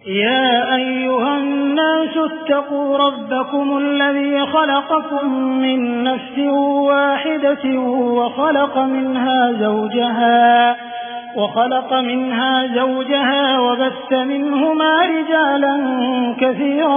يا أيها الناس اتقوا ربكم الذي خلقكم من نفس واحدة وخلق منها زوجها وخلق منها زوجها وبث منهما رجالا كثيرا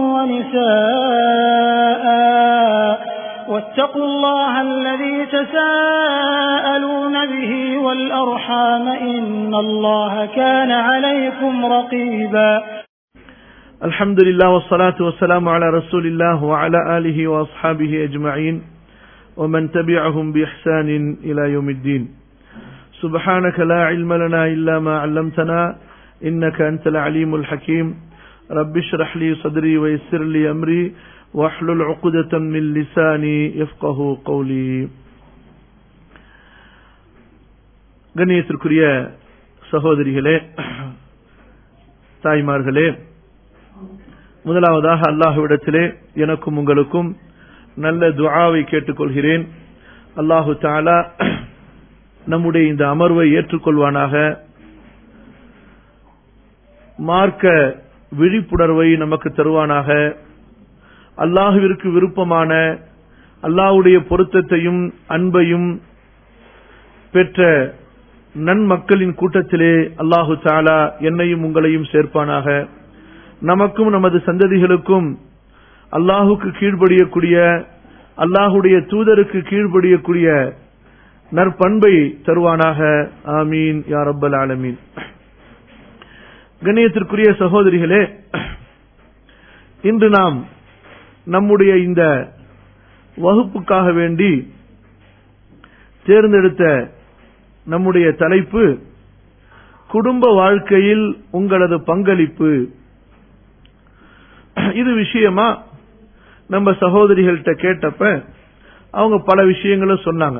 ونساء واتقوا الله الذي تساءلون به والأرحام إن الله كان عليكم رقيبا الحمد لله والصلاة والسلام على رسول الله وعلى آله وأصحابه أجمعين ومن تبعهم بإحسان إلى يوم الدين سبحانك لا علم لنا إلا ما علمتنا إنك أنت العليم الحكيم رب اشرح لي صدري ويسر لي أمري واحلل عقدة من لساني يفقه قولي கண்ணியத்திற்குரிய சகோதரிகளே தாய்மார்களே முதலாவதாக அல்லாஹுவிடத்திலே எனக்கும் உங்களுக்கும் நல்ல துஆவை கேட்டுக்கொள்கிறேன் அல்லாஹு தாலா நம்முடைய இந்த அமர்வை ஏற்றுக்கொள்வானாக மார்க்க விழிப்புணர்வை நமக்கு தருவானாக அல்லாஹுவிற்கு விருப்பமான அல்லாஹுடைய பொருத்தத்தையும் அன்பையும் பெற்ற நன்மக்களின் கூட்டத்திலே அல்லாஹு தாலா என்னையும் உங்களையும் சேர்ப்பானாக நமக்கும் நமது சந்ததிகளுக்கும் அல்லாஹுக்கு கீழ்ப்படியக்கூடிய அல்லாஹுடைய தூதருக்கு கீழ்ப்படியக்கூடிய நற்பண்பை தருவானாக ஆமீன் யா ரப்பல் ஆலமீன் கண்ணியத்திற்குரிய சகோதரிகளே இன்று நாம் நம்முடைய இந்த வகுப்புக்காக வேண்டி தேர்ந்தெடுத்த நம்முடைய தலைப்பு குடும்ப வாழ்க்கையில் உங்களது பங்களிப்பு இது விஷயமா நம்ம சகோதரிகள்கிட்ட கேட்டப்ப அவங்க பல விஷயங்களும் சொன்னாங்க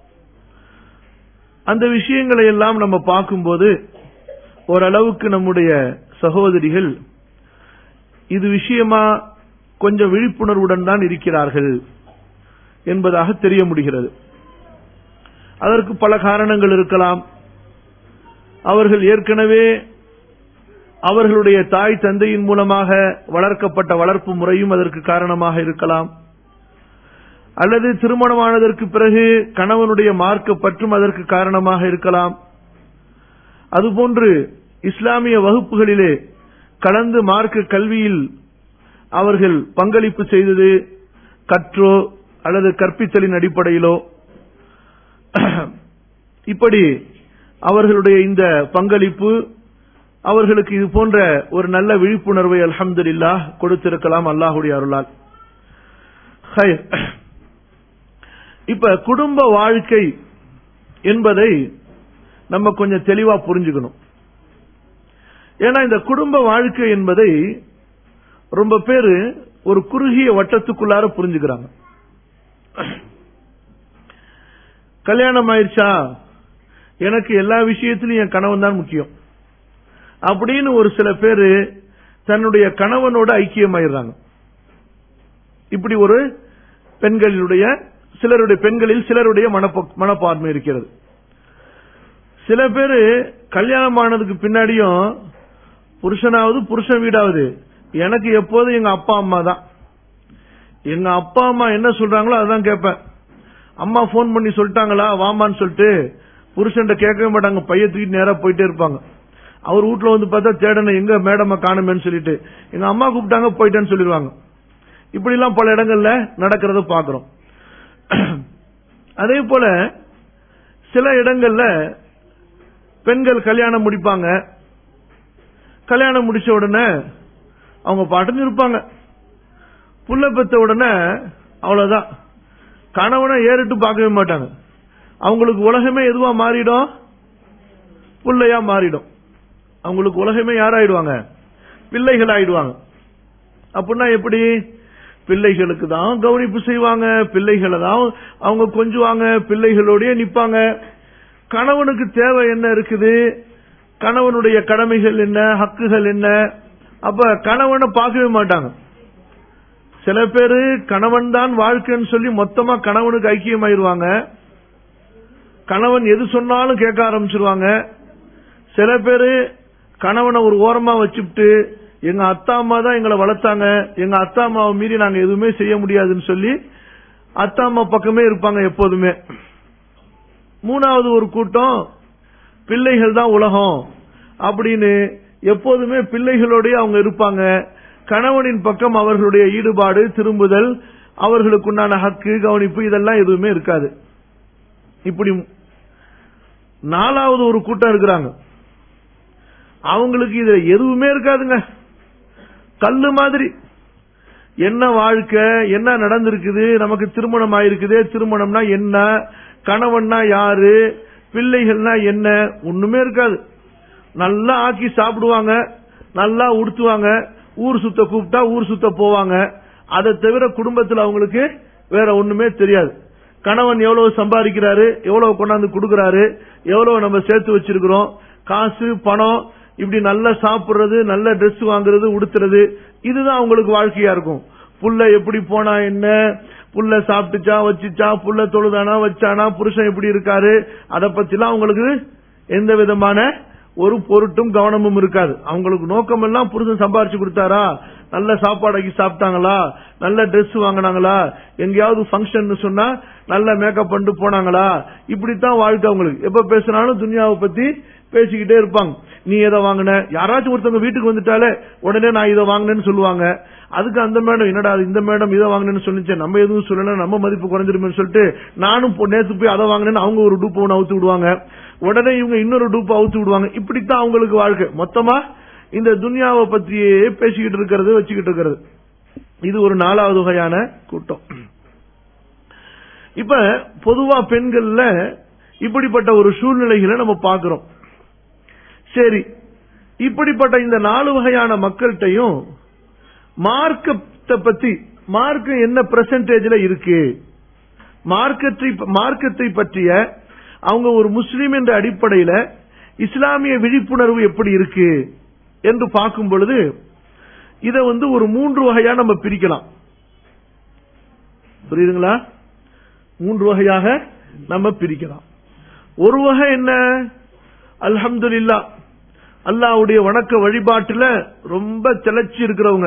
அந்த விஷயங்களை எல்லாம் நம்ம பார்க்கும்போது ஓரளவுக்கு நம்முடைய சகோதரிகள் இது விஷயமா கொஞ்சம் விழிப்புணர்வுடன் தான் இருக்கிறார்கள் என்பதாக தெரிய முடிகிறது அதற்கு பல காரணங்கள் இருக்கலாம் அவர்கள் ஏற்கனவே அவர்களுடைய தாய் தந்தையின் மூலமாக வளர்க்கப்பட்ட வளர்ப்பு முறையும் அதற்கு காரணமாக இருக்கலாம் அல்லது திருமணமானதற்கு பிறகு கணவனுடைய மார்க்க பற்றும் அதற்கு காரணமாக இருக்கலாம் அதுபோன்று இஸ்லாமிய வகுப்புகளிலே கலந்து மார்க்க கல்வியில் அவர்கள் பங்களிப்பு செய்தது கற்றோ அல்லது கற்பித்தலின் அடிப்படையிலோ இப்படி அவர்களுடைய இந்த பங்களிப்பு அவர்களுக்கு இது போன்ற ஒரு நல்ல விழிப்புணர்வை அல்ஹம்துல்லா கொடுத்திருக்கலாம் அல்லாஹுடைய அருளால் இப்ப குடும்ப வாழ்க்கை என்பதை நம்ம கொஞ்சம் தெளிவா புரிஞ்சுக்கணும் ஏன்னா இந்த குடும்ப வாழ்க்கை என்பதை ரொம்ப பேரு ஒரு குறுகிய வட்டத்துக்குள்ளார புரிஞ்சுக்கிறாங்க கல்யாணம் ஆயிடுச்சா எனக்கு எல்லா விஷயத்திலும் என் கணவன் தான் முக்கியம் அப்படின்னு ஒரு சில பேரு தன்னுடைய கணவனோட ஐக்கியமாயிடுறாங்க இப்படி ஒரு பெண்களுடைய சிலருடைய பெண்களில் சிலருடைய மனப்பான்மை இருக்கிறது சில பேரு கல்யாணம் ஆனதுக்கு பின்னாடியும் புருஷனாவது புருஷன் வீடாவது எனக்கு எப்போதும் எங்க அப்பா அம்மா தான் எங்க அப்பா அம்மா என்ன சொல்றாங்களோ அதான் கேட்பேன் அம்மா போன் பண்ணி சொல்லிட்டாங்களா வாமான்னு சொல்லிட்டு புருஷன் கேட்கவே மாட்டாங்க பைய தூக்கிட்டு நேரா போயிட்டே இருப்பாங்க அவர் வீட்டுல வந்து பார்த்தா தேடணும் எங்க மேடமா காணுமேன்னு சொல்லிட்டு எங்க அம்மா கூப்பிட்டாங்க போயிட்டேன்னு சொல்லிடுவாங்க இப்படி எல்லாம் பல இடங்கள்ல நடக்கிறத பாக்குறோம் அதே போல சில இடங்கள்ல பெண்கள் கல்யாணம் முடிப்பாங்க கல்யாணம் முடிச்ச உடனே அவங்க பாட்டுன்னு இருப்பாங்க புள்ள பெத்த உடனே அவ்வளவுதான் கணவனை ஏறிட்டு பார்க்கவே மாட்டாங்க அவங்களுக்கு உலகமே எதுவா மாறிடும் புள்ளையா மாறிடும் அவங்களுக்கு உலகமே யாராயிடுவாங்க பிள்ளைகள் ஆயிடுவாங்க அப்படின்னா எப்படி பிள்ளைகளுக்கு தான் கவனிப்பு செய்வாங்க பிள்ளைகளை தான் அவங்க கொஞ்சுவாங்க பிள்ளைகளோடய நிப்பாங்க கணவனுக்கு தேவை என்ன இருக்குது கணவனுடைய கடமைகள் என்ன ஹக்குகள் என்ன அப்ப கணவனை பார்க்கவே மாட்டாங்க சில பேரு கணவன் தான் வாழ்க்கைன்னு சொல்லி மொத்தமா கணவனுக்கு ஐக்கியமாயிருவாங்க கணவன் எது சொன்னாலும் கேட்க ஆரம்பிச்சிருவாங்க சில பேரு கணவனை ஒரு ஓரமா வச்சுட்டு எங்க அத்தா அம்மா தான் எங்களை வளர்த்தாங்க எங்க அத்தா அம்மாவை மீறி நாங்க எதுவுமே செய்ய முடியாதுன்னு சொல்லி அத்தா அம்மா பக்கமே இருப்பாங்க எப்போதுமே மூணாவது ஒரு கூட்டம் பிள்ளைகள் தான் உலகம் அப்படின்னு எப்போதுமே பிள்ளைகளோடய அவங்க இருப்பாங்க கணவனின் பக்கம் அவர்களுடைய ஈடுபாடு திரும்புதல் அவர்களுக்குண்டான ஹக்கு கவனிப்பு இதெல்லாம் எதுவுமே இருக்காது இப்படி நாலாவது ஒரு கூட்டம் இருக்கிறாங்க அவங்களுக்கு இதுல எதுவுமே இருக்காதுங்க கல்லு மாதிரி என்ன வாழ்க்கை என்ன நடந்திருக்குது நமக்கு திருமணம் ஆயிருக்குது திருமணம்னா என்ன கணவன்னா யாரு பிள்ளைகள்னா என்ன ஒண்ணுமே இருக்காது நல்லா ஆக்கி சாப்பிடுவாங்க நல்லா உடுத்துவாங்க ஊர் சுத்த கூப்பிட்டா ஊர் சுத்த போவாங்க அதை தவிர குடும்பத்தில் அவங்களுக்கு வேற ஒண்ணுமே தெரியாது கணவன் எவ்வளவு சம்பாதிக்கிறாரு எவ்வளவு கொண்டாந்து கொடுக்கறாரு எவ்வளவு நம்ம சேர்த்து வச்சிருக்கிறோம் காசு பணம் இப்படி நல்லா சாப்பிடுறது நல்ல Dress வாங்குறது உடுத்துறது இதுதான் அவங்களுக்கு வாழ்க்கையா இருக்கும் புள்ள எப்படி போனா என்ன புள்ள சாப்பிட்டுச்சா வச்சுச்சா புள்ள தொழுதானா வச்சானா புருஷன் எப்படி இருக்காரு அத பத்திலாம் அவங்களுக்கு எந்த விதமான ஒரு பொருட்டும் கவனமும் இருக்காது அவங்களுக்கு நோக்கம் எல்லாம் புருஷன் சம்பாரிச்சு கொடுத்தாரா நல்ல சாப்பாடாக்கி சாப்பிட்டாங்களா நல்ல Dress வாங்கினாங்களா எங்கேயாவது ஃபங்க்ஷன் சொன்னா நல்ல மேக்கப் பண்ணிட்டு போனாங்களா இப்படித்தான் வாழ்க்கை அவங்களுக்கு எப்ப பேசினாலும் துனியாவை பத்தி பேசிக்கிட்டே இருப்பாங்க நீ எதை வாங்கின யாராச்சும் ஒருத்தவங்க வீட்டுக்கு வந்துட்டாலே உடனே நான் இதை வாங்கினேன்னு சொல்லுவாங்க அதுக்கு அந்த மேடம் என்னடா அது இந்த மேடம் இதை வாங்கினேன்னு சொல்லிச்சேன் நம்ம எதுவும் சொல்லல நம்ம மதிப்பு குறைஞ்சிருமேன்னு சொல்லிட்டு நானும் போ- நேத்து போய் அதை வாங்கினேன்னு அவங்க ஒரு டூப் ஒன்று அவுத்து விடுவாங்க உடனே இவங்க இன்னொரு டூப் அவுத்து விடுவாங்க இப்படித்தான் அவங்களுக்கு வாழ்க்கை மொத்தமா இந்த துனியாவை பத்தியே பேசிக்கிட்டு இருக்கிறது வச்சுக்கிட்டு இருக்கிறது இது ஒரு நாலாவது வகையான கூட்டம் இப்ப பொதுவா பெண்கள்ல இப்படிப்பட்ட ஒரு சூழ்நிலைகளை நம்ம பார்க்கிறோம் சரி இப்படிப்பட்ட இந்த நாலு வகையான மக்கள்கிட்டையும் மார்க்கத்தை பத்தி மார்க்கம் என்ன பெர்சன்டேஜ்ல இருக்கு மார்க்கத்தை மார்க்கத்தை பற்றிய அவங்க ஒரு முஸ்லீம் என்ற அடிப்படையில இஸ்லாமிய விழிப்புணர்வு எப்படி இருக்கு என்று பார்க்கும் பொழுது இத வந்து ஒரு மூன்று வகையா நம்ம பிரிக்கலாம் புரியுதுங்களா மூன்று வகையாக நம்ம பிரிக்கலாம் ஒரு வகை என்ன அல்ஹம்துலில்லா அல்லாஹ்வுடைய வணக்க வழிபாட்டுல ரொம்ப திளைச்சி இருக்கிறவங்க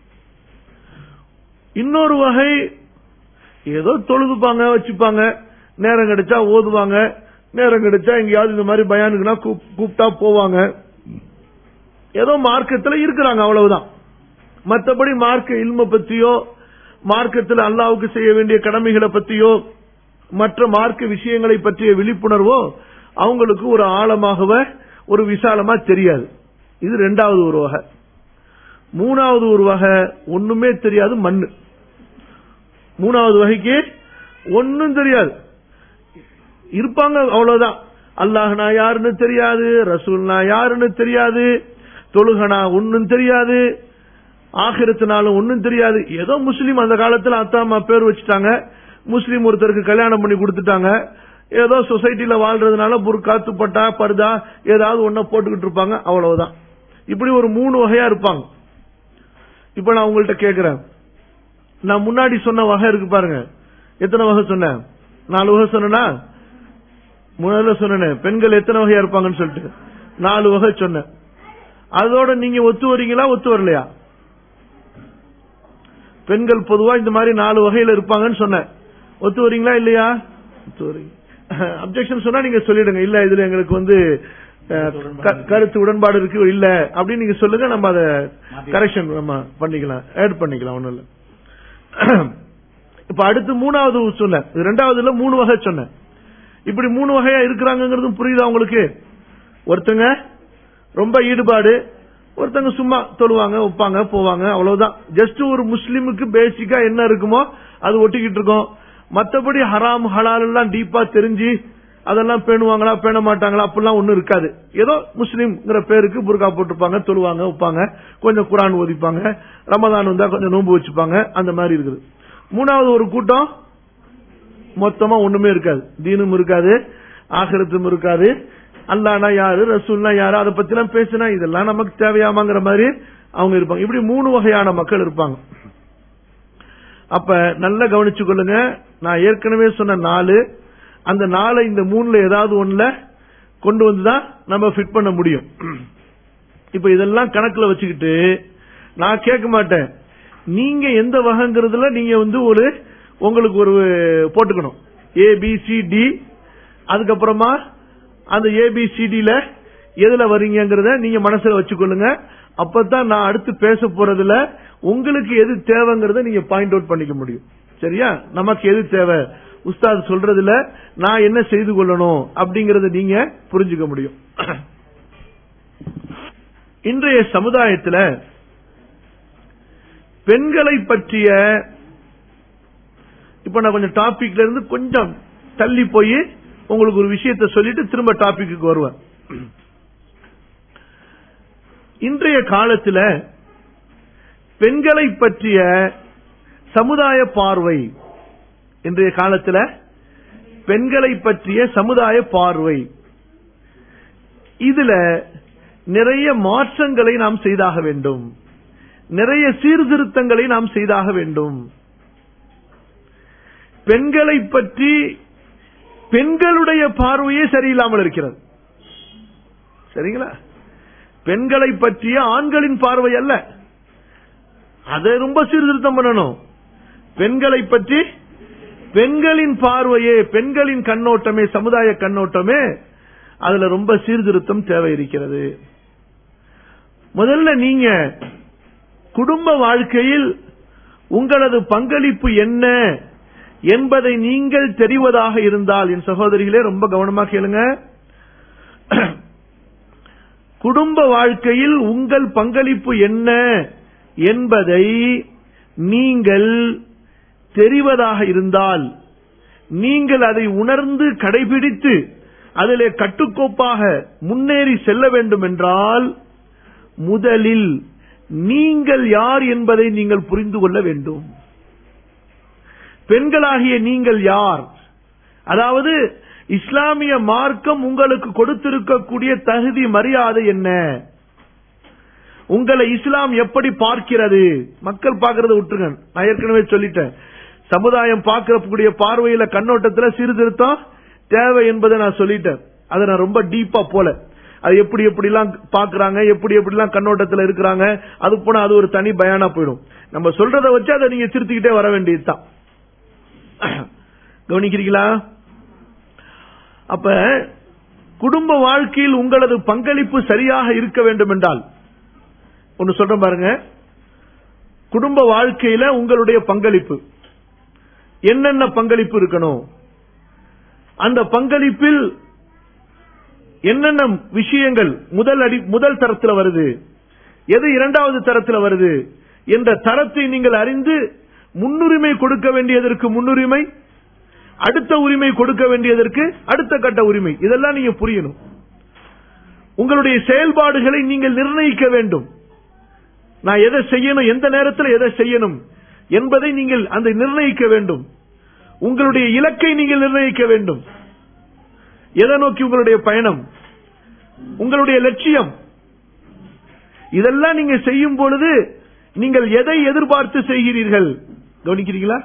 இன்னொரு வகை ஏதோ தொழுதுப்பாங்க வச்சுப்பாங்க நேரம் கிடைச்சா ஓதுவாங்க நேரம் கிடைச்சா எங்கேயாவது இந்த மாதிரி பயானுக்குனா கூப்- கூப்பிட்டா போவாங்க ஏதோ மார்க்கத்துல இருக்கிறாங்க அவ்வளவுதான் மற்றபடி மார்க்க இல்ம பத்தியோ மார்க்கத்தில் அல்லாவுக்கு செய்ய வேண்டிய கடமைகளை பத்தியோ மற்ற மார்க்க விஷயங்களை பற்றிய விழிப்புணர்வோ அவங்களுக்கு ஒரு ஆழமாகவ ஒரு விசாலமா தெரியாது இது ரெண்டாவது ஒரு வகை மூணாவது ஒரு வகை ஒண்ணுமே தெரியாது மண்ணு மூணாவது வகைக்கு ஒன்னும் தெரியாது இருப்பாங்க அவ்வளவுதான் அல்லாஹ்னா யாருன்னு தெரியாது ரசூல்னா யாருன்னு தெரியாது தொழுகனா ஒன்னும் தெரியாது ஆகிரத்தினாலும் ஒன்னும் தெரியாது ஏதோ முஸ்லீம் அந்த காலத்துல அத்தா அம்மா பேர் வச்சுட்டாங்க முஸ்லீம் ஒருத்தருக்கு கல்யாணம் பண்ணி கொடுத்துட்டாங்க ஏதோ சொசைட்டில வாழ்றதுனால புர்கா துப்பட்டா பர்தா ஏதாவது ஒன்ன போட்டுக்கிட்டு இருப்பாங்க அவ்வளவுதான் இப்படி ஒரு மூணு வகையா இருப்பாங்க இப்ப நான் உங்கள்ட்ட கேக்குறேன் நான் முன்னாடி சொன்ன வகை இருக்கு பாருங்க எத்தனை வகை சொன்னேன் நாலு வகை சொன்னா முதல்ல சொன்னேன் பெண்கள் எத்தனை வகையா இருப்பாங்கன்னு சொல்லிட்டு நாலு வகை சொன்னேன் அதோட நீங்க ஒத்து வரீங்களா ஒத்து வரலையா பெண்கள் பொதுவா இந்த மாதிரி நாலு வகையில இருப்பாங்கன்னு சொன்னேன் ஒத்து வரீங்களா இல்லையா ஒத்து வரீங்க அப்செக்ஷன் சொன்னா நீங்க சொல்லிடுங்க இல்ல இதுல எங்களுக்கு வந்து அஹ், க- கருத்து உடன்பாடு இருக்கு இல்ல அப்படின்னு நீங்க சொல்லுங்க நம்ம அதை கரெக்ஷன் நம்ம பண்ணிக்கலாம் ஆட் பண்ணிக்கலாம் ஒண்ணும் இல்ல இப்ப அடுத்து மூணாவது சொன்னேன் இது ரெண்டாவதுல மூணு வகை சொன்னேன் இப்படி மூணு வகையா இருக்கிறாங்கிறதும் புரியுதா உங்களுக்கு ஒருத்தங்க ரொம்ப ஈடுபாடு ஒருத்தங்க சும்மா தொழுவாங்க வைப்பாங்க போவாங்க அவ்வளவுதான் ஜஸ்ட் ஒரு முஸ்லிமுக்கு பேசிக்கா என்ன இருக்குமோ அது ஒட்டிக்கிட்டு இருக்கோம் மத்தபடி ஹராம் ஹலால் எல்லாம் டீப்பா தெரிஞ்சு அதெல்லாம் பேணுவாங்களா பேண மாட்டாங்களா அப்படிலாம் ஒண்ணும் இருக்காது ஏதோ முஸ்லீம்ங்கிற பேருக்கு புர்கா போட்டுப்பாங்க தொழுவாங்க வைப்பாங்க கொஞ்சம் குரான் ஓதிப்பாங்க ரமதான் வந்தா கொஞ்சம் நோன்பு வச்சுப்பாங்க அந்த மாதிரி இருக்குது மூணாவது ஒரு கூட்டம் மொத்தமா ஒண்ணுமே இருக்காது தீனும் இருக்காது ஆகிரத்தும் இருக்காது அல்லானா யாரு ரசூல்னா யாரு அதை பத்தி எல்லாம் பேசினா இதெல்லாம் நமக்கு தேவையாமாங்கிற மாதிரி அவங்க இருப்பாங்க இப்படி மூணு வகையான மக்கள் இருப்பாங்க அப்ப நல்லா கவனிச்சு கொள்ளுங்க நான் ஏற்கனவே சொன்ன நாலு அந்த நாளை இந்த மூணுல ஏதாவது ஒண்ணுல கொண்டு வந்துதான் நம்ம ஃபிட் பண்ண முடியும் இப்ப இதெல்லாம் கணக்குல வச்சுக்கிட்டு நான் கேட்க மாட்டேன் நீங்க எந்த வகைங்கிறதுல நீங்க வந்து ஒரு உங்களுக்கு ஒரு போட்டுக்கணும் ஏ பி சி டி அதுக்கப்புறமா அந்த ஏபிசிடில எதுல வரீங்கிறத நீங்க மனசுல வச்சுக்கொள்ளுங்க அப்பதான் நான் அடுத்து பேச போறதுல உங்களுக்கு எது தேவைங்கிறத நீங்க பாயிண்ட் அவுட் பண்ணிக்க முடியும் சரியா நமக்கு எது தேவை உஸ்தாத் சொல்றதுல நான் என்ன செய்து கொள்ளணும் அப்படிங்கறத நீங்க புரிஞ்சுக்க முடியும் இன்றைய சமுதாயத்துல பெண்களை பற்றிய இப்ப நான் கொஞ்சம் டாபிக்ல இருந்து கொஞ்சம் தள்ளி போய் உங்களுக்கு ஒரு விஷயத்தை சொல்லிட்டு திரும்ப டாபிக்கு வருவேன் இன்றைய காலத்துல பெண்களை பற்றிய சமுதாய பார்வை இன்றைய காலத்துல பெண்களை பற்றிய சமுதாய பார்வை இதுல நிறைய மாற்றங்களை நாம் செய்தாக வேண்டும் நிறைய சீர்திருத்தங்களை நாம் செய்தாக வேண்டும் பெண்களை பற்றி பெண்களுடைய பார்வையே சரியில்லாமல் இருக்கிறது சரிங்களா பெண்களை பற்றிய ஆண்களின் பார்வை அல்ல அதை ரொம்ப சீர்திருத்தம் பண்ணணும் பெண்களை பற்றி பெண்களின் பார்வையே பெண்களின் கண்ணோட்டமே சமுதாய கண்ணோட்டமே அதுல ரொம்ப சீர்திருத்தம் தேவை இருக்கிறது முதல்ல நீங்க குடும்ப வாழ்க்கையில் உங்களது பங்களிப்பு என்ன என்பதை நீங்கள் தெரிவதாக இருந்தால் என் சகோதரிகளே ரொம்ப கவனமா கேளுங்க குடும்ப வாழ்க்கையில் உங்கள் பங்களிப்பு என்ன என்பதை நீங்கள் தெரிவதாக இருந்தால் நீங்கள் அதை உணர்ந்து கடைபிடித்து அதிலே கட்டுக்கோப்பாக முன்னேறி செல்ல வேண்டும் என்றால் முதலில் நீங்கள் யார் என்பதை நீங்கள் புரிந்து கொள்ள வேண்டும் பெண்களாகிய நீங்கள் யார் அதாவது இஸ்லாமிய மார்க்கம் உங்களுக்கு கொடுத்திருக்கக்கூடிய தகுதி மரியாதை என்ன உங்களை இஸ்லாம் எப்படி பார்க்கிறது மக்கள் பார்க்கறத விட்டுருங்க நான் ஏற்கனவே சொல்லிட்டேன் சமுதாயம் பார்க்கக்கூடிய பார்வையில கண்ணோட்டத்துல சீர்திருத்தம் தேவை என்பதை நான் சொல்லிட்டேன் அதை நான் ரொம்ப டீப்பா போல அது எப்படி எப்படி எல்லாம் பாக்குறாங்க எப்படி எப்படி எல்லாம் கண்ணோட்டத்துல இருக்கிறாங்க அது போனா அது ஒரு தனி பயானா போயிடும் நம்ம சொல்றத வச்சு அதை நீங்க திருத்திக்கிட்டே வர வேண்டியதுதான் கவனிக்கிறீங்களா அப்ப குடும்ப வாழ்க்கையில் உங்களது பங்களிப்பு சரியாக இருக்க வேண்டும் என்றால் ஒன்னு சொல்றேன் பாருங்க குடும்ப வாழ்க்கையில உங்களுடைய பங்களிப்பு என்னென்ன பங்களிப்பு இருக்கணும் அந்த பங்களிப்பில் என்னென்ன விஷயங்கள் முதல் அடி முதல் தரத்துல வருது எது இரண்டாவது தரத்துல வருது என்ற தரத்தை நீங்கள் அறிந்து முன்னுரிமை கொடுக்க வேண்டியதற்கு முன்னுரிமை அடுத்த உரிமை கொடுக்க வேண்டியதற்கு அடுத்த கட்ட உரிமை இதெல்லாம் நீங்க புரியணும் உங்களுடைய செயல்பாடுகளை நீங்கள் நிர்ணயிக்க வேண்டும் நான் எதை செய்யணும் எந்த நேரத்தில் எதை செய்யணும் என்பதை நீங்கள் அந்த நிர்ணயிக்க வேண்டும் உங்களுடைய இலக்கை நீங்கள் நிர்ணயிக்க வேண்டும் எதை நோக்கி உங்களுடைய பயணம் உங்களுடைய லட்சியம் இதெல்லாம் நீங்க செய்யும் பொழுது நீங்கள் எதை எதிர்பார்த்து செய்கிறீர்கள் கவனிக்கிறீங்களா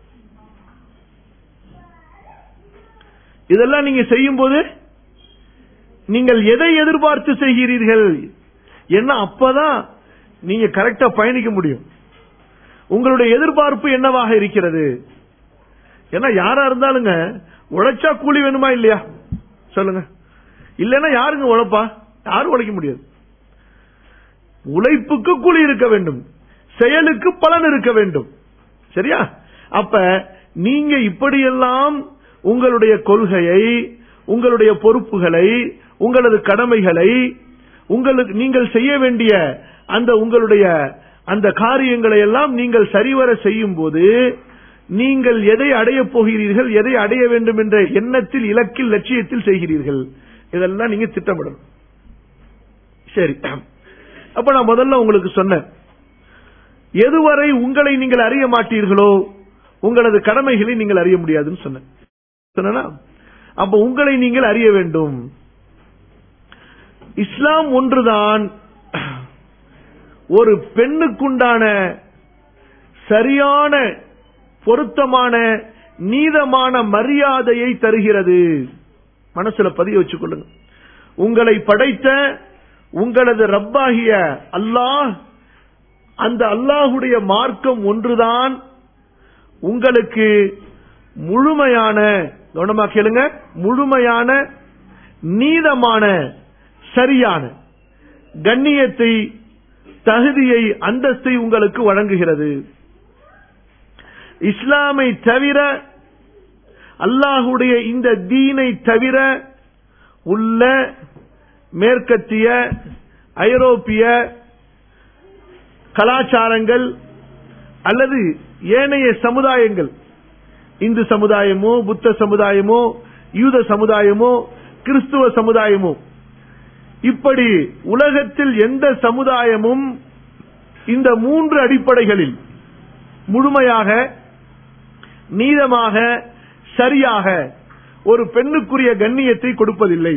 இதெல்லாம் நீங்க செய்யும் போது நீங்கள் எதை எதிர்பார்த்து செய்கிறீர்கள் என்ன அப்பதான் நீங்க கரெக்டா பயணிக்க முடியும் உங்களுடைய எதிர்பார்ப்பு என்னவாக இருக்கிறது ஏன்னா யாரா இருந்தாலுங்க உழைச்சா கூலி வேணுமா இல்லையா சொல்லுங்க இல்லைன்னா யாருங்க உழைப்பா யாரும் உழைக்க முடியாது உழைப்புக்கு கூலி இருக்க வேண்டும் செயலுக்கு பலன் இருக்க வேண்டும் சரியா அப்ப நீங்க இப்படியெல்லாம் உங்களுடைய கொள்கையை உங்களுடைய பொறுப்புகளை உங்களது கடமைகளை உங்களுக்கு நீங்கள் செய்ய வேண்டிய அந்த உங்களுடைய அந்த காரியங்களை எல்லாம் நீங்கள் சரிவர செய்யும் போது நீங்கள் எதை அடையப் போகிறீர்கள் எதை அடைய வேண்டும் என்ற எண்ணத்தில் இலக்கில் லட்சியத்தில் செய்கிறீர்கள் இதெல்லாம் நீங்க திட்டமிடணும் சரி அப்ப நான் முதல்ல உங்களுக்கு சொன்னேன் எதுவரை உங்களை நீங்கள் அறிய மாட்டீர்களோ உங்களது கடமைகளை நீங்கள் அறிய முடியாதுன்னு சொன்னேன் சொன்னா அப்ப உங்களை நீங்கள் அறிய வேண்டும் இஸ்லாம் ஒன்றுதான் ஒரு பெண்ணுக்குண்டான சரியான பொருத்தமான நீதமான மரியாதையை தருகிறது மனசுல பதிய வச்சுக்கொள்ளுங்க உங்களை படைத்த உங்களது ரப்பாகிய அல்லாஹ் அந்த அல்லாஹுடைய மார்க்கம் ஒன்றுதான் உங்களுக்கு முழுமையான கவனமா கேளுங்க முழுமையான நீதமான சரியான கண்ணியத்தை தகுதியை அந்தஸ்தை உங்களுக்கு வழங்குகிறது இஸ்லாமை தவிர அல்லாஹுடைய இந்த தீனை தவிர உள்ள மேற்கத்திய ஐரோப்பிய கலாச்சாரங்கள் அல்லது ஏனைய சமுதாயங்கள் இந்து சமுதாயமோ புத்த சமுதாயமோ யூத சமுதாயமோ கிறிஸ்துவ சமுதாயமோ இப்படி உலகத்தில் எந்த சமுதாயமும் இந்த மூன்று அடிப்படைகளில் முழுமையாக நீதமாக சரியாக ஒரு பெண்ணுக்குரிய கண்ணியத்தை கொடுப்பதில்லை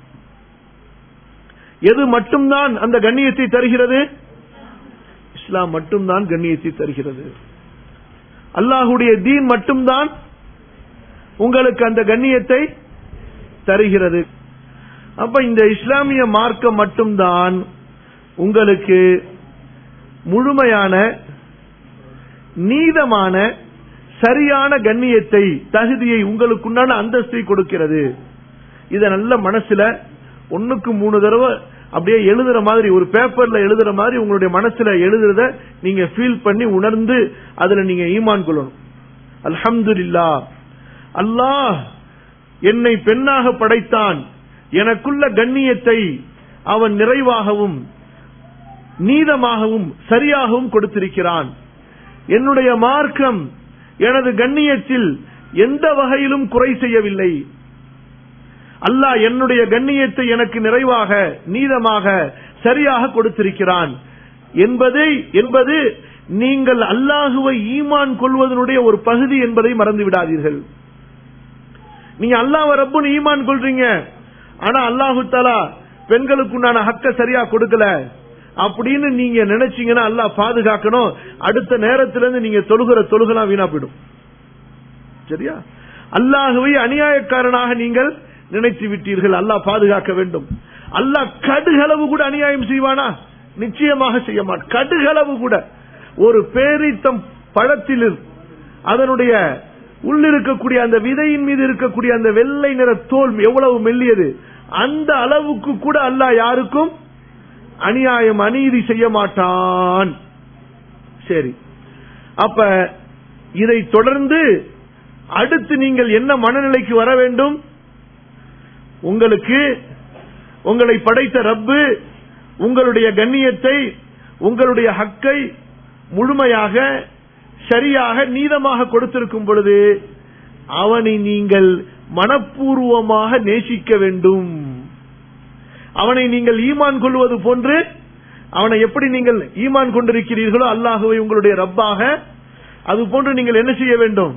எது மட்டும்தான் அந்த கண்ணியத்தை தருகிறது இஸ்லாம் மட்டும்தான் கண்ணியத்தை தருகிறது அல்லாஹுடைய தீன் மட்டும்தான் உங்களுக்கு அந்த கண்ணியத்தை தருகிறது அப்ப இந்த இஸ்லாமிய மார்க்கம் மட்டும்தான் உங்களுக்கு முழுமையான நீதமான சரியான கண்ணியத்தை தகுதியை உங்களுக்குண்டான அந்தஸ்தை கொடுக்கிறது இத நல்ல மனசுல ஒண்ணுக்கு மூணு தடவை அப்படியே எழுதுற மாதிரி ஒரு பேப்பர்ல எழுதுற மாதிரி உங்களுடைய மனசுல எழுதுறத நீங்க ஃபீல் பண்ணி உணர்ந்து அதுல நீங்க ஈமான் கொள்ளணும் அல்ஹம்துலில்லா அல்லாஹ் என்னை பெண்ணாக படைத்தான் எனக்குள்ள கண்ணியத்தை அவன் நிறைவாகவும் நீதமாகவும் சரியாகவும் கொடுத்திருக்கிறான் என்னுடைய மார்க்கம் எனது கண்ணியத்தில் எந்த வகையிலும் குறை செய்யவில்லை அல்லாஹ் என்னுடைய கண்ணியத்தை எனக்கு நிறைவாக நீதமாக சரியாக கொடுத்திருக்கிறான் என்பதை என்பது நீங்கள் அல்லாஹுவை ஈமான் கொள்வதனுடைய ஒரு பகுதி என்பதை மறந்து விடாதீர்கள் நீங்க அல்லாஹ் ரப்புன்னு ஈமான் கொள்றீங்க ஆனா அல்லாஹு தாலா பெண்களுக்குண்டான ஹக்க சரியா கொடுக்கல அப்படின்னு நீங்க நினைச்சீங்கன்னா அல்லாஹ் பாதுகாக்கணும் அடுத்த நேரத்துல இருந்து நீங்க தொழுகிற தொழுகலாம் வீணா போயிடும் சரியா அல்லாஹுவை அநியாயக்காரனாக நீங்கள் நினைத்து விட்டீர்கள் அல்லாஹ் பாதுகாக்க வேண்டும் அல்லாஹ் கடுகளவு கூட அநியாயம் செய்வானா நிச்சயமாக செய்ய மாட்டான் கடுகளவு கூட ஒரு பேரித்தம் பழத்தில் அதனுடைய உள்ளிருக்கக்கூடிய அந்த விதையின் மீது இருக்கக்கூடிய அந்த வெள்ளை நிற தோல் எவ்வளவு மெல்லியது அந்த அளவுக்கு கூட அல்லாஹ் யாருக்கும் அநியாயம் அநீதி செய்ய மாட்டான் சரி அப்ப இதை தொடர்ந்து அடுத்து நீங்கள் என்ன மனநிலைக்கு வர வேண்டும் உங்களுக்கு உங்களை படைத்த ரப்பு உங்களுடைய கண்ணியத்தை உங்களுடைய ஹக்கை முழுமையாக சரியாக நீதமாக கொடுத்திருக்கும் பொழுது அவனை நீங்கள் மனப்பூர்வமாக நேசிக்க வேண்டும் அவனை நீங்கள் ஈமான் கொள்வது போன்று அவனை எப்படி நீங்கள் ஈமான் கொண்டிருக்கிறீர்களோ அல்லாஹுவை உங்களுடைய ரப்பாக அது போன்று நீங்கள் என்ன செய்ய வேண்டும்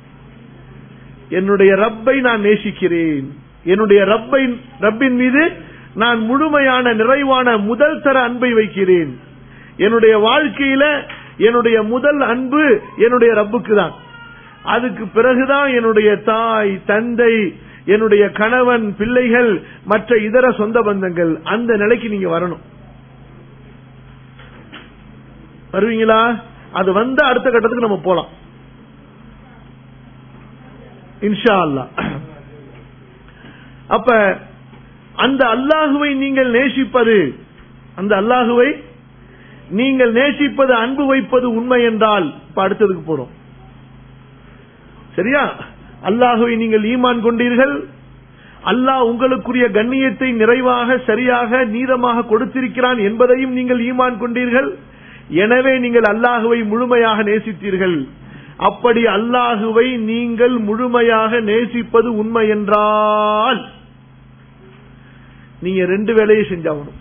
என்னுடைய ரப்பை நான் நேசிக்கிறேன் என்னுடைய ரப்பை ரப்பின் மீது நான் முழுமையான நிறைவான முதல் தர அன்பை வைக்கிறேன் என்னுடைய வாழ்க்கையில என்னுடைய முதல் அன்பு என்னுடைய ரப்புக்கு தான் அதுக்கு பிறகுதான் என்னுடைய தாய் தந்தை என்னுடைய கணவன் பிள்ளைகள் மற்ற இதர சொந்த பந்தங்கள் அந்த நிலைக்கு நீங்க வரணும் வருவீங்களா அது வந்த அடுத்த கட்டத்துக்கு நம்ம போலாம் இன்ஷா அல்லா அப்ப அந்த அல்லாஹுவை நீங்கள் நேசிப்பது அந்த அல்லாஹுவை நீங்கள் நேசிப்பது அன்பு வைப்பது உண்மை என்றால் இப்ப அடுத்ததுக்கு போறோம் சரியா அல்லாஹுவை நீங்கள் ஈமான் கொண்டீர்கள் அல்லாஹ் உங்களுக்குரிய கண்ணியத்தை நிறைவாக சரியாக நீதமாக கொடுத்திருக்கிறான் என்பதையும் நீங்கள் ஈமான் கொண்டீர்கள் எனவே நீங்கள் அல்லாஹுவை முழுமையாக நேசித்தீர்கள் அப்படி அல்லாஹுவை நீங்கள் முழுமையாக நேசிப்பது உண்மை என்றால் நீங்க ரெண்டு வேலையை செஞ்சாகணும்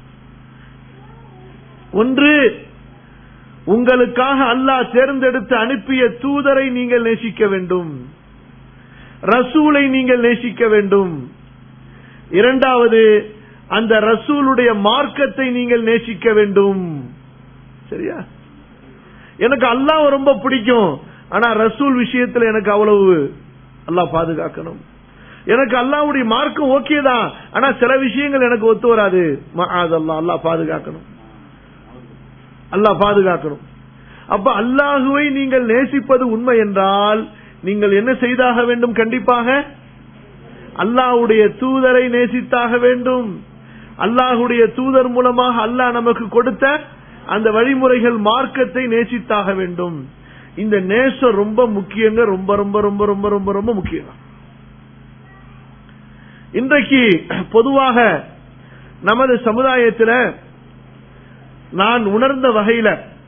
ஒன்று உங்களுக்காக அல்லாஹ் தேர்ந்தெடுத்து அனுப்பிய தூதரை நீங்கள் நேசிக்க வேண்டும் ரசூலை நீங்கள் நேசிக்க வேண்டும் இரண்டாவது அந்த ரசூலுடைய மார்க்கத்தை நீங்கள் நேசிக்க வேண்டும் சரியா எனக்கு அல்லாஹ் ரொம்ப பிடிக்கும் ஆனா ரசூல் விஷயத்துல எனக்கு அவ்வளவு அல்லாஹ் பாதுகாக்கணும் எனக்கு அல்லாவுடைய மார்க்கம் ஓகே தான் ஆனா சில விஷயங்கள் எனக்கு ஒத்து வராது அதெல்லாம் அல்லாஹ் பாதுகாக்கணும் அல்லாஹ் பாதுகாக்கணும் அப்ப அல்லாஹுவை நீங்கள் நேசிப்பது உண்மை என்றால் நீங்கள் என்ன செய்தாக வேண்டும் கண்டிப்பாக அல்லாஹுடைய தூதரை நேசித்தாக வேண்டும் அல்லாஹுடைய தூதர் மூலமாக அல்லாஹ் நமக்கு கொடுத்த அந்த வழிமுறைகள் மார்க்கத்தை நேசித்தாக வேண்டும் இந்த நேசம் ரொம்ப முக்கியங்க ரொம்ப ரொம்ப ரொம்ப ரொம்ப ரொம்ப ரொம்ப முக்கியம் இன்றைக்கு பொதுவாக நமது சமுதாயத்தில் நான் உணர்ந்த வகையில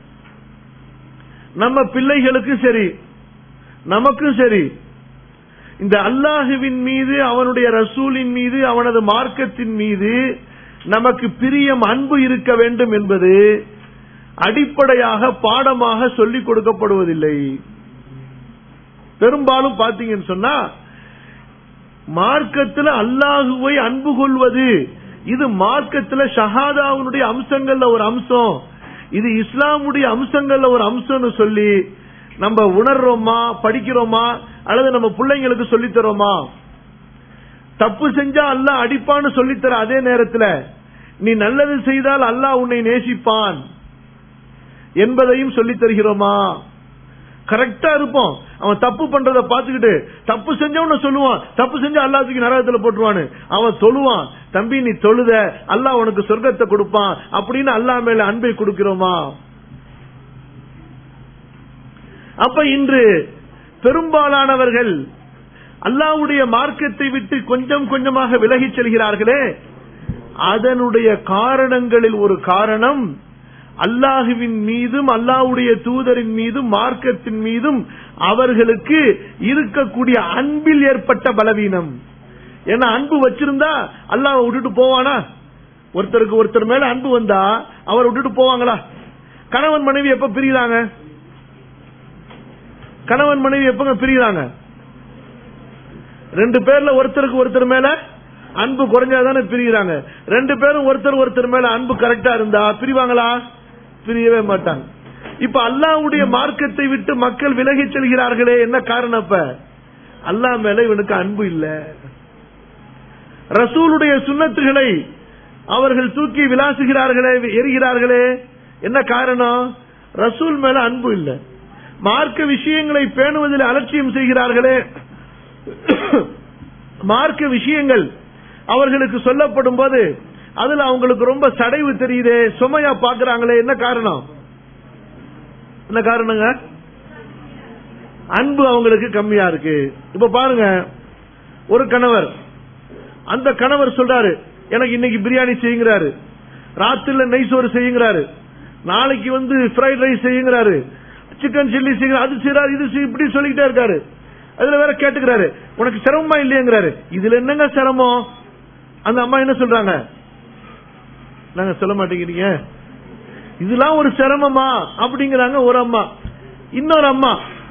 நம்ம பிள்ளைகளுக்கு சரி நமக்கும் சரி இந்த அல்லாஹுவின் மீது அவனுடைய ரசூலின் மீது அவனது மார்க்கத்தின் மீது நமக்கு பிரியம் அன்பு இருக்க வேண்டும் என்பது அடிப்படையாக பாடமாக சொல்லிக் கொடுக்கப்படுவதில்லை பெரும்பாலும் பாத்தீங்கன்னு சொன்னா மார்க்கத்தில் அல்லாஹுவை அன்பு கொள்வது இது மார்க்கத்தில் ஷஹாதாவுடைய அம்சங்கள்ல ஒரு அம்சம் இது இஸ்லாமுடைய அம்சங்கள்ல ஒரு அம்சம்னு சொல்லி நம்ம உணர்றோமா படிக்கிறோமா அல்லது நம்ம பிள்ளைங்களுக்கு சொல்லி தரோமா தப்பு செஞ்சா அல்லாஹ் அடிப்பான்னு சொல்லித்தர அதே நேரத்தில் நீ நல்லது செய்தால் அல்லாஹ் உன்னை நேசிப்பான் என்பதையும் சொல்லித் தருகிறோமா கரெக்டா இருப்போம் அவன் தப்பு பண்றத பாத்துக்கிட்டு தப்பு செஞ்சவன சொல்லுவான் தப்பு செஞ்சா அல்லாத்துக்கு நரகத்துல போட்டுருவான்னு அவன் தொழுவான் தம்பி நீ தொழுத அல்லாஹ் உனக்கு சொர்க்கத்தை கொடுப்பான் அப்படின்னு அல்லாஹ் மேல அன்பை கொடுக்கிறோமா அப்ப இன்று பெரும்பாலானவர்கள் அல்லாவுடைய மார்க்கத்தை விட்டு கொஞ்சம் கொஞ்சமாக விலகிச் செல்கிறார்களே அதனுடைய காரணங்களில் ஒரு காரணம் அல்லாஹுவின் மீதும் அல்லாஹுடைய தூதரின் மீதும் மார்க்கத்தின் மீதும் அவர்களுக்கு இருக்கக்கூடிய அன்பில் ஏற்பட்ட பலவீனம் ஏன்னா அன்பு வச்சிருந்தா அல்லாஹ் விட்டுட்டு போவானா ஒருத்தருக்கு ஒருத்தர் மேல அன்பு வந்தா அவர் விட்டுட்டு போவாங்களா கணவன் மனைவி எப்ப பிரியுறாங்க கணவன் மனைவி எப்பங்க பிரியுறாங்க ரெண்டு பேர்ல ஒருத்தருக்கு ஒருத்தர் மேல அன்பு குறைஞ்சாதானே பிரிகிறாங்க ரெண்டு பேரும் ஒருத்தர் ஒருத்தர் மேல அன்பு கரெக்டா இருந்தா பிரிவாங்களா பிரியவே மாட்டாங்க இப்ப அல்லாவுடைய மார்க்கத்தை விட்டு மக்கள் விலகிச் செல்கிறார்களே என்ன காரணம் அப்ப அல்லா மேல இவனுக்கு அன்பு இல்ல ரசூலுடைய சுண்ணத்துகளை அவர்கள் தூக்கி விளாசுகிறார்களே எரிகிறார்களே என்ன காரணம் ரசூல் மேல அன்பு இல்ல மார்க்க விஷயங்களை பேணுவதில் அலட்சியம் செய்கிறார்களே மார்க்க விஷயங்கள் அவர்களுக்கு சொல்லப்படும் போது அதுல அவங்களுக்கு ரொம்ப சடைவு தெரியுதே சுமையா பாக்குறாங்களே என்ன காரணம் என்ன காரணங்க அன்பு அவங்களுக்கு கம்மியா இருக்கு இப்ப பாருங்க ஒரு கணவர் அந்த கணவர் சொல்றாரு எனக்கு இன்னைக்கு பிரியாணி செய்யுங்கிறாரு ராத்திரில நெய் சோறு செய்யுங்கிறாரு நாளைக்கு வந்து ஃப்ரைட் ரைஸ் செய்யுங்கிறாரு சிக்கன் சில்லி செய்யுங்க அது செய்யறாரு இது செய்~ இப்படி சொல்லிக்கிட்டே இருக்காரு அதுல வேற கேட்டுக்கிறாரு உனக்கு சிரமமா இல்லையங்கிறாரு இதுல என்னங்க சிரமம் அந்த அம்மா என்ன சொல்றாங்க நாங்க சொல்ல மாட்டேங்கிறீங்க இதெல்லாம் ஒரு சிரமமா அப்படிங்கிறாங்க ஒரு அம்மா இன்னொரு அம்மா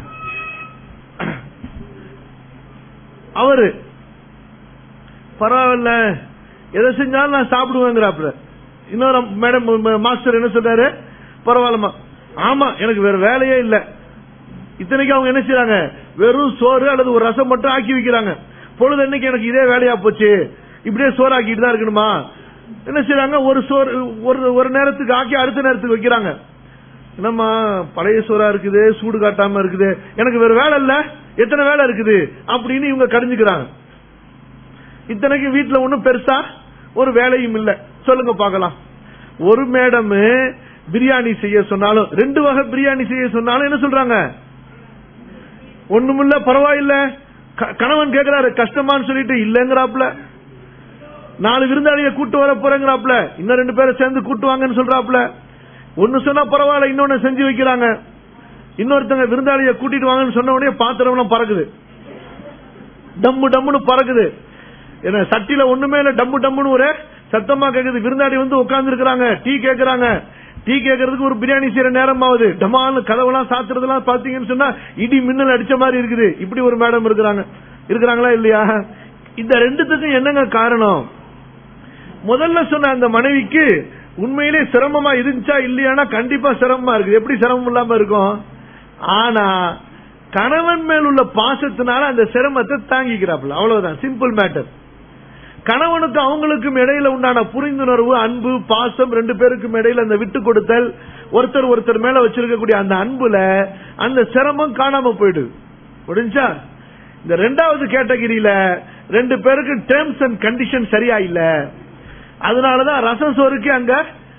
அவரு பரவாயில்ல எதை செஞ்சாலும் நான் சாப்பிடுவேங்கிறாப்ல இன்னொரு மேடம் மாஸ்டர் என்ன சொல்றாரு பரவாயில்லம்மா ஆமா எனக்கு வேற வேலையே இல்ல இத்தனைக்கு அவங்க என்ன செய்றாங்க வெறும் சோறு அல்லது ஒரு ரசம் மட்டும் ஆக்கி வைக்கிறாங்க பொழுது அன்னைக்கு எனக்கு இதே வேலையா போச்சு இப்படியே சோறு ஆக்கிட்டு தான் இருக்கணுமா என்ன செய்றாங்க ஒரு சோறு ஒரு ஒரு நேரத்துக்கு ஆக்கி அடுத்த நேரத்துக்கு வைக்கிறாங்க என்னம்மா பழைய சோறா இருக்குது சூடு காட்டாம இருக்குது எனக்கு வேற வேலை இல்ல எத்தனை வேலை இருக்குது அப்படின்னு இவங்க கடிஞ்சுக்கிறாங்க இத்தனைக்கு வீட்டுல ஒண்ணும் பெருசா ஒரு வேலையும் இல்ல சொல்லுங்க பார்க்கலாம் ஒரு மேடம் பிரியாணி செய்ய சொன்னாலும் ரெண்டு வகை பிரியாணி செய்ய சொன்னாலும் என்ன சொல்றாங்க ஒண்ணுமில்ல பரவாயில்ல க- கணவன் கேக்குறாரு கஷ்டமான்னு சொல்லிட்டு இல்லங்கிறாப்ல நாலு விருந்தாளிய கூட்டு வர போறேங்கிறாப்ல இன்னும் ரெண்டு பேரை சேர்ந்து கூட்டு வாங்கன்னு சொல்றாப்ல ஒன்னு சொன்னா பரவாயில்ல இன்னொன்னு செஞ்சு வைக்கிறாங்க இன்னொருத்தங்க விருந்தாளிய கூட்டிட்டு வாங்கன்னு சொன்ன உடனே பாத்திரம் பறக்குது டம்மு டம்முன்னு பறக்குது என்ன சட்டில ஒண்ணுமே இல்ல டம்மு டம்முன்னு ஒரே சத்தமா கேக்குது விருந்தாளி வந்து உட்கார்ந்து இருக்கிறாங்க டீ கேக்குறாங்க டீ கேக்குறதுக்கு ஒரு பிரியாணி செய்யற நேரம் ஆகுது டமான்னு கதவெல்லாம் சாத்துறதெல்லாம் பாத்தீங்கன்னு சொன்னா இடி மின்னல் அடிச்ச மாதிரி இருக்குது இப்படி ஒரு மேடம் இருக்கிறாங்க இருக்கிறாங்களா இல்லையா இந்த ரெண்டுத்துக்கும் என்னங்க காரணம் முதல்ல சொன்ன அந்த மனைவிக்கு உண்மையிலே சிரமமா இருந்துச்சா இல்லையானா கண்டிப்பா சிரமமா இருக்குது எப்படி சிரமம் இல்லாம இருக்கும் ஆனா கணவன் மேல் உள்ள பாசத்தினால அந்த சிரமத்தை தாங்கிக்கிறாப்புல அவ்வளவுதான் சிம்பிள் மேட்டர் கணவனுக்கு அவங்களுக்கும் இடையில உண்டான புரிந்துணர்வு அன்பு பாசம் ரெண்டு பேருக்கும் இடையில அந்த விட்டு கொடுத்தல் ஒருத்தர் ஒருத்தர் மேல வச்சிருக்கக்கூடிய அந்த அன்புல அந்த சிரமம் காணாம போயிடுது முடிஞ்சா இந்த ரெண்டாவது கேட்டகிரியில ரெண்டு பேருக்கு டேர்ம்ஸ் அண்ட் கண்டிஷன் சரியா இல்ல அதனாலதான் ரசம் சோறுக்கு அங்க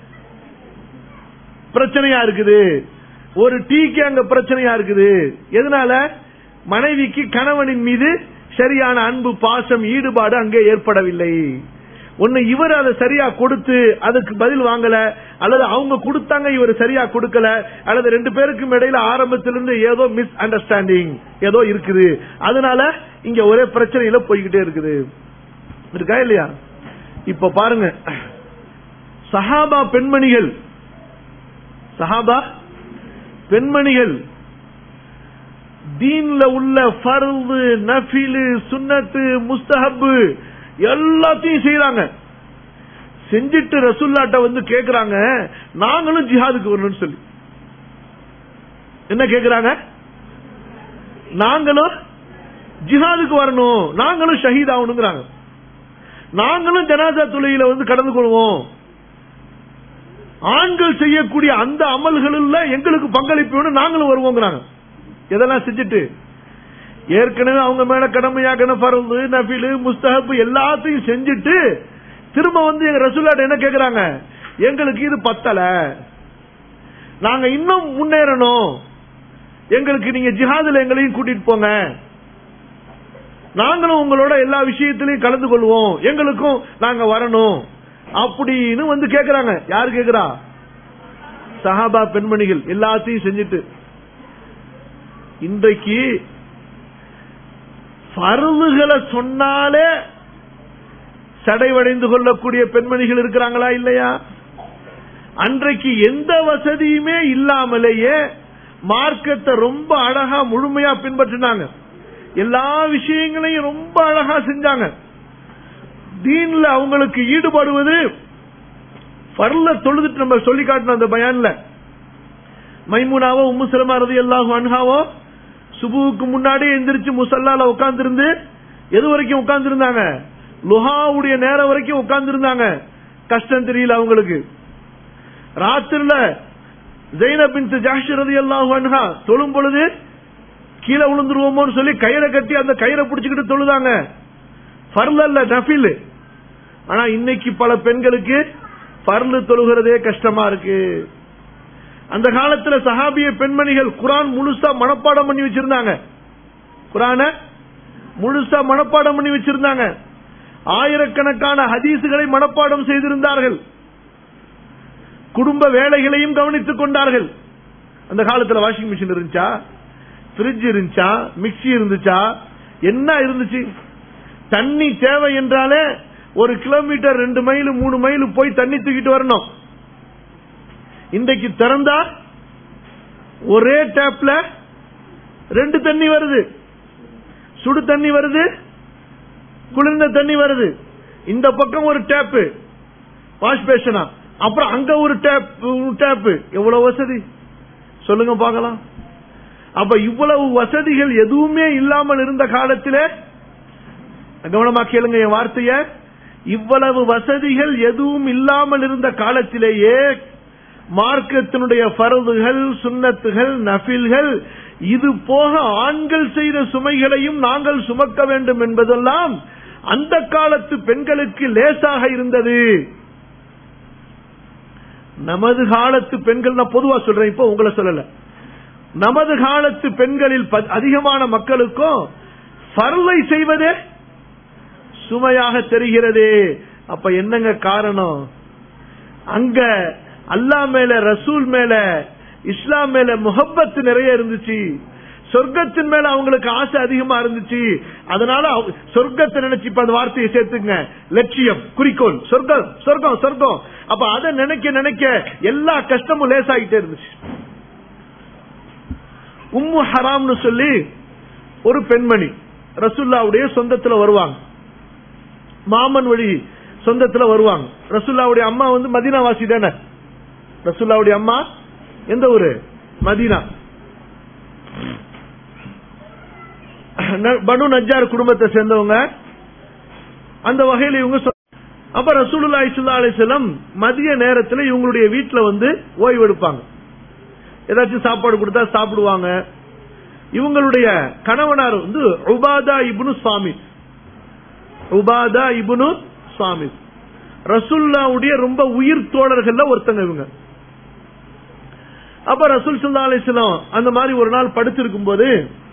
பிரச்சனையா இருக்குது ஒரு டீக்கு அங்க பிரச்சனையா இருக்குது எதனால மனைவிக்கு கணவனின் மீது சரியான அன்பு பாசம் ஈடுபாடு அங்கே ஏற்படவில்லை ஒன்னு இவர் அதை சரியா கொடுத்து அதுக்கு பதில் வாங்கல அல்லது அவங்க கொடுத்தாங்க இவர் சரியா கொடுக்கல அல்லது ரெண்டு பேருக்கும் இடையில ஆரம்பத்திலிருந்து ஏதோ மிஸ் அண்டர்ஸ்டாண்டிங் ஏதோ இருக்குது அதனால இங்க ஒரே பிரச்சனையில போய்கிட்டே இருக்குது இருக்கா இல்லையா இப்ப பாருங்க சஹாபா பெண்மணிகள் சஹாபா பெண்மணிகள் தீன்ல உள்ள ஃபர்து நஃபிலு சுன்னத்து முஸ்தஹப்பு எல்லாத்தையும் செய்யறாங்க செஞ்சிட்டு ரசுல்லாட்ட வந்து கேக்குறாங்க நாங்களும் ஜிஹாதுக்கு வரணும்னு சொல்லி என்ன கேக்குறாங்க நாங்களும் ஜிஹாதுக்கு வரணும் நாங்களும் ஷஹீத் ஆகணுங்கிறாங்க நாங்களும் ஜனாசா தொழுகையில வந்து கடந்து கொள்வோம் ஆண்கள் செய்யக்கூடிய அந்த அமல்களில் எங்களுக்கு பங்களிப்பு வேணும் நாங்களும் வருவோங்கிறாங்க இதெல்லாம் செஞ்சுட்டு ஏற்கனவே அவங்க மேல கடமையாக்கின பரவு நபிலு முஸ்தகப்பு எல்லாத்தையும் செஞ்சுட்டு திரும்ப வந்து எங்க ரசூலாட்ட என்ன கேக்குறாங்க எங்களுக்கு இது பத்தல நாங்க இன்னும் முன்னேறணும் எங்களுக்கு நீங்க ஜிஹாதுல எங்களையும் கூட்டிட்டு போங்க நாங்களும் உங்களோட எல்லா விஷயத்திலையும் கலந்து கொள்வோம் எங்களுக்கும் நாங்க வரணும் அப்படின்னு வந்து கேக்குறாங்க யாரு கேக்குறா சஹாபா பெண்மணிகள் எல்லாத்தையும் செஞ்சுட்டு இன்றைக்கு பருவுகளை சொன்னாலே சடைவடைந்து கொள்ளக்கூடிய பெண்மணிகள் இருக்கிறாங்களா இல்லையா அன்றைக்கு எந்த வசதியுமே இல்லாமலேயே மார்க்கத்தை ரொம்ப அழகா முழுமையா பின்பற்றினாங்க எல்லா விஷயங்களையும் ரொம்ப அழகா செஞ்சாங்க தீன்ல அவங்களுக்கு ஈடுபடுவது பரல தொழுதுட்டு நம்ம சொல்லி காட்டின அந்த பயான்ல மைமுனாவோ உம்மு சலமா ரதி அல்லாஹு அன்ஹாவோ சுபுவுக்கு முன்னாடி எந்திரிச்சு முசல்லால உட்கார்ந்து இருந்து எது வரைக்கும் உட்கார்ந்து இருந்தாங்க லுஹாவுடைய நேரம் வரைக்கும் உட்கார்ந்து இருந்தாங்க கஷ்டம் தெரியல அவங்களுக்கு ராத்திரில ஜெயினபின் ஜாஷி ரதி அல்லாஹு அன்ஹா தொழும் பொழுது கீழே விழுந்துருவோமோன்னு சொல்லி கயிறை கட்டி அந்த கயிறை பிடிச்சுக்கிட்டு தொழுதாங்க பர்ல அல்ல நஃபில் ஆனா இன்னைக்கு பல பெண்களுக்கு பர்லு தொழுகிறதே கஷ்டமா இருக்கு அந்த காலத்துல சஹாபிய பெண்மணிகள் குரான் முழுசா மனப்பாடம் பண்ணி வச்சிருந்தாங்க குரான முழுசா மனப்பாடம் பண்ணி வச்சிருந்தாங்க ஆயிரக்கணக்கான ஹதீசுகளை மனப்பாடம் செய்திருந்தார்கள் குடும்ப வேலைகளையும் கவனித்துக் கொண்டார்கள் அந்த காலத்துல வாஷிங் மிஷின் இருந்துச்சா பிரிட்ஜ் இருந்துச்சா மிக்சி இருந்துச்சா என்ன இருந்துச்சு தண்ணி தேவை என்றாலே ஒரு கிலோமீட்டர் ரெண்டு மைல் மூணு மைல் போய் தண்ணி தூக்கிட்டு வரணும் இன்றைக்கு திறந்தா ஒரே டேப்ல ரெண்டு தண்ணி வருது சுடு தண்ணி வருது குளிர்ந்த தண்ணி வருது இந்த பக்கம் ஒரு டேப்பு வாஷ் பேஷனா அப்புறம் அங்க ஒரு டேப் டேப்பு எவ்வளவு வசதி சொல்லுங்க பார்க்கலாம் அப்ப இவ்வளவு வசதிகள் எதுவுமே இல்லாமல் இருந்த காலத்திலே கவனமா கேளுங்க என் வார்த்தைய இவ்வளவு வசதிகள் எதுவும் இல்லாமல் இருந்த காலத்திலேயே மார்க்கத்தினுடைய பரவுகள் சுண்ணத்துகள் நபில்கள் இது போக ஆண்கள் செய்த சுமைகளையும் நாங்கள் சுமக்க வேண்டும் என்பதெல்லாம் அந்த காலத்து பெண்களுக்கு லேசாக இருந்தது நமது காலத்து பெண்கள் நான் பொதுவா சொல்றேன் இப்போ உங்களை சொல்லல நமது காலத்து பெண்களில் அதிகமான மக்களுக்கும் பருளை செய்வதே சுமையாக தெரிகிறது அப்ப என்னங்க காரணம் அங்க அல்லா மேல ரசூல் மேல இஸ்லாம் மேல முகப்பத்து நிறைய இருந்துச்சு சொர்க்கத்தின் மேல அவங்களுக்கு ஆசை அதிகமா இருந்துச்சு அதனால சொர்க்கத்தை நினைச்சு இப்ப அந்த வார்த்தையை சேர்த்துங்க லட்சியம் குறிக்கோள் சொர்க்கம் சொர்க்கம் சொர்க்கம் அப்ப அதை நினைக்க நினைக்க எல்லா கஷ்டமும் லேசாகிட்டே இருந்துச்சு உம்மு ஹராம்னு சொல்லி ஒரு பெண்மணி ரசுல்லாவுடைய சொந்தத்துல வருவாங்க மாமன் வழி சொந்தத்துல வருவாங்க ரசுல்லாவுடைய அம்மா வந்து மதீனாவாசி தானே ரசுல்லாவுடைய அம்மா எந்த ஊரு மதீனா ந- பனு நஜ்ஜார் குடும்பத்தை சேர்ந்தவங்க அந்த வகையில இவங்க சொல்- அப்ப ரசூலுல்லாஹி ஸல்லல்லாஹு அலைஹி வஸல்லம் மதிய நேரத்துல இவங்களுடைய வீட்ல வந்து ஓய்வு எடுப்பாங்க ஏதாச்சும் சாப்பாடு கொடுத்தா சாப்பிடுவாங்க இவங்களுடைய கணவனார் வந்து உபாதா இப்னு சாமி உபாதா இப்னு சாமி ரசூல்லாவுடைய ரொம்ப உயிர் தோழர்கள்ல ஒருத்தங்க இவங்க அப்ப ரசூல் சல்லா அலிஸ்லாம் அந்த மாதிரி ஒரு நாள் படுத்திருக்கும் போது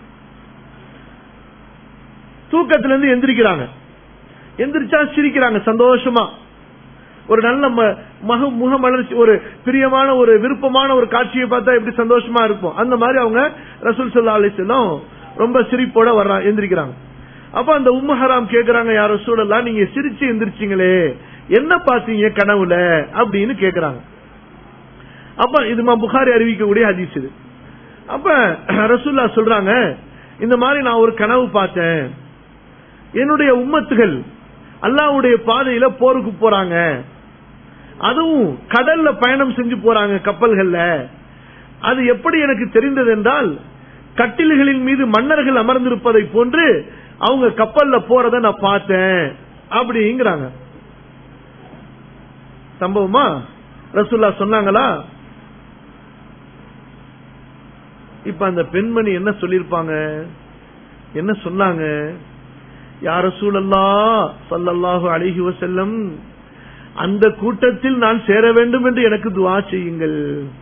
தூக்கத்துல இருந்து எந்திரிக்கிறாங்க எந்திரிச்சா சிரிக்கிறாங்க சந்தோஷமா ஒரு நல்ல ம- மக முகமலர்ச்சி ஒரு பிரியமான ஒரு விருப்பமான ஒரு காட்சியை பார்த்தா எப்படி சந்தோஷமா இருப்போம் அந்த மாதிரி அவங்க ரசூல் சல்லா அலிஸ்லாம் ரொம்ப சிரிப்போட வர்றா எந்திரிக்கிறாங்க அப்ப அந்த உம்மு ஹராம் கேக்குறாங்க யார் ரசூலல்லா நீங்க சிரிச்சு எந்திரிச்சீங்களே என்ன பாத்தீங்க கனவுல அப்படின்னு கேக்குறாங்க அப்ப இது மா புகாரி அறிவிக்கக்கூடிய ஹதீஸ் இது அப்ப ரசூல்லா சொல்றாங்க இந்த மாதிரி நான் ஒரு கனவு பார்த்தேன் என்னுடைய உம்மத்துகள் அல்லாஹ்வுடைய பாதையில போருக்கு போறாங்க அதுவும் கடல்ல பயணம் செஞ்சு போறாங்க கப்பல்கள்ல அது எப்படி எனக்கு தெரிந்தது என்றால் கட்டில்களின் மீது மன்னர்கள் அமர்ந்திருப்பதை போன்று அவங்க கப்பல்ல போறத நான் பார்த்தேன் அப்படிங்கிறாங்க சம்பவமா ரசூல்லா சொன்னாங்களா இப்ப அந்த பெண்மணி என்ன சொல்லிருப்பாங்க என்ன சொன்னாங்க யார சூழல்லா சல்லல்லாஹு அலைஹி வஸல்லம் அந்த கூட்டத்தில் நான் சேர வேண்டும் என்று எனக்கு துவா செய்யுங்கள்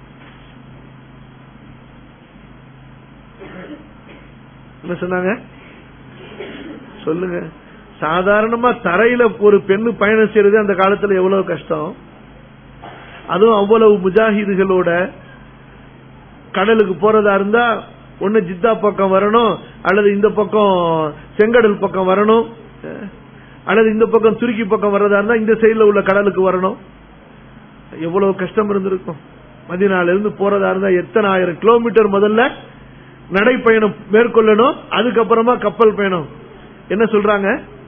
என்ன சொன்னாங்க சொல்லுங்க சாதாரணமா தரையில ஒரு பெண்ணு பயணம் செய்யறது அந்த காலத்துல எவ்வளவு கஷ்டம் அதுவும் அவ்வளவு முஜாஹிதுகளோட கடலுக்கு போறதா இருந்தா ஒண்ணு ஜித்தா பக்கம் வரணும் அல்லது இந்த பக்கம் செங்கடல் பக்கம் வரணும் அஹ், அல்லது இந்த பக்கம் துருக்கி பக்கம் வர்றதா இருந்தா இந்த சைடுல உள்ள கடலுக்கு வரணும் எவ்வளவு கஷ்டம் இருந்திருக்கும் மதினால இருந்து போறதா இருந்தா எத்தனை ஆயிரம் கிலோமீட்டர் முதல்ல நடைப்பயணம் மேற்கொள்ளணும் அதுக்கப்புறமா கப்பல் பயணம் என்ன சொல்றாங்க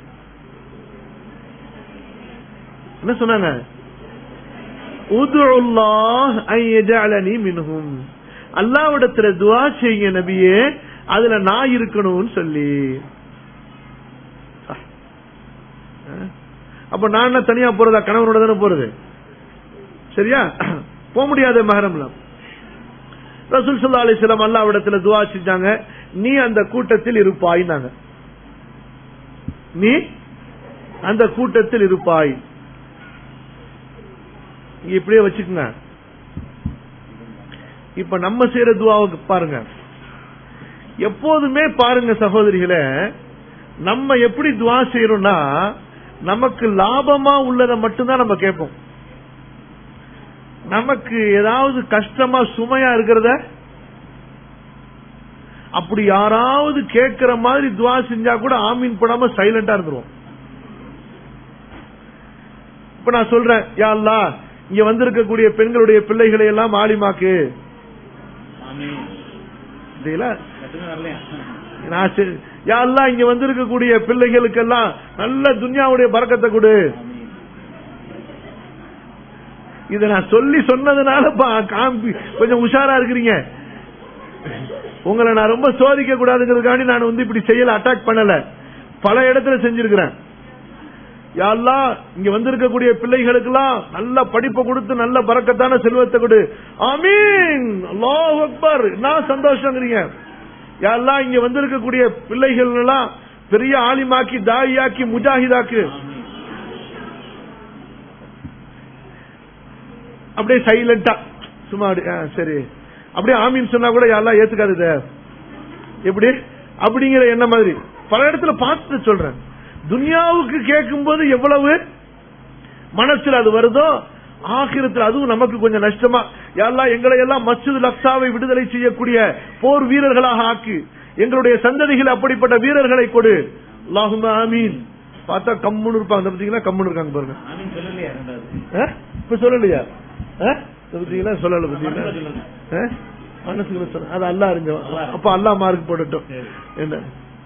என்ன சொன்னாங்க உதுல்லாஹ் ஐ யஜஅலனி மின்ஹும் அல்லாஹ்விடத்துல துஆ செய்யுங்க நபியே அதுல நான் இருக்கணும்னு சொல்லி அஹ். அப்ப நான் என்ன தனியா போறதா கணவனோட தானே போறது சரியா போக முடியாத மகரம்ல ரசூல் சல்லா அலிஸ்லாம் அல்லாவிடத்துல துவா செஞ்சாங்க நீ அந்த கூட்டத்தில் இருப்பாய்னாங்க நீ அந்த கூட்டத்தில் இருப்பாய் இங்க இப்படியே வச்சுக்கோங்க இப்ப நம்ம செய்யற துவாவுக்கு பாருங்க எப்போதுமே பாருங்க சகோதரிகளே நம்ம எப்படி துவா செய்யறோம்னா நமக்கு லாபமா உள்ளதை மட்டும்தான் நம்ம கேட்போம் நமக்கு ஏதாவது கஷ்டமா சுமையா இருக்கிறத அப்படி யாராவது கேட்கிற மாதிரி துவா செஞ்சா கூட ஆமீன் படாம சைலண்டா இருந்துருவோம் இப்ப நான் சொல்றேன் யா அல்லாஹ் இங்க வந்திருக்கக்கூடிய பெண்களுடைய பிள்ளைகளை எல்லாம் ஆலிமாக்கு இதெல்லாம் நான் சரி- யா அல்லாஹ் இங்க வந்திருக்கக்கூடிய பிள்ளைகளுக்கெல்லாம் நல்ல துன்யாவுடைய பறக்கத்தை கொடு இத நான் சொல்லி சொன்னதுனால பா- காம்பி கொஞ்சம் உஷாரா இருக்கிறீங்க உங்களை நான் ரொம்ப சோதிக்க கூடாதுங்கிறதுக்காண்டி நான் வந்து இப்படி செய்யல அட்டாக் பண்ணல பல இடத்துல செஞ்சிருக்கிறேன் யா அல்லாஹ் இங்க வந்திருக்கக்கூடிய பிள்ளைகளுக்கெல்லாம் நல்ல படிப்பை கொடுத்து நல்ல பறக்கத்தான செல்வத்தை கொடு ஆமீன் அல்லாஹ் அக்பர் நான் சந்தோஷங்கிறீங்க யா அல்லாஹ் இங்க வந்திருக்கக்கூடிய பிள்ளைகள் எல்லாம் பெரிய ஆலிமாக்கி தாயியாக்கி முஜாஹிதாக்கு அப்படியே சைலண்டா சும்மா அப்படி, ஆ, சரி அப்படியே ஆமீன் சொன்னா கூட யாரெல்லாம் ஏத்துக்காது இத. எப்படி அப்படிங்கிற என்ன மாதிரி பல இடத்துல பார்த்து சொல்றேன் துனியாவுக்கு கேட்கும்போது எவ்வளவு மனசுல அது வருதோ ஆகிரத்தில் அதுவும் நமக்கு கொஞ்சம் நஷ்டமா யாரெல்லாம் எங்களை எல்லாம் மஸ்ஜித் லக்ஸாவை விடுதலை செய்யக்கூடிய போர் வீரர்களாக ஆக்கு எங்களுடைய சந்ததிகள் அப்படிப்பட்ட வீரர்களை கொடு அல்லாஹும்ம ஆமீன் பார்த்தா கம்முன்னு இருப்பாங்க இந்த பார்த்தீங்கன்னா கம்முன்னு இருக்காங்க பாருங்க ஆ? இப்ப சொல்லலையா ஆ? இத பார்த்தீங்களா சொல்லல பார்த்தீங்களா ஆ? மனசுக்குள்ள சொல்ல அது அல்லா அறிஞ்சவன் அப்ப அல்லா மார்க் போடட்டும் என்ன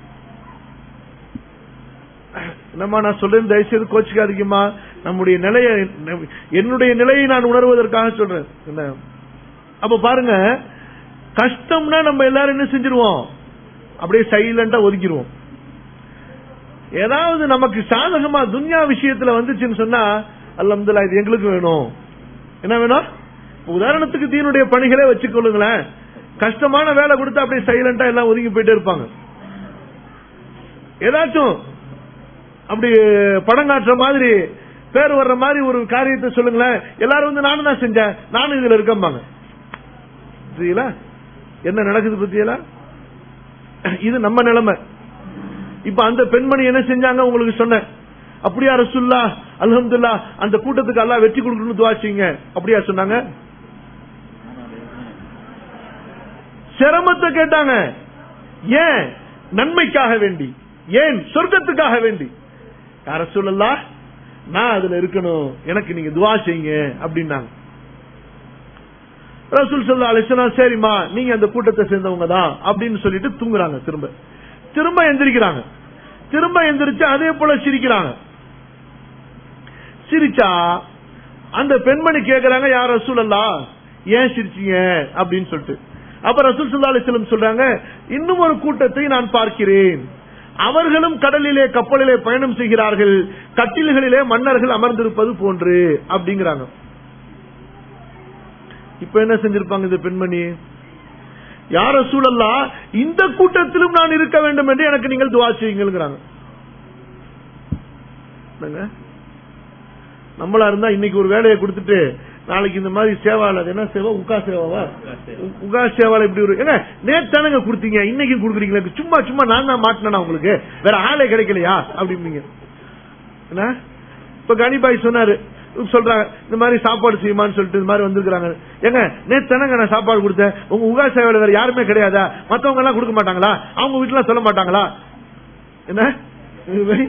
என்னம்மா நான் சொல்றேன் தயவுசெய்து கோச்சிக்காதீங்கம்மா நம்முடைய நிலையை என்னுடைய நிலையை நான் உணர்வதற்காக சொல்றேன் என்ன அப்ப பாருங்க கஷ்டம்னா நம்ம எல்லாரும் என்ன செஞ்சிருவோம் அப்படியே சைலண்டா ஒதுக்கிடுவோம் ஏதாவது நமக்கு சாதகமா துன்யா விஷயத்துல வந்துச்சுன்னு சொன்னா அல்ஹம்துலில்லாஹ் இது எங்களுக்கு வேணும் என்ன வேணும் இப்ப உதாரணத்துக்கு தீனுடைய பணிகளே வச்சுக்கொள்ளுங்களேன் கஷ்டமான வேலை கொடுத்தா அப்படியே சைலண்டா எல்லாம் ஒதுங்கி போயிட்டே இருப்பாங்க ஏதாச்சும் அப்படி படம் காட்டுற மாதிரி பேர் வர்ற மாதிரி ஒரு காரியத்தை சொல்லுங்களேன் எல்லாரும் வந்து நானும் தான் செஞ்சேன் நானும் இதுல இருக்கம்பாங்க புரியுங்களா என்ன நடக்குது பத்தியலா இது நம்ம நிலைமை இப்ப அந்த பெண்மணி என்ன செஞ்சாங்க உங்களுக்கு சொன்னேன் அப்படியா ரசுல்லா அல்ஹம்துல்லா அந்த கூட்டத்துக்கு அல்லாஹ் வெற்றி கொடுக்கணும்னு துவாச்சிங்க அப்படியா சொன்னாங்க சிரமத்தை கேட்டாங்க ஏன் நன்மைக்காக வேண்டி ஏன் சொர்க்கத்துக்காக வேண்டி யார சொல்லலாம் நான் அதுல இருக்கணும் எனக்கு நீங்க துவா செய்யுங்க அப்படின்னாங்க ரசூல் சொல்லா அலிஸ்லாம் சரிம்மா நீங்க அந்த கூட்டத்தை சேர்ந்தவங்க தான் அப்படின்னு சொல்லிட்டு தூங்குறாங்க திரும்ப திரும்ப எந்திரிக்கிறாங்க திரும்ப எந்திரிச்சு அதே போல சிரிக்கிறாங்க சிரிச்சா அந்த பெண்மணி கேக்குறாங்க யார் ரசூல் அல்லா ஏன் சிரிச்சீங்க அப்படின்னு சொல்லிட்டு அப்ப ரசூல் சல்லா அலிஸ்லம் சொல்றாங்க இன்னும் ஒரு கூட்டத்தை நான் பார்க்கிறேன் அவர்களும் கடலிலே கப்பலிலே பயணம் செய்கிறார்கள் கட்டில்களிலே மன்னர்கள் அமர்ந்திருப்பது போன்று அப்படிங்கிறாங்க இப்ப என்ன செஞ்சிருப்பாங்க இந்த பெண்மணி யார சூழல்லா இந்த கூட்டத்திலும் நான் இருக்க வேண்டும் என்று எனக்கு நீங்கள் துவா செய்யுங்கிறாங்க என்னங்க? நம்மளா இருந்தா இன்னைக்கு ஒரு வேலையை கொடுத்துட்டு நாளைக்கு இந்த மாதிரி சேவால அது என்ன சேவா உக்கா சேவாவா உ- உகா சேவால இப்படி ஒரு ஏங்க நேத்தானங்க கொடுத்தீங்க இன்னைக்கு கொடுக்குறீங்களா சும்மா சும்மா நான் தான் மாட்டினா உங்களுக்கு வேற ஆளே கிடைக்கலையா அப்படிம்பீங்க என்ன இப்ப கனிபாய் சொன்னாரு சொல்றாங்க இந்த மாதிரி சாப்பாடு செய்யுமான்னு சொல்லிட்டு இந்த மாதிரி வந்திருக்காங்க ஏங்க நேத்தானங்க நான் சாப்பாடு கொடுத்தேன் உங்க உகா சேவையில வேற யாருமே கிடையாதா மத்தவங்க எல்லாம் கொடுக்க மாட்டாங்களா அவங்க வீட்டுல சொல்ல மாட்டாங்களா என்ன இது மாதிரி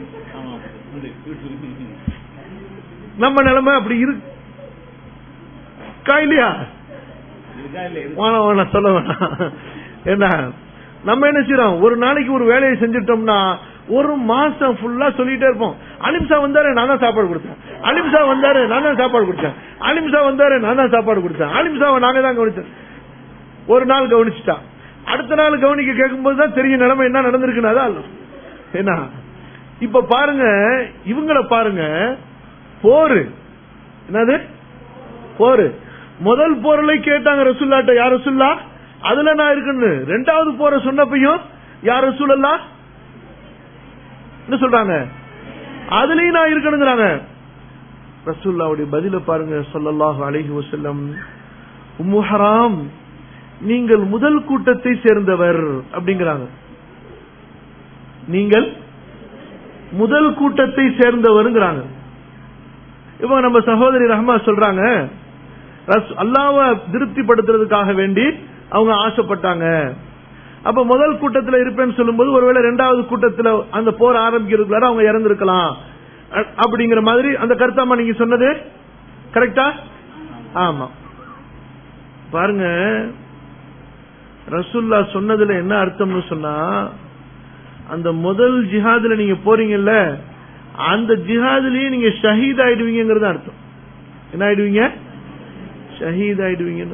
நம்ம நிலைமை அப்படி இருக்கா இல்லையா வேணாம் வேணாம் சொல்ல வேணாம் என்ன நம்ம என்ன செய்யறோம் ஒரு நாளைக்கு ஒரு வேலையை செஞ்சுட்டோம்னா ஒரு மாசம் ஃபுல்லா சொல்லிட்டே இருப்போம் அலிம்சா வந்தாரு நான் தான் சாப்பாடு கொடுத்தேன் அலிம்சா வந்தாரு நான் தான் சாப்பாடு கொடுத்தேன் அலிம்சா வந்தாரு நான் தான் சாப்பாடு கொடுத்தேன் அலிம்சாவை நாங்க தான் கவனிச்சோம் ஒரு நாள் கவனிச்சுட்டா அடுத்த நாள் கவனிக்க கேட்கும்போது தான் தெரியும் நிலைமை என்ன நடந்திருக்குன்னு அதான் என்ன இப்ப பாருங்க இவங்களை பாருங்க போரு என்னது போரு முதல் போரலை கேட்டாங்க ரசுல்லாட்ட யார் ரசுல்லா அதுல நான் இருக்குன்னு ரெண்டாவது போற சொன்னப்பையும் யார் ரசூலல்லா என்ன சொல்றாங்க அதுலயும் நான் இருக்கணுங்கிறாங்க ரசூல்லாவுடைய பதில பாருங்க சொல்லல்லாஹு அலைஹி வஸல்லம் உம்மு ஹராம் நீங்கள் முதல் கூட்டத்தை சேர்ந்தவர் அப்படிங்கிறாங்க நீங்கள் முதல் கூட்டத்தை சேர்ந்தவருங்கிறாங்க இப்ப நம்ம சகோதரி ரஹ்மா சொல்றாங்க ரஸ்- அல்லாஹ்வை திருப்திப்படுத்துறதுக்காக வேண்டி அவங்க ஆசைப்பட்டாங்க அப்ப முதல் கூட்டத்துல இருப்பேன்னு சொல்லும்போது ஒருவேளை ரெண்டாவது கூட்டத்துல அந்த போர் ஆரம்பிக்கிறதுக்குள்ளார அவங்க இறந்திருக்கலாம் அ- அப்படிங்கிற மாதிரி அந்த கருத்தாமா நீங்க சொன்னது கரெக்டா ஆமா பாருங்க ரசுல்லா சொன்னதுல என்ன அர்த்தம்னு சொன்னா அந்த முதல் ஜிஹாதுல நீங்க போறீங்கல்ல அந்த ஜிஹாதுலயே நீங்க ஷஹீத் ஆயிடுவீங்கிறது அர்த்தம் என்ன ஆயிடுவீங்க ஷஹீத் ஆயிடுவீங்கன்னு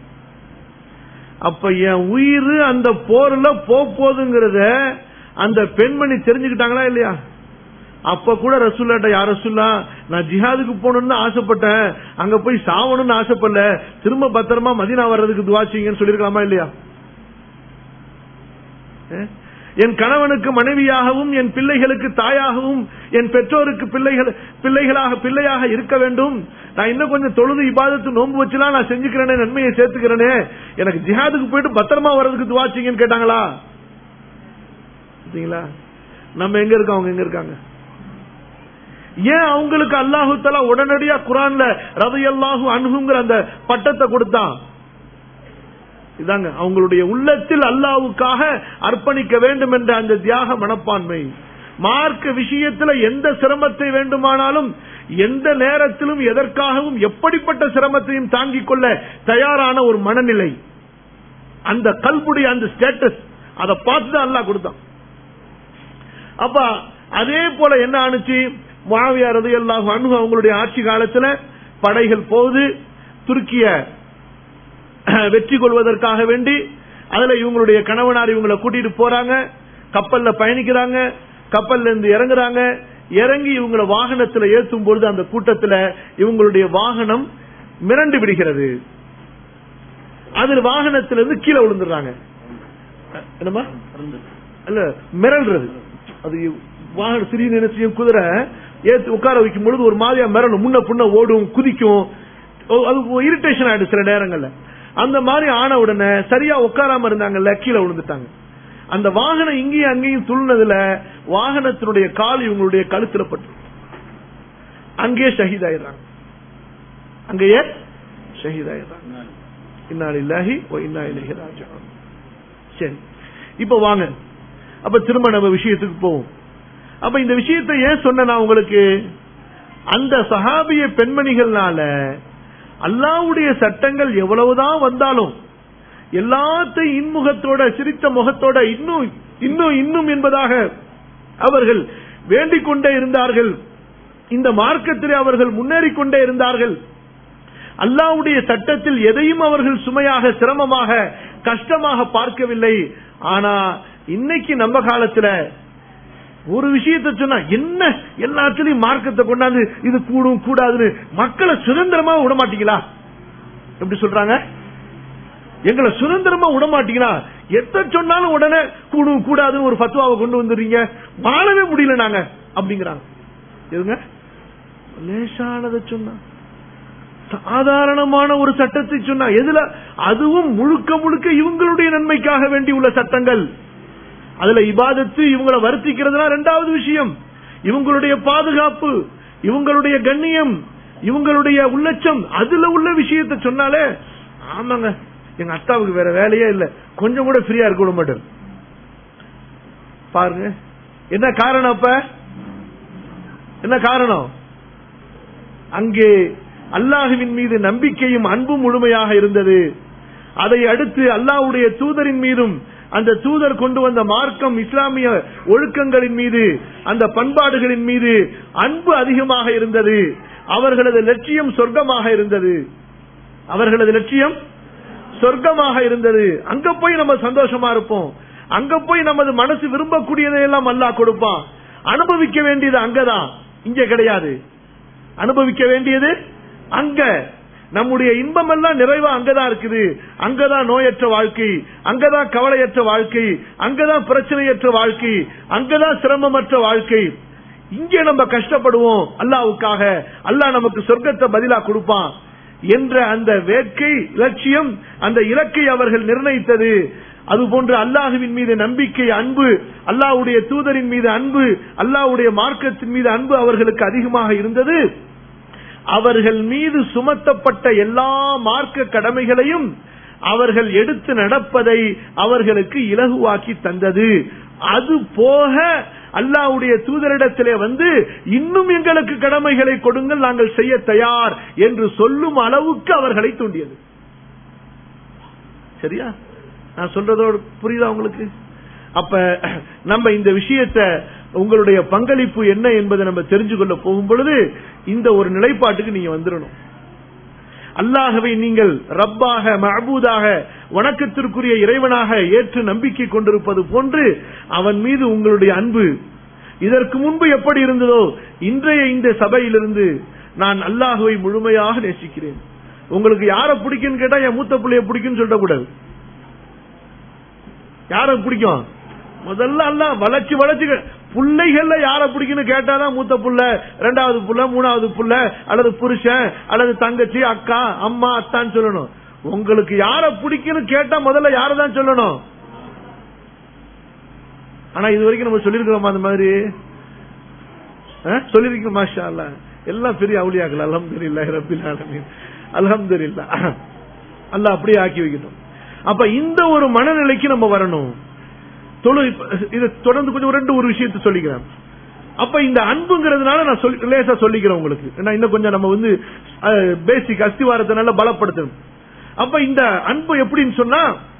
அப்ப என் உயிர் அந்த போர்ல போ போதுங்கிறத அந்த பெண்மணி தெரிஞ்சுக்கிட்டாங்களா இல்லையா அப்ப கூட ரசூல்லாட்ட யார் ரசூல்லா நான் ஜிஹாதுக்கு போகணும்னு ஆசைப்பட்டேன் அங்க போய் சாவணும்னு ஆசைப்படல திரும்ப பத்திரமா மதினா வர்றதுக்கு துவாச்சிங்கன்னு சொல்லிருக்கலாமா இல்லையா அஹ்? என் கணவனுக்கு மனைவியாகவும் என் பிள்ளைகளுக்கு தாயாகவும் என் பெற்றோருக்கு பிள்ளைகள் பிள்ளைகளாக பிள்ளையாக இருக்க வேண்டும் நான் இன்னும் கொஞ்சம் தொழுது இபாதத்து நோன்பு வச்சுலாம் நான் செஞ்சுக்கிறேனே நன்மையை சேர்த்துக்கிறேனே எனக்கு ஜிஹாதுக்கு போயிட்டு பத்திரமா வர்றதுக்கு துவாச்சிங்கன்னு கேட்டாங்களா பார்த்தீங்களா நம்ம எங்க இருக்கோம் அவங்க எங்க இருக்காங்க ஏன் அவங்களுக்கு அல்லாஹு தலா உடனடியா குரான்ல ரதையல்லாஹு அணுகுங்கிற அந்த பட்டத்தை கொடுத்தான் இதாங்க அவங்களுடைய உள்ளத்தில் அல்லாவுக்காக அர்ப்பணிக்க வேண்டும் என்ற அந்த தியாக மனப்பான்மை மார்க்க விஷயத்துல எந்த சிரமத்தை வேண்டுமானாலும் எந்த நேரத்திலும் எதற்காகவும் எப்படிப்பட்ட சிரமத்தையும் தாங்கிக் கொள்ள தயாரான ஒரு மனநிலை அந்த கல்புடைய அந்த ஸ்டேட்டஸ் அதை பார்த்து தான் அல்லாஹ் கொடுத்தான் அப்ப அதே போல என்ன ஆணுச்சு மாவியா ரதையல்லாஹு அணுகு அவங்களுடைய ஆட்சி காலத்துல படைகள் போகுது துருக்கிய வெற்றி கொள்வதற்காக வேண்டி அதுல இவங்களுடைய கணவனார் இவங்களை கூட்டிட்டு போறாங்க கப்பல்ல பயணிக்கிறாங்க கப்பல்ல இருந்து இறங்குறாங்க இறங்கி இவங்களை வாகனத்துல ஏற்றும் பொழுது அந்த கூட்டத்துல இவங்களுடைய வாகனம் மிரண்டு விடுகிறது அதுல வாகனத்திலிருந்து கீழே விழுந்துடுறாங்க என்னமா இல்ல மிரள்றது அது வாகன சிறிய நினைச்சியும் குதிரை ஏத்து உட்கார வைக்கும் பொழுது ஒரு மாதிரியா மிரளும் முன்ன புண்ண ஓடும் குதிக்கும் ஓ, அது இரிட்டேஷன் ஆயிடும் சில நேரங்கள்ல அந்த மாதிரி ஆன உடனே சரியா உட்காராம இருந்தாங்கல்ல கீழே விழுந்துட்டாங்க அந்த வாகனம் இங்கேயும் அங்கேயும் துள்ளினதுல வாகனத்தினுடைய கால் இவங்களுடைய கழுத்துல பட்டு அங்கேயே ஷஹீதாயிடுறாங்க அங்கேயே ஷஹீதாயிடுறாங்க இன்னா லில்லாஹி வ இன்னா இலைஹி ராஜிஊன் சரி இப்ப வாங்க அப்ப திரும்ப நம்ம விஷயத்துக்கு போவோம் அப்ப இந்த விஷயத்தை ஏன் சொன்ன நான் உங்களுக்கு அந்த சஹாபிய பெண்மணிகள்னால அல்லாவுடைய சட்டங்கள் எவ்வளவுதான் வந்தாலும் எல்லாத்தையும் இன்முகத்தோட சிரித்த முகத்தோட இன்னும் இன்னும் இன்னும் என்பதாக அவர்கள் வேண்டிக் கொண்டே இருந்தார்கள் இந்த மார்க்கத்திலே அவர்கள் முன்னேறிக் கொண்டே இருந்தார்கள் அல்லாவுடைய சட்டத்தில் எதையும் அவர்கள் சுமையாக சிரமமாக கஷ்டமாக பார்க்கவில்லை ஆனா இன்னைக்கு நம்ம காலத்துல ஒரு விஷயத்தை சொன்னா என்ன எல்லாத்துலயும் மார்க்கத்தை கொண்டாந்து இது கூடும் கூடாதுன்னு மக்களை சுதந்திரமா விட மாட்டீங்களா எப்படி சொல்றாங்க எங்களை சுதந்திரமா விட மாட்டீங்களா எத்த சொன்னாலும் உடனே கூடும் கூடாதுன்னு ஒரு பத்துவாவை கொண்டு வந்துடுறீங்க வாழவே முடியல நாங்க அப்படிங்கிறாங்க எதுங்க லேசானதை சொன்னா சாதாரணமான ஒரு சட்டத்தை சொன்னா எதுல அதுவும் முழுக்க முழுக்க இவங்களுடைய நன்மைக்காக வேண்டி உள்ள சட்டங்கள் அதுல இபாதத்து இவங்களை வருத்திக்கிறதுனா ரெண்டாவது விஷயம் இவங்களுடைய பாதுகாப்பு இவங்களுடைய கண்ணியம் இவங்களுடைய உள்ளச்சம் அதுல உள்ள விஷயத்தை சொன்னாலே ஆமாங்க எங்க அத்தாவுக்கு வேற வேலையே இல்ல கொஞ்சம் கூட ஃப்ரீயா இருக்க விட மாட்டார் பாருங்க என்ன காரணம் அப்ப என்ன காரணம் அங்கே அல்லாஹுவின் மீது நம்பிக்கையும் அன்பும் முழுமையாக இருந்தது அதை அடுத்து அல்லாஹ்வுடைய தூதரின் மீதும் அந்த தூதர் கொண்டு வந்த மார்க்கம் இஸ்லாமிய ஒழுக்கங்களின் மீது அந்த பண்பாடுகளின் மீது அன்பு அதிகமாக இருந்தது அவர்களது லட்சியம் சொர்க்கமாக இருந்தது அவர்களது லட்சியம் சொர்க்கமாக இருந்தது அங்க போய் நம்ம சந்தோஷமா இருப்போம் அங்க போய் நமது மனசு விரும்பக்கூடியதையெல்லாம் அல்லாஹ் கொடுப்பான் அனுபவிக்க வேண்டியது அங்கதான் இங்க கிடையாது அனுபவிக்க வேண்டியது அங்க நம்முடைய இன்பம் எல்லாம் நிறைவா அங்கதான் இருக்குது அங்கதான் நோயற்ற வாழ்க்கை அங்கதான் கவலையற்ற வாழ்க்கை அங்கதான் பிரச்சனையற்ற வாழ்க்கை அங்கதான் சிரமமற்ற வாழ்க்கை இங்கே நம்ம கஷ்டப்படுவோம் அல்லாவுக்காக அல்லாஹ் நமக்கு சொர்க்கத்தை பதிலா கொடுப்பான் என்ற அந்த வேட்கை இலட்சியம் அந்த இலக்கை அவர்கள் நிர்ணயித்தது அதுபோன்று அல்லாஹுவின் மீது நம்பிக்கை அன்பு அல்லாஹ்வுடைய தூதரின் மீது அன்பு அல்லாஹ்வுடைய மார்க்கத்தின் மீது அன்பு அவர்களுக்கு அதிகமாக இருந்தது அவர்கள் மீது சுமத்தப்பட்ட எல்லா மார்க்க கடமைகளையும் அவர்கள் எடுத்து நடப்பதை அவர்களுக்கு இலகுவாக்கி தந்தது அது போக அல்லாவுடைய தூதரிடத்திலே வந்து இன்னும் எங்களுக்கு கடமைகளை கொடுங்கள் நாங்கள் செய்ய தயார் என்று சொல்லும் அளவுக்கு அவர்களை தூண்டியது சரியா நான் சொல்றதோடு புரியுதா உங்களுக்கு அப்ப நம்ம இந்த விஷயத்த உங்களுடைய பங்களிப்பு என்ன என்பதை நம்ம தெரிஞ்சு கொள்ள போகும் பொழுது இந்த ஒரு நிலைப்பாட்டுக்கு நீங்க வந்துடணும் அல்லாஹவை நீங்கள் ரப்பாக மஹபூதாக வணக்கத்திற்குரிய இறைவனாக ஏற்று நம்பிக்கை கொண்டிருப்பது போன்று அவன் மீது உங்களுடைய அன்பு இதற்கு முன்பு எப்படி இருந்ததோ இன்றைய இந்த சபையிலிருந்து நான் அல்லாஹுவை முழுமையாக நேசிக்கிறேன் உங்களுக்கு யார பிடிக்கும்னு கேட்டா என் மூத்த பிள்ளைய பிடிக்கும்னு சொல்லக்கூடாது யார பிடிக்கும் முதல்ல அல்ல வளர்ச்சி வளர்ச்சி பிள்ளைகள்ல யார பிடிக்கும்னு கேட்டாதான் மூத்த புள்ள ரெண்டாவது புள்ள மூணாவது புள்ள அல்லது புருஷன் அல்லது தங்கச்சி அக்கா அம்மா அத்தான்னு சொல்லணும் உங்களுக்கு யார பிடிக்கும்னு கேட்டா முதல்ல யாரதான் சொல்லணும் ஆனா இது வரைக்கும் நம்ம சொல்லிருக்கிறோமா அந்த மாதிரி சொல்லிருக்கோம் மாஷா அல்ல எல்லாம் பெரிய அவுளியாக்கள் அலமதுல்லா ரபில் ஆலமீன் அலமதுல்லா அல்ல அப்படியே ஆக்கி வைக்கட்டும் அப்ப இந்த ஒரு மனநிலைக்கு நம்ம வரணும் தொழு இதை தொடர்ந்து கொஞ்சம் ரெண்டு ஒரு விஷயத்தை சொல்லிக்கிறேன் அப்ப இந்த அன்புங்கிறதுனால நான் சொல்லி லேசா சொல்லிக்கிறேன் உங்களுக்கு ஏன்னா இன்னும் கொஞ்சம் நம்ம வந்து பேசிக் அஸ்திவாரத்தை நல்லா பலப்படுத்தணும் அப்ப இந்த அன்பு எப்படின்னு சொன்னா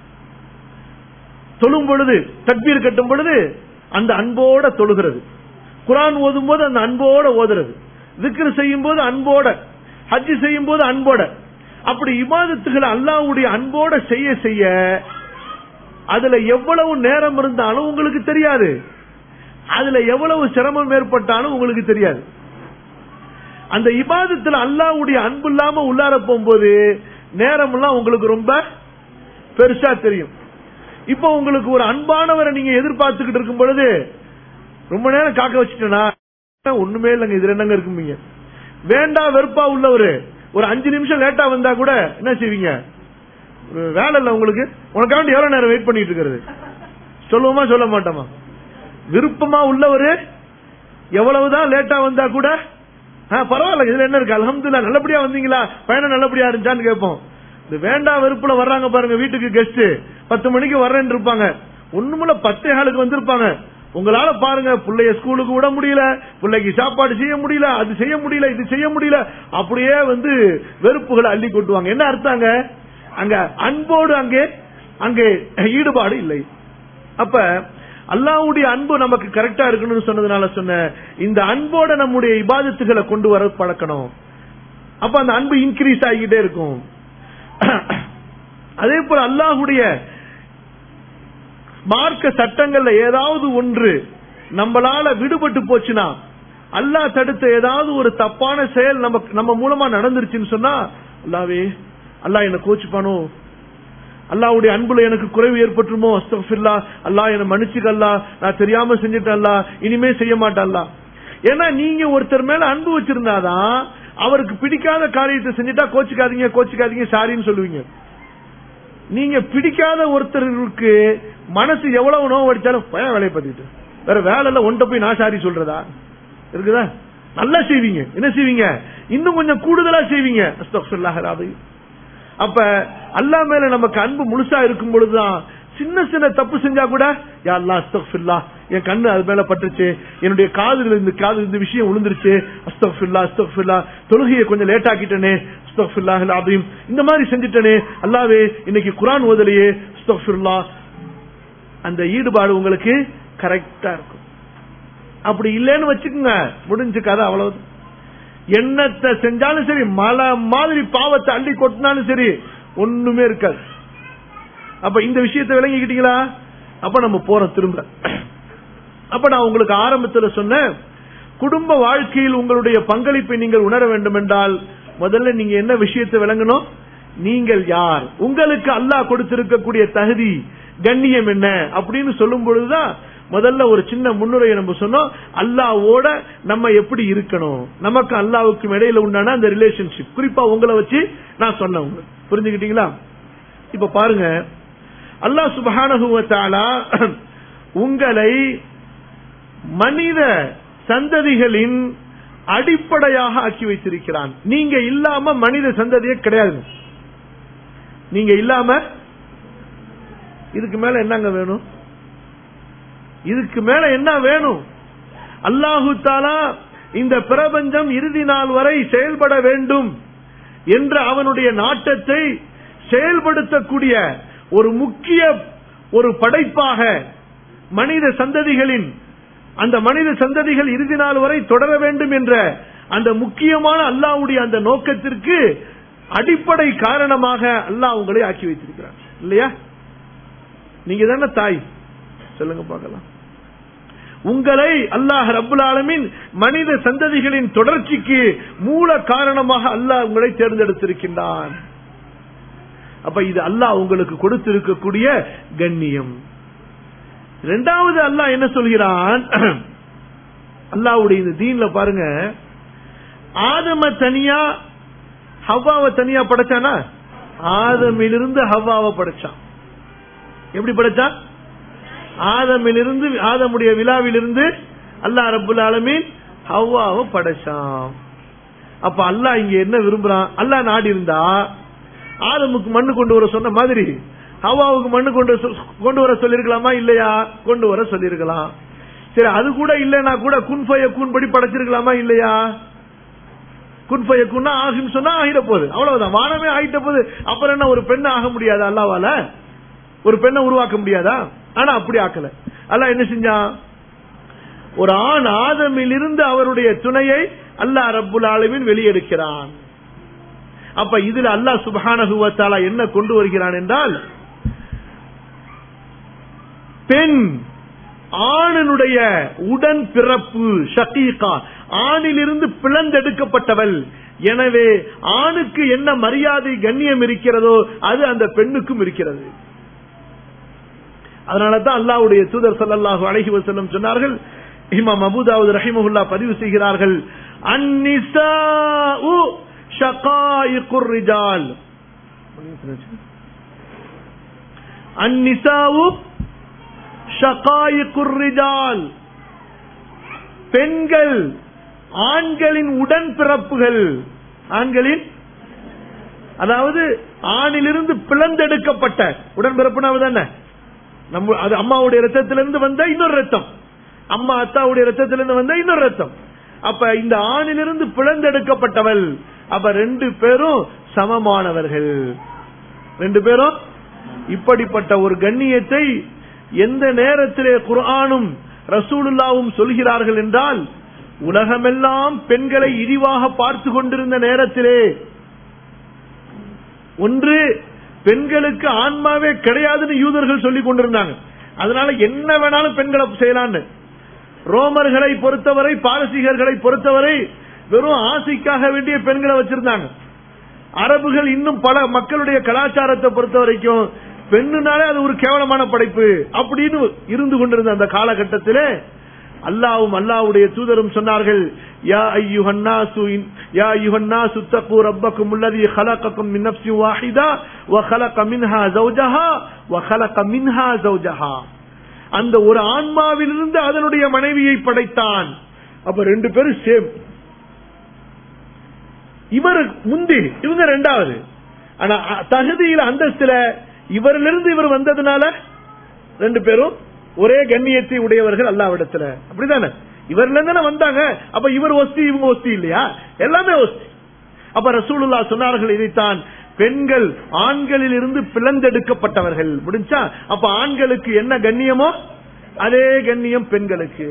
தொழும் பொழுது தக்பீர் கட்டும் பொழுது அந்த அன்போட தொழுகிறது குரான் ஓதும் போது அந்த அன்போட ஓதுறது விக்கிர செய்யும் போது அன்போட ஹஜ்ஜி செய்யும் போது அன்போட அப்படி இபாதத்துகளை அல்லாவுடைய அன்போட செய்ய செய்ய அதுல எவ்வளவு நேரம் இருந்தாலும் உங்களுக்கு தெரியாது அதுல எவ்வளவு சிரமம் ஏற்பட்டாலும் உங்களுக்கு தெரியாது அந்த இபாதத்துல அல்லாவுடைய அன்பு இல்லாம உள்ளார போகும்போது நேரம் எல்லாம் உங்களுக்கு ரொம்ப பெருசா தெரியும் இப்போ உங்களுக்கு ஒரு அன்பானவரை நீங்க எதிர்பார்த்துக்கிட்டு இருக்கும் பொழுது ரொம்ப நேரம் காக்க வச்சுட்டேனா ஒண்ணுமே இல்லைங்க இதுல என்னங்க இருக்குமீங்க வேண்டா வெறுப்பா உள்ளவரு ஒரு அஞ்சு நிமிஷம் லேட்டா வந்தா கூட என்ன செய்வீங்க ஒரு வேலை இல்ல உங்களுக்கு உனக்காண்டி எவ்வளவு நேரம் வெயிட் பண்ணிட்டு இருக்கிறது சொல்லுவோமா சொல்ல மாட்டோமா விருப்பமா உள்ளவரு எவ்வளவுதான் லேட்டா வந்தா கூட ஆ, பரவாயில்ல இதுல என்ன இருக்கு அல்ஹம்துலில்லாஹ் நல்லபடியா வந்தீங்களா பயணம் நல்லபடியா இருந்துச்சான்னு கேட்போம் இந்த வேண்டா வெறுப்புல வர்றாங்க பாருங்க வீட்டுக்கு கெஸ்ட் பத்து மணிக்கு வர்றேன்னு இருப்பாங்க ஒண்ணுமில்ல பத்தே காலுக்கு வந்திருப்பாங்க உங்களால பாருங்க பிள்ளைய ஸ்கூலுக்கு விட முடியல பிள்ளைக்கு சாப்பாடு செய்ய முடியல அது செய்ய முடியல இது செய்ய முடியல அப்படியே வந்து வெறுப்புகளை அள்ளி கொட்டுவாங்க என்ன அர்த்தங்க அங்க அன்போடு அங்கே அங்கே ஈடுபாடு இல்லை அப்ப அல்லாஹ்வுடைய அன்பு நமக்கு கரெக்டா இருக்கணும்னு சொன்னதுனால சொன்ன இந்த அன்போட நம்முடைய இபாதத்துகளை கொண்டு வர பழக்கணும் அப்ப அந்த அன்பு இன்க்ரீஸ் ஆகிக்கிட்டே இருக்கும் அதே போல அல்லாஹ்வுடைய மார்க்க சட்டங்கள்ல ஏதாவது ஒன்று நம்மளால விடுபட்டு போச்சுன்னா அல்லாஹ் தடுத்த ஏதாவது ஒரு தப்பான செயல் நமக்கு நம்ம மூலமா நடந்துருச்சுன்னு சொன்னா அல்லாவே அல்லாஹ் என்ன கோச்சுப்பானோ அல்லாவுடைய அன்புல எனக்கு குறைவு ஏற்பட்டுருமோ அஸ்தபில்லா அல்லாஹ் என்ன மன்னிச்சுக்க அல்லாஹ் நான் தெரியாம செஞ்சுட்டேன் அல்லாஹ் இனிமே செய்ய மாட்டேன் அல்லாஹ் ஏன்னா நீங்க ஒருத்தர் மேல அன்பு வச்சிருந்தாதான் அவருக்கு பிடிக்காத காரியத்தை செஞ்சுட்டா கோச்சுக்காதீங்க கோச்சுக்காதீங்க சாரின்னு சொல்லுவீங்க நீங்க பிடிக்காத ஒருத்தருக்கு மனசு எவ்வளவு நோவு அடிச்சாலும் பய வேலையை பார்த்துக்கிட்டு வேற வேலை இல்ல ஒன்ட்ட போய் நான் சாரி சொல்றதா இருக்குதா நல்லா செய்வீங்க என்ன செய்வீங்க இன்னும் கொஞ்சம் கூடுதலா செய்வீங்க அஸ்தக்ஃபிருல்லாஹ் அல்-அஸீம். அப்ப அல்லா மேல நமக்கு அன்பு முழுசா இருக்கும் பொழுதுதான் சின்ன சின்ன தப்பு செஞ்சா கூட யா அல்லாஹ் அஸ்தக்ஃபிருல்லாஹ் என் கண்ணு அது மேல பட்டுச்சு என்னுடைய காதுல இந்த காது இந்த விஷயம் விழுந்துருச்சு அஸ்தக்ஃபிருல்லா அஸ்தக்ஃபிருல்லா தொழுகையை கொஞ்சம் லேட் ஆக்கிட்டனே அஸ்தக்ஃபிருல்லாஹ் அல்-அஸீம். இந்த மாதிரி செஞ்சுட்டனே அல்லாவே இன்னைக்கு குர்ஆன் ஓதலையே அஸ்தக்ஃபிருல்லாஹ் அந்த ஈடுபாடு உங்களுக்கு கரெக்டா இருக்கும் அப்படி இல்லைன்னு வச்சுக்கோங்க முடிஞ்சு கதை அவ்வளவு என்னத்தை செஞ்சாலும் சரி மலை மாதிரி பாவத்தை அள்ளி கொட்டினாலும் சரி ஒண்ணுமே இருக்காது அப்ப இந்த விஷயத்தை விளங்கிக்கிட்டீங்களா அப்ப நம்ம போறோம் திரும்ப அப்ப நான் உங்களுக்கு ஆரம்பத்துல சொன்னேன் குடும்ப வாழ்க்கையில் உங்களுடைய பங்களிப்பை நீங்கள் உணர வேண்டும் என்றால் முதல்ல நீங்க என்ன விஷயத்தை விளங்கணும் நீங்கள் யார் உங்களுக்கு அல்லாஹ் கொடுத்திருக்கக்கூடிய தகுதி கண்ணியம் என்ன அப்படின்னு சொல்லும் பொழுதுதான் முதல்ல ஒரு சின்ன முன்னுரையை நம்ம சொன்னோம் அல்லாவோட நம்ம எப்படி இருக்கணும் நமக்கு அல்லாவுக்கும் இடையில உண்டான அந்த ரிலேஷன்ஷிப் குறிப்பா உங்களை வச்சு நான் சொன்னேன் உங்களுக்கு புரிஞ்சுக்கிட்டீங்களா இப்ப பாருங்க அல்லாஹ் சுபஹானஹு வ தஆலா உங்களை மனித சந்ததிகளின் அடிப்படையாக ஆக்கி வைத்திருக்கிறான் நீங்க இல்லாம மனித சந்ததியே கிடையாது நீங்க இல்லாம இதுக்கு மேல என்னங்க வேணும் இதுக்கு மேல என்ன வேணும் அல்லாஹு தாலா இந்த பிரபஞ்சம் இறுதி நாள் வரை செயல்பட வேண்டும் என்ற அவனுடைய நாட்டத்தை செயல்படுத்தக்கூடிய ஒரு முக்கிய ஒரு படைப்பாக மனித சந்ததிகளின் அந்த மனித சந்ததிகள் இறுதி நாள் வரை தொடர வேண்டும் என்ற அந்த முக்கியமான அல்லாஹ்வுடைய அந்த நோக்கத்திற்கு அடிப்படை காரணமாக அல்லாஹ் உங்களை ஆக்கி வைத்திருக்கிறார் இல்லையா நீங்க தானே தாய் சொல்லுங்க பார்க்கலாம் உங்களை அல்லாஹ் ரப்புல் ஆலமீன் மனித சந்ததிகளின் தொடர்ச்சிக்கு மூல காரணமாக அல்லாஹ் உங்களை தேர்ந்தெடுத்திருக்கின்றான் அப்ப இது அல்லாஹ் உங்களுக்கு கொடுத்திருக்கக்கூடிய கண்ணியம் இரண்டாவது அல்லாஹ் என்ன சொல்கிறான் அல்லாஹ்வுடைய இந்த தீன்ல பாருங்க ஆதம தனியா ஹவ்வாவை தனியா படைச்சானா ஆதமிலிருந்து ஹவ்வாவை படைச்சான் எப்படி படைச்சான் ஆதமிலிருந்து ஆதமுடைய விழாவிலிருந்து அல்லாஹ் ரப்புல் ஆலமீன் ஹவ்வாவை படைச்சான் அப்ப அல்லாஹ் இங்க என்ன விரும்புறான் அல்லாஹ் நாடி இருந்தா ஆதமுக்கு மண்ணு கொண்டு வர சொன்ன மாதிரி ஹவாவுக்கு மண்ணு கொண்டு சொ- கொண்டு வர சொல்லிருக்கலாமா இல்லையா கொண்டு வர சொல்லிருக்கலாம் சரி அது கூட இல்லைன்னா கூட குன்ஃபய கூன் படி படைச்சிருக்கலாமா இல்லையா குன்ஃபய கூன்னா ஆகும் சொன்னா ஆகிட போகுது அவ்வளவுதான் வானமே ஆகிட்ட போகுது அப்புறம் என்ன ஒரு பெண்ணை ஆக முடியாதா அல்லாவால ஒரு பெண்ணை உருவாக்க முடியாதா ஆனா அப்படி ஆக்கல அல்லாஹ் என்ன செஞ்சான் ஒரு ஆண் ஆதமிலிருந்து அவருடைய துணையை அல்லாஹ் ரப்புல் ஆலமீன் வெளியெடுக்கிறான் அப்ப இதுல அல்லாஹ் சுப்ஹானஹு வ தஆலா என்ன கொண்டு வருகிறான் என்றால் பெண் ஆணினுடைய உடன் பிறப்பு ஷகீகா ஆணிலிருந்து பிளந்தெடுக்கப்பட்டவள் எனவே ஆணுக்கு என்ன மரியாதை கண்ணியம் இருக்கிறதோ அது அந்த பெண்ணுக்கும் இருக்கிறது அதனாலதான் அல்லாவுடைய தூதர் ஸல்லல்லாஹு அலைஹி வஸல்லம் சொன்னார்கள் இமாம் அபூதாவுத் ரஹிமஹுல்லா பதிவு செய்கிறார்கள் அந்நிசாஉ ஷகாயிகுர் ரிஜால் அந்நிசாஉ ஷகாயிகுர் ரிஜால் பெண்கள் ஆண்களின் உடன்பிறப்புகள் ஆண்களின் அதாவது ஆணிலிருந்து பிளந்தெடுக்கப்பட்ட உடன்பிறப்புனாவது என்ன நம்ம அது அம்மாவுடைய ரத்தத்திலிருந்து வந்த இன்னொரு ரத்தம் அம்மா அத்தாவுடைய ரத்தத்திலிருந்து வந்த இன்னொரு ரத்தம் அப்ப இந்த ஆணிலிருந்து பிளந்தெடுக்கப்பட்டவள் அப்ப ரெண்டு பேரும் சமமானவர்கள் ரெண்டு பேரும் இப்படிப்பட்ட ஒரு கண்ணியத்தை எந்த நேரத்திலே குர்ஆனும் ரசூலுல்லாவும் சொல்கிறார்கள் என்றால் உலகமெல்லாம் பெண்களை இழிவாக பார்த்து கொண்டிருந்த நேரத்திலே ஒன்று பெண்களுக்கு ஆன்மாவே கிடையாதுன்னு யூதர்கள் சொல்லிக் கொண்டிருந்தாங்க அதனால என்ன வேணாலும் பெண்களை செய்யலான்னு ரோமர்களை பொறுத்தவரை பாரசீகர்களை பொறுத்தவரை வெறும் ஆசைக்காக வேண்டிய பெண்களை வச்சிருந்தாங்க அரபுகள் இன்னும் பல மக்களுடைய கலாச்சாரத்தை பொறுத்த வரைக்கும் பெண்ணுனாலே அது ஒரு கேவலமான படைப்பு அப்படின்னு இருந்து கொண்டிருந்த அந்த காலகட்டத்திலே அல்லாவும் அல்லாவுடைய தூதரும் சொன்னார்கள் யா ஐயுஹன்னாசு இன்- யா ஐயுஹன்னாசு தக்கு ரப்பக்கும் உள்ளதி خلقكم من نفس واحده وخلق منها زوجها وخلق منها زوجها அந்த ஒரு ஆன்மாவிலிருந்து அதனுடைய மனைவியை படைத்தான் அப்ப ரெண்டு பேரும் சேம் இவர் முந்தி இவங்க ரெண்டாவது ஆனா அ- தகுதியில அந்தஸ்துல இவரிலிருந்து இவர் வந்ததுனால ரெண்டு பேரும் ஒரே கண்ணியத்தை உடையவர்கள் அல்லாவிடத்துல அப்படிதானே இவர்ல தானே வந்தாங்க அப்ப இவர் ஒஸ்தி இவங்க ஒஸ்தி இல்லையா எல்லாமே ஒஸ்தி அப்ப ரசூலுல்லா சொன்னார்கள் இதைத்தான் பெண்கள் ஆண்களில் இருந்து பிளந்தெடுக்கப்பட்டவர்கள் முடிஞ்சா அப்ப ஆண்களுக்கு என்ன கண்ணியமோ அதே கண்ணியம் பெண்களுக்கு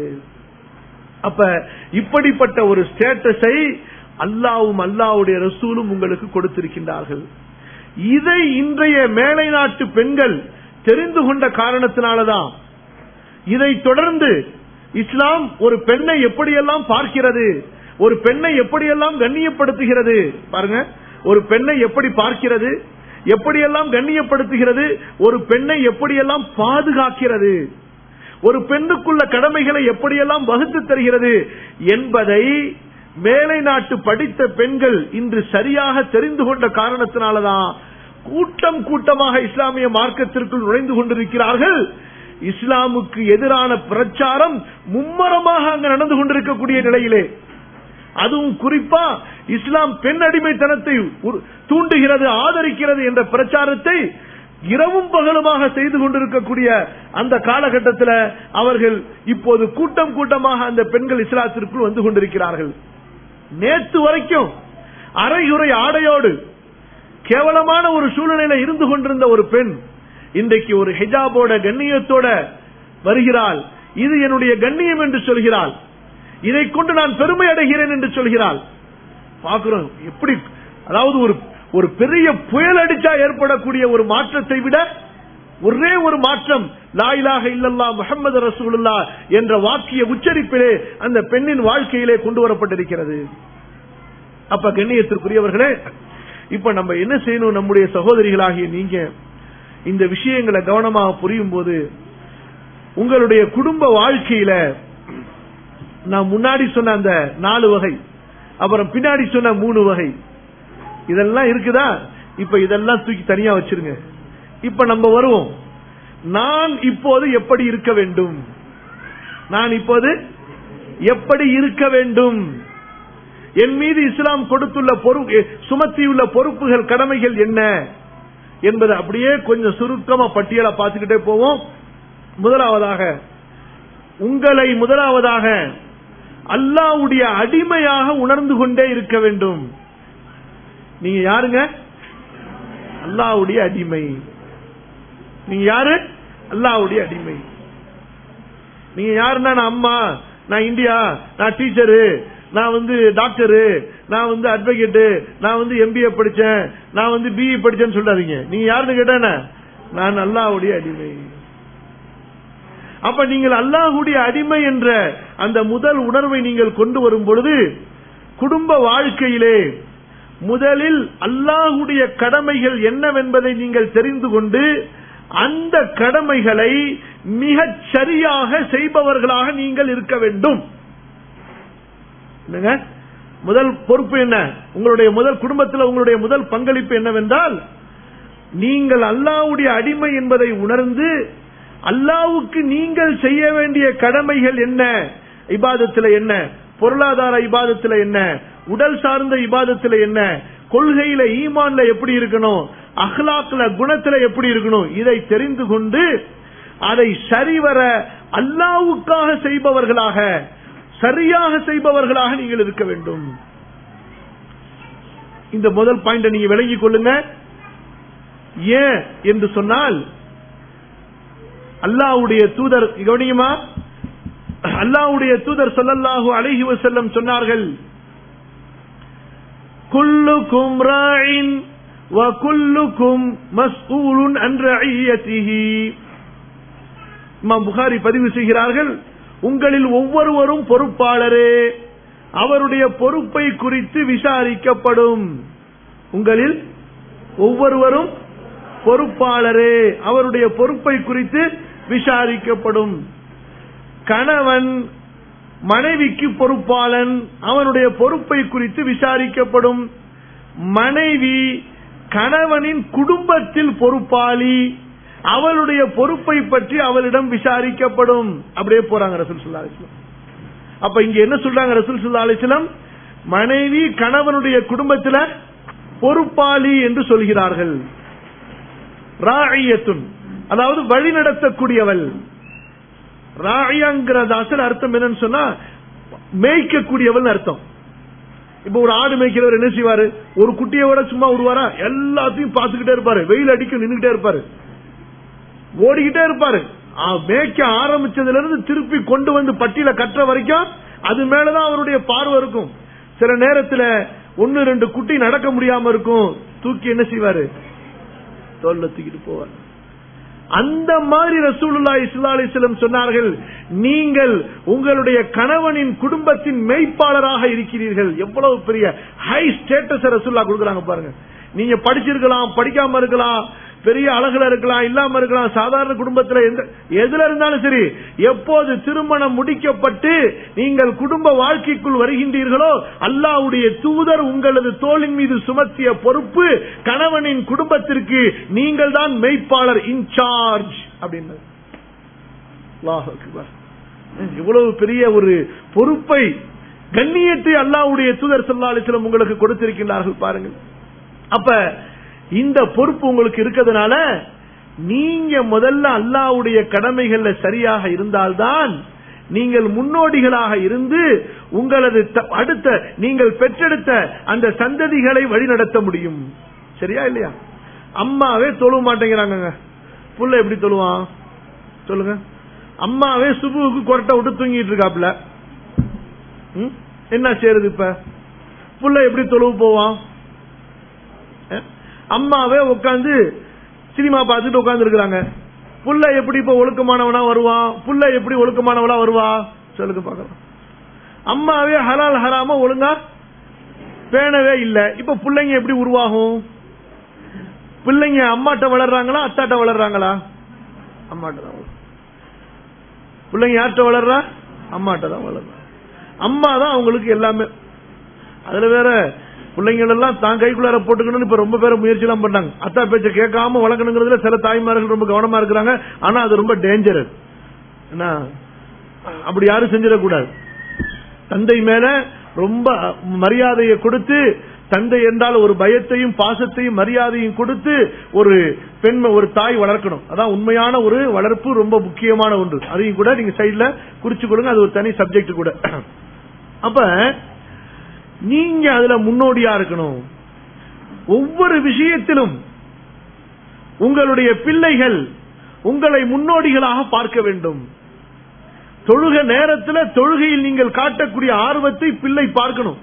அப்ப இப்படிப்பட்ட ஒரு ஸ்டேட்டஸை அல்லாவும் அல்லாவுடைய ரசூலும் உங்களுக்கு கொடுத்திருக்கின்றார்கள் இதை இன்றைய மேலை நாட்டு பெண்கள் தெரிந்து கொண்ட காரணத்தினாலதான் இதை தொடர்ந்து இஸ்லாம் ஒரு பெண்ணை எப்படியெல்லாம் பார்க்கிறது ஒரு பெண்ணை எப்படியெல்லாம் கண்ணியப்படுத்துகிறது பாருங்க ஒரு பெண்ணை எப்படி பார்க்கிறது எப்படியெல்லாம் கண்ணியப்படுத்துகிறது ஒரு பெண்ணை எப்படியெல்லாம் பாதுகாக்கிறது ஒரு பெண்ணுக்குள்ள கடமைகளை எப்படியெல்லாம் வகுத்து தருகிறது என்பதை மேலை நாட்டு படித்த பெண்கள் இன்று சரியாக தெரிந்து கொண்ட காரணத்தினாலதான் கூட்டம் கூட்டமாக இஸ்லாமிய மார்க்கத்திற்குள் நுழைந்து கொண்டிருக்கிறார்கள் இஸ்லாமுக்கு எதிரான பிரச்சாரம் மும்மரமாக அங்கு நடந்து கொண்டிருக்கக்கூடிய நிலையிலே அதுவும் குறிப்பா இஸ்லாம் பெண் அடிமைத்தனத்தை உரு- தூண்டுகிறது ஆதரிக்கிறது என்ற பிரச்சாரத்தை இரவும் பகலுமாக செய்து கொண்டிருக்கக்கூடிய அந்த காலகட்டத்தில் அவர்கள் இப்போது கூட்டம் கூட்டமாக அந்த பெண்கள் இஸ்லாத்திற்குள் வந்து கொண்டிருக்கிறார்கள் நேத்து வரைக்கும் அரையுறை ஆடையோடு கேவலமான ஒரு சூழ்நிலையில இருந்து கொண்டிருந்த ஒரு பெண் இன்றைக்கு ஒரு ஹிஜாபோட கண்ணியத்தோட வருகிறாள் இது என்னுடைய கண்ணியம் என்று சொல்கிறாள் இதை கொண்டு நான் பெருமை அடைகிறேன் என்று சொல்கிறாள் பார்க்கிறோம் எப்படி அதாவது ஒரு ஒரு பெரிய புயல் அடிச்சா ஏற்படக்கூடிய ஒரு மாற்றத்தை விட ஒரே ஒரு மாற்றம் லா இலாஹ இல்லல்லா முஹம்மது ரசூலுல்லா என்ற வாக்கிய உச்சரிப்பிலே அந்த பெண்ணின் வாழ்க்கையிலே கொண்டு வரப்பட்டிருக்கிறது அப்ப கண்ணியத்திற்குரியவர்களே இப்ப நம்ம என்ன செய்யணும் நம்முடைய சகோதரிகளாகிய நீங்க இந்த விஷயங்களை கவனமாக புரியும் போது உங்களுடைய குடும்ப வாழ்க்கையில நான் முன்னாடி சொன்ன அந்த நாலு வகை அப்புறம் பின்னாடி சொன்ன மூணு வகை இதெல்லாம் இருக்குதா இப்ப இதெல்லாம் தூக்கி தனியா வச்சிருங்க இப்ப நம்ம வருவோம் நான் இப்போது எப்படி இருக்க வேண்டும் நான் இப்போது எப்படி இருக்க வேண்டும் என் மீது இஸ்லாம் கொடுத்துள்ள பொறுப்பு சுமத்தியுள்ள பொறுப்புகள் கடமைகள் என்ன என்பதை அப்படியே கொஞ்சம் சுருக்கமா பட்டியலை பார்த்துக்கிட்டே போவோம் முதலாவதாக உங்களை முதலாவதாக அல்லாவுடைய அடிமையாக உணர்ந்து கொண்டே இருக்க வேண்டும் நீங்க யாருங்க அல்லாவுடைய அடிமை நீங்க யாரு அல்லாவுடைய அடிமை நீங்க யாருன்னா நான் அம்மா நான் இந்தியா நான் டீச்சரு நான் வந்து டாக்டரு நான் வந்து அட்வொகேட்டு நான் வந்து எம்பிஏ படிச்சேன் நான் வந்து பிஇ படிச்சேன்னு சொல்லாதீங்க நீங்க யாருன்னு கேட்டானே நான் அல்லாவுடைய அடிமை அப்ப நீங்கள் அல்லாஹுடைய அடிமை என்ற அந்த முதல் உணர்வை நீங்கள் கொண்டு வரும் பொழுது குடும்ப வாழ்க்கையிலே முதலில் அல்லாஹுடைய கடமைகள் என்னவென்பதை நீங்கள் தெரிந்து கொண்டு அந்த கடமைகளை மிகச் சரியாக செய்பவர்களாக நீங்கள் இருக்க வேண்டும் என்னங்க முதல் பொறுப்பு என்ன உங்களுடைய முதல் குடும்பத்தில் உங்களுடைய முதல் பங்களிப்பு என்னவென்றால் நீங்கள் அல்லாஹ்வுடைய அடிமை என்பதை உணர்ந்து அல்லாஹ்வுக்கு நீங்கள் செய்ய வேண்டிய கடமைகள் என்ன இபாதத்தில் என்ன பொருளாதார இபாதத்தில் என்ன உடல் சார்ந்த இபாதத்தில் என்ன கொள்கையில ஈமான்ல எப்படி இருக்கணும் அஹ்லாக்ல குணத்துல எப்படி இருக்கணும் இதை தெரிந்து கொண்டு அதை சரிவர அல்லாவுக்காக செய்பவர்களாக சரியாக செய்பவர்களாக நீங்கள் இருக்க வேண்டும் இந்த முதல் பாயிண்ட் நீங்க விளங்கிக் கொள்ளுங்க ஏன் என்று சொன்னால் அல்லாவுடைய தூதர் கவனியுமா அல்லாவுடைய தூதர் சொல்லல்லாஹு அலைஹி வஸல்லம் சொன்னார்கள் குல்லுக்கும் ராயின் وكلكم مسؤول عن رعيته இமாம் புகாரி பதிவு செய்கிறார்கள் உங்களில் ஒவ்வொருவரும் பொறுப்பாளரே அவருடைய பொறுப்பை குறித்து விசாரிக்கப்படும் உங்களில் ஒவ்வொருவரும் பொறுப்பாளரே அவருடைய பொறுப்பை குறித்து விசாரிக்கப்படும் கணவன் மனைவிக்கு பொறுப்பாளன் அவனுடைய பொறுப்பை குறித்து விசாரிக்கப்படும் மனைவி கணவனின் குடும்பத்தில் பொறுப்பாளி அவளுடைய பொறுப்பை பற்றி அவளிடம் விசாரிக்கப்படும் அப்படியே போறாங்க ரசூல் சுல்லா அலிஸ்லாம் அப்ப இங்க என்ன சொல்றாங்க ரசூல் சுல்லா அலிஸ்லாம் மனைவி கணவனுடைய குடும்பத்தில் பொறுப்பாளி என்று சொல்கிறார்கள் ராயத்துன் அதாவது வழி நடத்தக்கூடியவள் ராயாங்கிற அசல் அர்த்தம் என்னன்னு சொன்னா மேய்க்கக்கூடியவள் அர்த்தம் இப்ப ஒரு ஆடு மேய்க்கிறவர் என்ன செய்வாரு ஒரு குட்டியோட சும்மா விடுவாரா எல்லாத்தையும் பார்த்துக்கிட்டே இருப்பாரு வெயில் அடிக்க நின்றுகிட்டே இருப்பாரு ஓடிக்கிட்டே இருப்பாரு ஆ, மேய்க்க ஆரம்பிச்சதுல இருந்து திருப்பி கொண்டு வந்து பட்டியல கட்டுற வரைக்கும் அது மேலதான் அவருடைய பார்வை இருக்கும் சில நேரத்துல ஒன்னு ரெண்டு குட்டி நடக்க முடியாம இருக்கும் தூக்கி என்ன செய்வாரு தோல்ல தூக்கிட்டு போவார் அந்த மாதிரி ரசூலுல்லாஹி ஸல்லல்லாஹு அலைஹி வஸல்லம் சொன்னார்கள் நீங்கள் உங்களுடைய கணவனின் குடும்பத்தின் மெய்ப்பாளராக இருக்கிறீர்கள் எவ்வளவு பெரிய ஹை ஸ்டேட்டஸ் ரசூலுல்லாஹ் கொடுக்கறாங்க பாருங்க நீங்க படிச்சிருக்கலாம் படிக்காம இருக்கலாம் பெரிய அழகுல இருக்கலாம் இல்லாம இருக்கலாம் சாதாரண குடும்பத்துல எந்த எதுல இருந்தாலும் சரி எப்போது திருமணம் முடிக்கப்பட்டு நீங்கள் குடும்ப வாழ்க்கைக்குள் வருகின்றீர்களோ அல்லாஹ்வுடைய தூதர் உங்களது தோளின் மீது சுமத்திய பொறுப்பு கணவனின் குடும்பத்திற்கு நீங்கள் தான் மெய்ப்பாளர் இன்சார்ஜ் அப்படின்னு அல்லாஹ் அக்பர். இவ்வளவு பெரிய ஒரு பொறுப்பை கண்ணியத்தை அல்லாஹ்வுடைய தூதர் ஸல்லல்லாஹு அலைஹி வஸல்லம் உங்களுக்கு கொடுத்திருக்கின்றார்கள் பாருங்கள் அப்ப இந்த பொறுப்பு உங்களுக்கு இருக்கிறதுனால நீங்க முதல்ல அல்லாஹ்வுடைய கடமைகள்ல சரியாக இருந்தால்தான் நீங்கள் முன்னோடிகளாக இருந்து உங்களது த- அடுத்த நீங்கள் பெற்றெடுத்த அந்த சந்ததிகளை வழிநடத்த முடியும் சரியா இல்லையா அம்மாவே தொழுவ மாட்டேங்கிறாங்க புள்ள எப்படி தொழுவான் சொல்லுங்க அம்மாவே சுபுவுக்கு கொரட்டை விட்டு தூங்கிட்டு இருக்காப்ல ம்? என்ன செய்யறது இப்ப புள்ள எப்படி தொழுவு போவான் அஹ்? அம்மாவே உட்காந்து சினிமா பார்த்துட்டு உட்கார்ந்து இருக்கிறாங்க புள்ள எப்படி இப்ப ஒழுக்கமானவனா வருவான் புள்ள எப்படி ஒழுக்கமானவளா வருவா சொல்லுங்க பார்க்கலாம் அம்மாவே ஹலால் ஹராம ஒழுங்கா பேணவே இல்ல இப்ப பிள்ளைங்க எப்படி உருவாகும் பிள்ளைங்க அம்மாட்ட வளர்றாங்களா அத்தாட்ட வளர்றாங்களா அம்மாட்ட தான் வளர்றாங்க. பிள்ளைங்க யார்கிட்ட வளர்றா அம்மாட்ட தான் வளர்றா அம்மா தான் அவங்களுக்கு எல்லாமே அதுல வேற பிள்ளைங்கள் எல்லாம் தான் கைக்குள்ளார போட்டுக்கணும்னு இப்ப ரொம்ப பேர் முயற்சி எல்லாம் பண்ணாங்க அத்தா பேச்ச கேட்காம வளர்க்கணுங்கிறதுல சில தாய்மார்கள் ரொம்ப கவனமா இருக்கிறாங்க ஆனா அது ரொம்ப டேஞ்சர் என்ன அப்படி யாரும் செஞ்சிடக்கூடாது தந்தை மேல ரொம்ப மரியாதையை கொடுத்து தந்தை என்றால் ஒரு பயத்தையும் பாசத்தையும் மரியாதையும் கொடுத்து ஒரு பெண் ஒரு தாய் வளர்க்கணும் அதான் உண்மையான ஒரு வளர்ப்பு ரொம்ப முக்கியமான ஒன்று அதையும் கூட நீங்க சைட்ல குறிச்சு கொடுங்க அது ஒரு தனி சப்ஜெக்ட் கூட அப்ப நீங்க அதுல முன்னோடியா இருக்கணும் ஒவ்வொரு விஷயத்திலும் உங்களுடைய பிள்ளைகள் உங்களை முன்னோடிகளாக பார்க்க வேண்டும் தொழுக நேரத்துல தொழுகையில் நீங்கள் காட்டக்கூடிய ஆர்வத்தை பிள்ளை பார்க்கணும்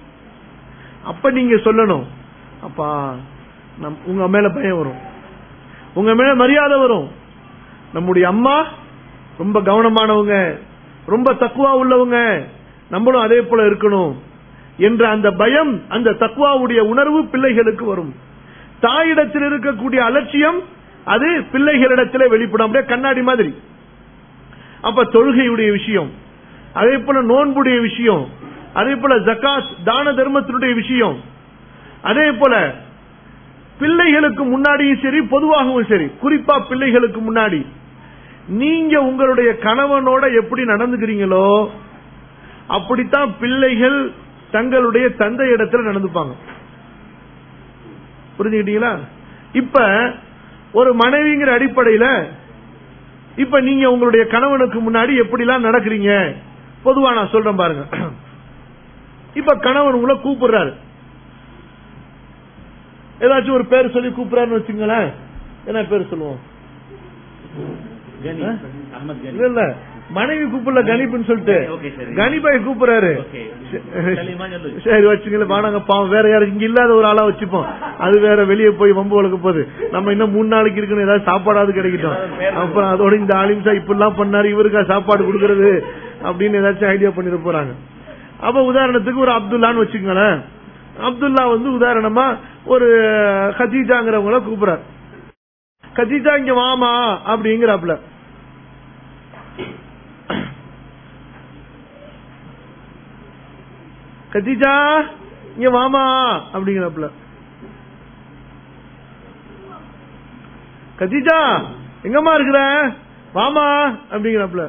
அப்ப நீங்க சொல்லணும் அப்பா நம் உங்க மேல பயம் வரும் உங்க மேல மரியாதை வரும் நம்முடைய அம்மா ரொம்ப கவனமானவங்க ரொம்ப தக்குவா உள்ளவங்க நம்மளும் அதே போல இருக்கணும் என்ற அந்த பயம் அந்த தக்குவாவுடைய உணர்வு பிள்ளைகளுக்கு வரும் தாயிடத்தில் இருக்கக்கூடிய அலட்சியம் அது பிள்ளைகளிடத்திலே வெளிப்படும் அப்படியே கண்ணாடி மாதிரி அப்ப தொழுகையுடைய விஷயம் அதே போல நோன்புடைய விஷயம் அதே போல ஜக்காத் தான தர்மத்தினுடைய விஷயம் அதே போல பிள்ளைகளுக்கு முன்னாடியும் சரி பொதுவாகவும் சரி குறிப்பா பிள்ளைகளுக்கு முன்னாடி நீங்க உங்களுடைய கணவனோட எப்படி நடந்துக்கிறீங்களோ அப்படித்தான் பிள்ளைகள் தங்களுடைய தந்தை இடத்துல நடந்துப்பாங்க புரிஞ்சுக்கிட்டீங்களா இப்ப ஒரு மனைவிங்கிற அடிப்படையில இப்ப நீங்க உங்களுடைய கணவனுக்கு முன்னாடி எப்படிலாம் நடக்கிறீங்க பொதுவா நான் சொல்றேன் பாருங்க இப்ப கணவன் உங்களை கூப்பிடுறாரு ஏதாச்சும் ஒரு பேர் சொல்லி கூப்பிடுறாருன்னு வச்சுங்களேன் என்ன பேர் சொல்லுவோம் கனி ஆ? அஹமத் கனி இல்ல இல்ல மனைவி கூப்பிடல கணிப்புன்னு சொல்லிட்டு ஓகே, சரி. கணிப்பாய் கூப்பிடுறாரு ஓகே. சரி. சலீமா சொல்லு. சரி வச்சுங்களேன் வாடாங்க பாவம் வேற யாரும் இங்க இல்லாத ஒரு ஆளா வச்சுப்போம் அது வேற வெளியே போய் வம்பு வளர்க்க போகுது நம்ம இன்னும் மூணு நாளைக்கு இருக்குன்னு ஏதாவது சாப்பாடாவது கிடைக்கட்டும் அப்புறம் அதோட இந்த ஆலிம்சா இப்படிலாம் பண்ணாரு இவருக்கா சாப்பாடு கொடுக்கறது அப்படின்னு ஏதாச்சும் ஐடியா பண்ணிட போறாங்க அப்ப உதாரணத்துக்கு ஒரு அப்துல்லான்னு வச்சுக்கோங்களேன் அப்துல்லா வந்து உதாரணமா ஒரு கதீஜாங்கிறவங்கள கூப்பிடுறாரு கதீஜா இங்க வாமா அப்படிங்கிறாப்ல கதீஜா இங்க வாமா அப்படிங்கிறாப்ல கதீஜா எங்கம்மா இருக்கிற வாமா அப்படிங்கிறாப்ல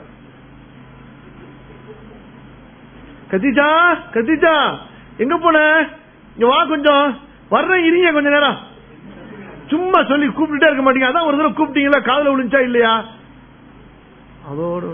கதீஜா கதீஜா எங்க போன இங்க வா கொஞ்சம் வர்றேன் இருங்க கொஞ்ச நேரம் சும்மா சொல்லி கூப்பிட்டுட்டே இருக்க மாட்டீங்க அதான் ஒரு தடவை கூப்பிட்டீங்களா காதுல விழுந்துச்சா இல்லையா அதோட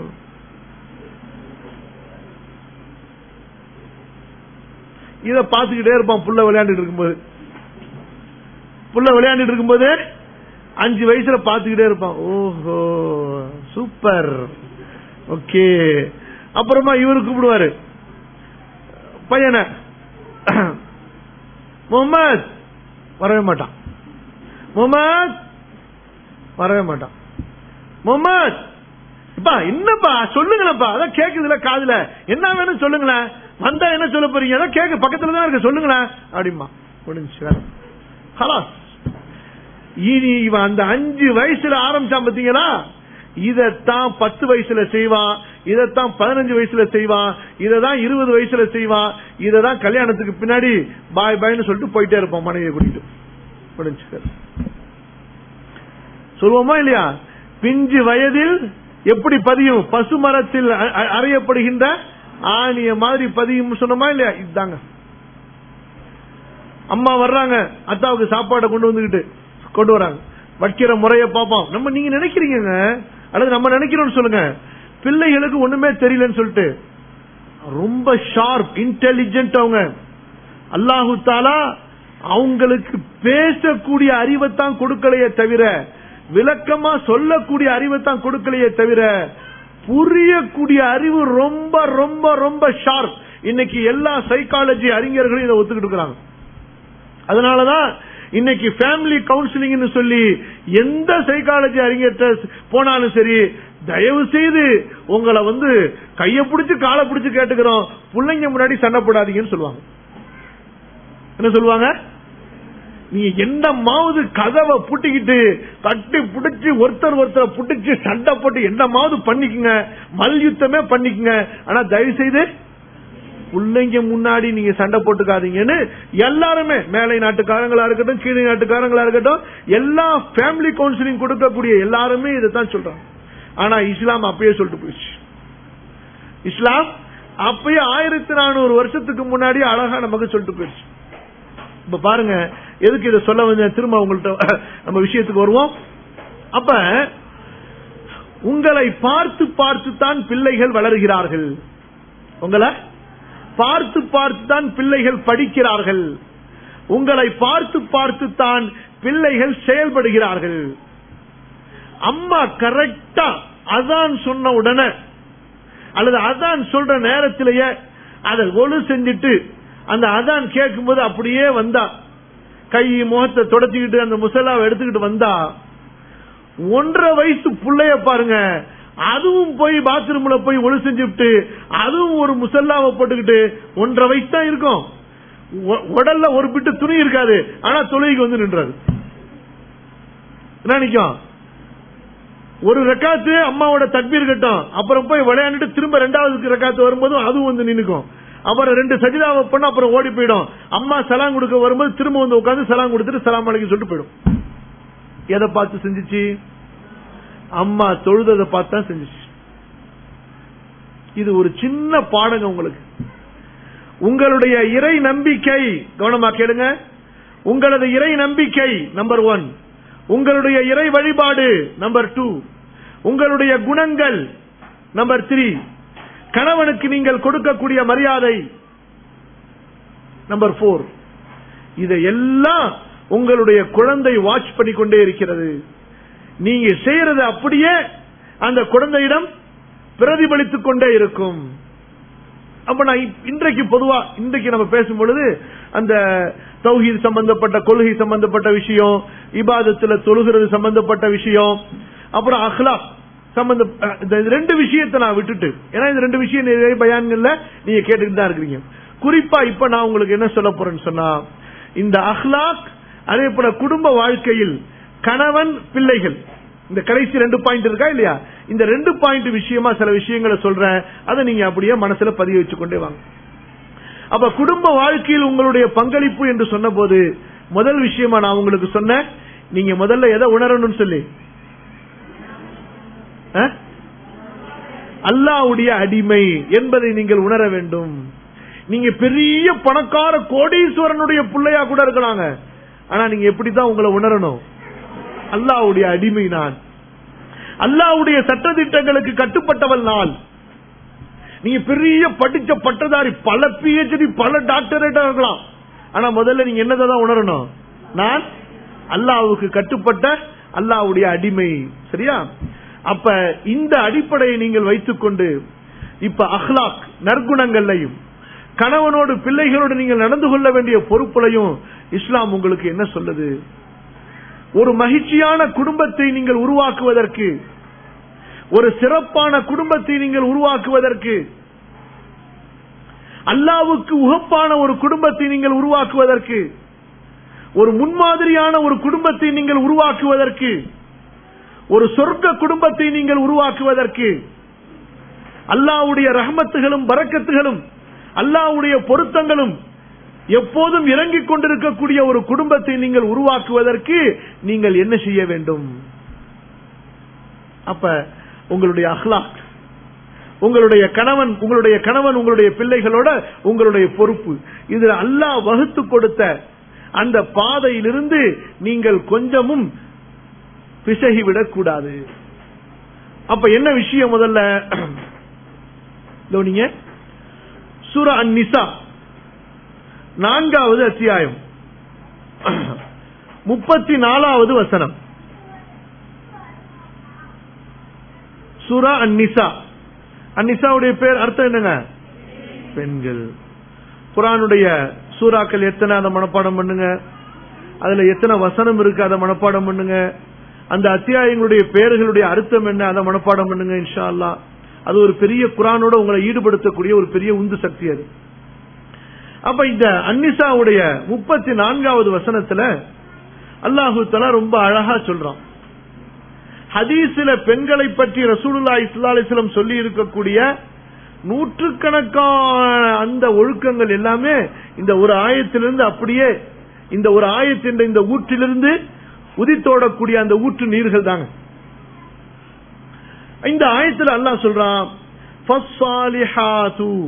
இத பாத்துக்கிட்டே இருப்பான் புள்ள விளையாண்டுட்டு இருக்கும்போது புள்ள விளையாண்டுட்டு இருக்கும்போது அஞ்சு வயசுல பாத்துக்கிட்டே இருப்பான் ஓஹோ சூப்பர் ஓகே அப்புறமா இவரு கூப்பிடுவாரு பையனை முகமது வரவே மாட்டான் முகமது வரவே மாட்டான் முகமது இப்பா என்னப்பா சொல்லுங்களேப்பா அதான் கேக்குதுல காதுல என்ன வேணும் சொல்லுங்களேன் வந்தா என்ன சொல்ல போறீங்க அதான் கேக்கு பக்கத்துல தான் இருக்கு சொல்லுங்களேன் அப்படிமா முடிஞ்சு வேலை ஹலாஸ் இனி இவன் அந்த அஞ்சு வயசுல ஆரம்பிச்சான் பாத்தீங்களா இதத்தான் பத்து வயசுல செய்வான் இதத்தான் பதினஞ்சு வயசுல செய்வான் இததான் இருபது வயசுல செய்வான் இததான் கல்யாணத்துக்கு பின்னாடி பாய் பாய்னு சொல்லிட்டு போயிட்டே இருப்பான் மனைவியை கூட்டிட்டு முடிஞ்சு சொல்லுவோமா இல்லையா பிஞ்சு வயதில் எப்படி பதியும் பசுமரத்தில் அ- அ- அறையப்படுகின்ற ஆணிய மாதிரி பதியும் சொன்னோமா இல்லையா இதுதாங்க அம்மா வர்றாங்க அத்தாவுக்கு சாப்பாடை கொண்டு வந்துகிட்டு கொண்டு வராங்க வைக்கிற முறைய பார்ப்போம் நம்ம நீங்க நினைக்கிறீங்க அல்லது நம்ம நினைக்கிறோம்னு சொல்லுங்க பிள்ளைகளுக்கு ஒண்ணுமே தெரியலன்னு சொல்லிட்டு ரொம்ப ஷார்ப் இன்டெலிஜென்ட் அவங்க அல்லாஹு தாலா அவங்களுக்கு பேசக்கூடிய அறிவைத்தான் கொடுக்கலையே தவிர விளக்கமா சொல்லக்கூடிய அறிவைத்தான் கொடுக்கலையே தவிர புரியக்கூடிய அறிவு ரொம்ப ரொம்ப ரொம்ப ஷார்ப் இன்னைக்கு எல்லா சைக்காலஜி அறிஞர்களும் இதை ஒத்துக்கிட்டு இருக்கிறாங்க அதனாலதான் இன்னைக்கு ஃபேமிலி கவுன்சிலிங்னு சொல்லி எந்த சைக்காலஜி அறிஞர்கிட்ட போனாலும் சரி தயவு செய்து உங்களை வந்து கைய பிடிச்சு காலை பிடிச்சு கேட்டுக்கிறோம் பிள்ளைங்க முன்னாடி சண்டை போடாதீங்கன்னு சொல்லுவாங்க என்ன சொல்லுவாங்க நீங்க என்ன மாவது கதவை புட்டிக்கிட்டு கட்டி புடிச்சு ஒருத்தர் ஒருத்தரை புடிச்சு சண்டை போட்டு என்னமாவது பண்ணிக்கங்க மல்யுத்தமே பண்ணிக்கங்க ஆனா தயவு செய்து பிள்ளைங்க முன்னாடி நீங்க சண்டை போட்டுக்காதீங்கன்னு எல்லாருமே மேலை நாட்டுக்காரங்களா இருக்கட்டும் கீழே நாட்டுக்காரங்களா இருக்கட்டும் எல்லா ஃபேமிலி கவுன்சிலிங் கொடுக்கக்கூடிய எல்லாருமே இதைத்தான் சொல்றாங்க ஆனா இஸ்லாம் அப்பயே சொல்லிட்டு போயிடுச்சு இஸ்லாம் அப்பயே ஆயிரத்தி நானூறு வருஷத்துக்கு முன்னாடி அழகா நமக்கு சொல்லிட்டு போயிடுச்சு இப்ப பாருங்க எதுக்கு இதை சொல்ல வந்து திரும்ப உங்கள்ட்ட நம்ம விஷயத்துக்கு வருவோம் அப்ப உங்களை பார்த்து பார்த்து தான் பிள்ளைகள் வளர்கிறார்கள் உங்களை பார்த்து பார்த்து தான் பிள்ளைகள் படிக்கிறார்கள் உங்களை பார்த்து பார்த்து தான் பிள்ளைகள் செயல்படுகிறார்கள் அம்மா கரெக்டா அதான் சொன்ன உடனே அல்லது அதான் சொல்ற நேரத்திலேயே அதை ஒழு செஞ்சுட்டு அந்த அதான் கேட்கும்போது அப்படியே வந்தா கை முகத்தை தொடச்சிக்கிட்டு அந்த முசலாவை எடுத்துக்கிட்டு வந்தா ஒன்றரை வயசு புள்ளைய பாருங்க அதுவும் போய் பாத்ரூம்ல போய் ஒளி செஞ்சுட்டு அதுவும் ஒரு முசல்லாவை போட்டுக்கிட்டு ஒன்றரை வயசு தான் இருக்கும் உ- உடல்ல ஒரு பிட்டு துணி இருக்காது ஆனா தொழுகைக்கு வந்து நின்றாரு என்ன நிக்கும் ஒரு ரெக்காத்து அம்மாவோட தக்பீர் கட்டும் அப்புறம் போய் விளையாண்டுட்டு திரும்ப ரெண்டாவது ரெக்காத்து வரும்போதும் அதுவும் வந்து நின்னுக்கும் அப்புறம் ரெண்டு சஜிதாவை பண்ண அப்புறம் ஓடி போயிடும் அம்மா சலாம் கொடுக்க வரும்போது திரும்ப வந்து உட்காந்து சலாம் கொடுத்துட்டு சலாம் அலைக்கும் சொல்லிட்டு போயிடும் எதை பார்த்து செஞ்சுச்சு அம்மா தொழுததை பார்த்து தான் செஞ்சுச்சு இது ஒரு சின்ன பாடங்க உங்களுக்கு உங்களுடைய இறை நம்பிக்கை கவனமா கேளுங்க உங்களது இறை நம்பிக்கை நம்பர் ஒன் உங்களுடைய இறை வழிபாடு நம்பர் டூ உங்களுடைய குணங்கள் நம்பர் த்ரீ கணவனுக்கு நீங்கள் கொடுக்கக்கூடிய மரியாதை நம்பர் போர் இதை எல்லாம் உங்களுடைய குழந்தை வாட்ச் பண்ணிக்கொண்டே இருக்கிறது நீங்க செய்யறது அப்படியே அந்த குழந்தையிடம் பிரதிபலித்துக் கொண்டே இருக்கும் அப்ப நான் இப்- இன்றைக்கு பொதுவா இன்றைக்கு நம்ம பேசும் பொழுது அந்த தௌஹீத் சம்பந்தப்பட்ட கொள்கை சம்பந்தப்பட்ட விஷயம் இபாதத்துல தொழுகிறது சம்பந்தப்பட்ட விஷயம் அப்புறம் அஹ்லாக் சம்பந்த அஹ், இந்த ரெண்டு விஷயத்தை நான் விட்டுட்டு ஏன்னா இந்த ரெண்டு விஷயம் நிறைய பயான்கள்ல நீங்க கேட்டுட்டு தான் இருக்கிறீங்க குறிப்பா இப்ப நான் உங்களுக்கு என்ன சொல்ல போறேன்னு சொன்னா இந்த அஹ்லாக் அதே போல குடும்ப வாழ்க்கையில் கணவன் பிள்ளைகள் இந்த கடைசி ரெண்டு பாயிண்ட் இருக்கா இல்லையா இந்த ரெண்டு பாயிண்ட் விஷயமா சில விஷயங்களை சொல்றேன் அதை நீங்க அப்படியே மனசுல பதிய வச்சுக்கொண்டே வாங்க அப்ப குடும்ப வாழ்க்கையில் உங்களுடைய பங்களிப்பு என்று சொன்னபோது முதல் விஷயமா நான் உங்களுக்கு சொன்னேன் நீங்க முதல்ல எதை உணரணும்னு சொல்லி அஹ்? அல்லாஹ்வுடைய அடிமை என்பதை நீங்கள் உணர வேண்டும் நீங்க பெரிய பணக்கார கோடீஸ்வரனுடைய பிள்ளையா கூட இருக்கலாங்க ஆனா நீங்க எப்படித்தான் உங்களை உணரணும் அல்லாஹ்வுடைய அடிமை நான் அல்லாஹ்வுடைய சட்டதிட்டங்களுக்கு கட்டுப்பட்டவள் நான் நீங்க பெரிய படிச்ச பட்டதாரி பல பிஹெச்டி பல டாக்டரேட்டா இருக்கலாம் ஆனா முதல்ல நீங்க என்னதான் உணரணும் நான் அல்லாஹ்வுக்கு கட்டுப்பட்ட அல்லாஹ்வுடைய அடிமை சரியா அப்ப இந்த அடிப்படையை நீங்கள் வைத்துக்கொண்டு இப்ப அஹ்லாக் நற்குணங்களையும் கணவனோடு பிள்ளைகளோடு நீங்கள் நடந்து கொள்ள வேண்டிய பொறுப்புலையும் இஸ்லாம் உங்களுக்கு என்ன சொல்லுது ஒரு மகிழ்ச்சியான குடும்பத்தை நீங்கள் உருவாக்குவதற்கு ஒரு சிறப்பான குடும்பத்தை நீங்கள் உருவாக்குவதற்கு அல்லாவுக்கு உகப்பான ஒரு குடும்பத்தை நீங்கள் உருவாக்குவதற்கு ஒரு முன்மாதிரியான ஒரு குடும்பத்தை நீங்கள் உருவாக்குவதற்கு ஒரு சொர்க்க குடும்பத்தை நீங்கள் உருவாக்குவதற்கு அல்லாவுடைய ரஹமத்துகளும் பரக்கத்துகளும் அல்லாவுடைய பொருத்தங்களும் எப்போதும் இறங்கிக் கொண்டிருக்கக்கூடிய ஒரு குடும்பத்தை நீங்கள் உருவாக்குவதற்கு நீங்கள் என்ன செய்ய வேண்டும் அப்ப உங்களுடைய அஹ்லாக் உங்களுடைய கணவன் உங்களுடைய கணவன் உங்களுடைய பிள்ளைகளோட உங்களுடைய பொறுப்பு இதுல அல்லாஹ் வகுத்து கொடுத்த அந்த பாதையிலிருந்து நீங்கள் கொஞ்சமும் பிசகிவிடக் கூடாது அப்ப என்ன விஷயம் முதல்ல கவனிங்க சூரா அந்நிசா நான்காவது அத்தியாயம் முப்பத்தி நாலாவது வசனம் சூரா அந்நிசா அந்நிசாவுடைய பேர் அர்த்தம் என்னங்க பெண்கள் குரானுடைய சூறாக்கள் எத்தனை அதை மனப்பாடம் பண்ணுங்க அதுல எத்தனை வசனம் இருக்கு அதை மனப்பாடம் பண்ணுங்க அந்த அத்தியாயங்களுடைய பெயர்களுடைய அர்த்தம் என்ன அதை மனப்பாடம் பண்ணுங்க இன்ஷா அல்லாஹ் அது ஒரு பெரிய குரானோட உங்களை ஈடுபடுத்தக்கூடிய ஒரு பெரிய உந்து சக்தி அது அப்ப இந்த அன்னிசாவுடைய முப்பத்தி நான்காவது வசனத்துல அல்லாஹு தலா ரொம்ப அழகா சொல்றான் ஹதீஸ்ல பெண்களை பற்றி ரசூலுல்லா இஸ்லாலிஸ்லம் சொல்லி இருக்கக்கூடிய நூற்றுக்கணக்கான அந்த ஒழுக்கங்கள் எல்லாமே இந்த ஒரு ஆயத்திலிருந்து அப்படியே இந்த ஒரு ஆயத்தின் இந்த ஊற்றிலிருந்து உதித்தோடக்கூடிய அந்த ஊற்று நீர்கள் தாங்க இந்த ஆயத்தில் அல்லாஹ் சொல்றான் ஃபஸ்ஸாலிஹாத்து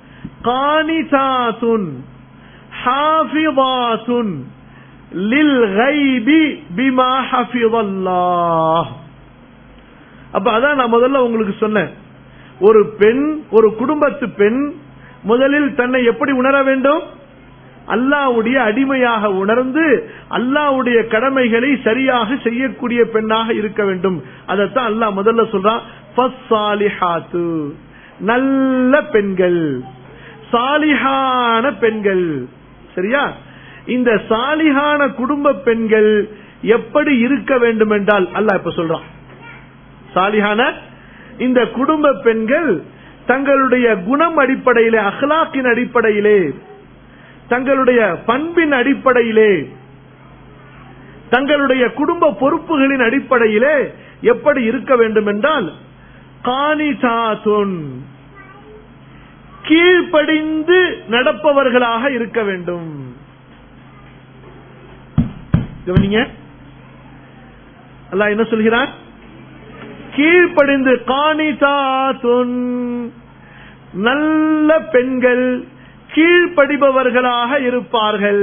قانتات حافظات للغيب بما حفظ الله அப்ப அதான் நான் முதல்ல உங்களுக்கு சொன்னேன் ஒரு பெண் ஒரு குடும்பத்து பெண் முதலில் தன்னை எப்படி உணர வேண்டும் அல்லாவுடைய அடிமையாக உணர்ந்து அல்லாவுடைய கடமைகளை சரியாக செய்யக்கூடிய பெண்ணாக இருக்க வேண்டும் அதைத்தான் அல்லாஹ் முதல்ல சொல்றான் ஃபஸ்ஸாலிஹாத்து. நல்ல பெண்கள் சாலிஹான பெண்கள் சரியா இந்த சாலிஹான குடும்ப பெண்கள் எப்படி இருக்க வேண்டும் என்றால் அல்லாஹ் இப்ப சொல்றான் சாலிஹான இந்த குடும்ப பெண்கள் தங்களுடைய குணம் அடிப்படையிலே அஹ்லாக்கின் அடிப்படையிலே தங்களுடைய பண்பின் அடிப்படையிலே தங்களுடைய குடும்ப பொறுப்புகளின் அடிப்படையிலே எப்படி இருக்க வேண்டும் என்றால் காணிசாத்துன் கீழ்ப்படிந்து நடப்பவர்களாக இருக்க வேண்டும் கவனிங்க அல்லாஹ் என்ன சொல்கிறான் கீழ்ப்படிந்து காணிசாத்துன் நல்ல பெண்கள் கீழ்ப்படிபவர்களாக இருப்பார்கள்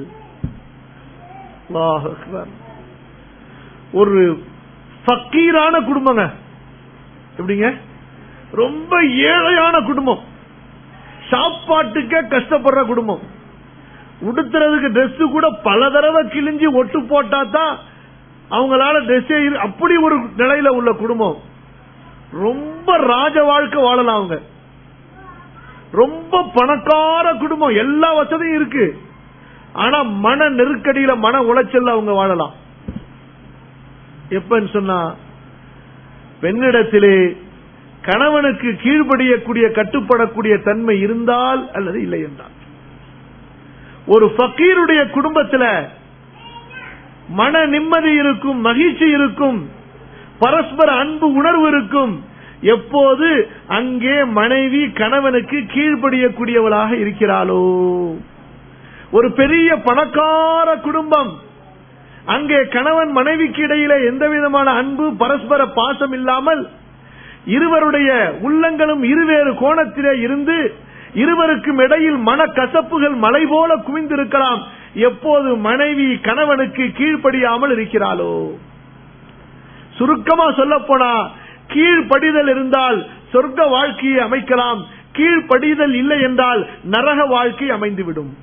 அல்லாஹ் அக்பர். ஒரு ஃபக்கீரான குடும்பங்க எப்படிங்க ரொம்ப ஏழையான குடும்பம் சாப்பாட்டுக்கே கஷ்டப்படுற குடும்பம் உடுத்துறதுக்கு Dress கூட பல தடவை கிழிஞ்சு ஒட்டு போட்டா தான் அவங்களால ட்ரெஸ்ஸே அப்படி ஒரு நிலையில உள்ள குடும்பம் ரொம்ப ராஜ வாழ்க்கை வாழலாம் அவங்க ரொம்ப பணக்கார குடும்பம் எல்லா வசதியும் இருக்கு ஆனா மன நெருக்கடியில மன உளைச்சல்ல அவங்க வாழலாம் எப்பன்னு சொன்னா பெண்ணிடத்திலே கணவனுக்கு கீழ்ப்படியக்கூடிய கட்டுப்படக்கூடிய தன்மை இருந்தால் அல்லது இல்லை என்றால் ஒரு ஃபக்கீருடைய குடும்பத்துல மன நிம்மதி இருக்கும் மகிழ்ச்சி இருக்கும் பரஸ்பர அன்பு உணர்வு இருக்கும் எப்போது அங்கே மனைவி கணவனுக்கு கீழ்ப்படியக்கூடியவளாக இருக்கிறாளோ ஒரு பெரிய பணக்கார குடும்பம் அங்கே கணவன் மனைவிக்கு இடையிலே எந்த விதமான அன்பு பரஸ்பர பாசம் இல்லாமல் இருவருடைய உள்ளங்களும் இருவேறு கோணத்திலே இருந்து இருவருக்கும் இடையில் மனக்கசப்புகள் மலை போல குவிந்திருக்கலாம் எப்போது மனைவி கணவனுக்கு கீழ்ப்படியாமல் இருக்கிறாளோ சுருக்கமா சொல்ல போனா கீழ்ப்படிதல் இருந்தால் சொர்க்க வாழ்க்கையை அமைக்கலாம் கீழ்ப்படிதல் இல்லை என்றால் நரக வாழ்க்கை அமைந்துவிடும்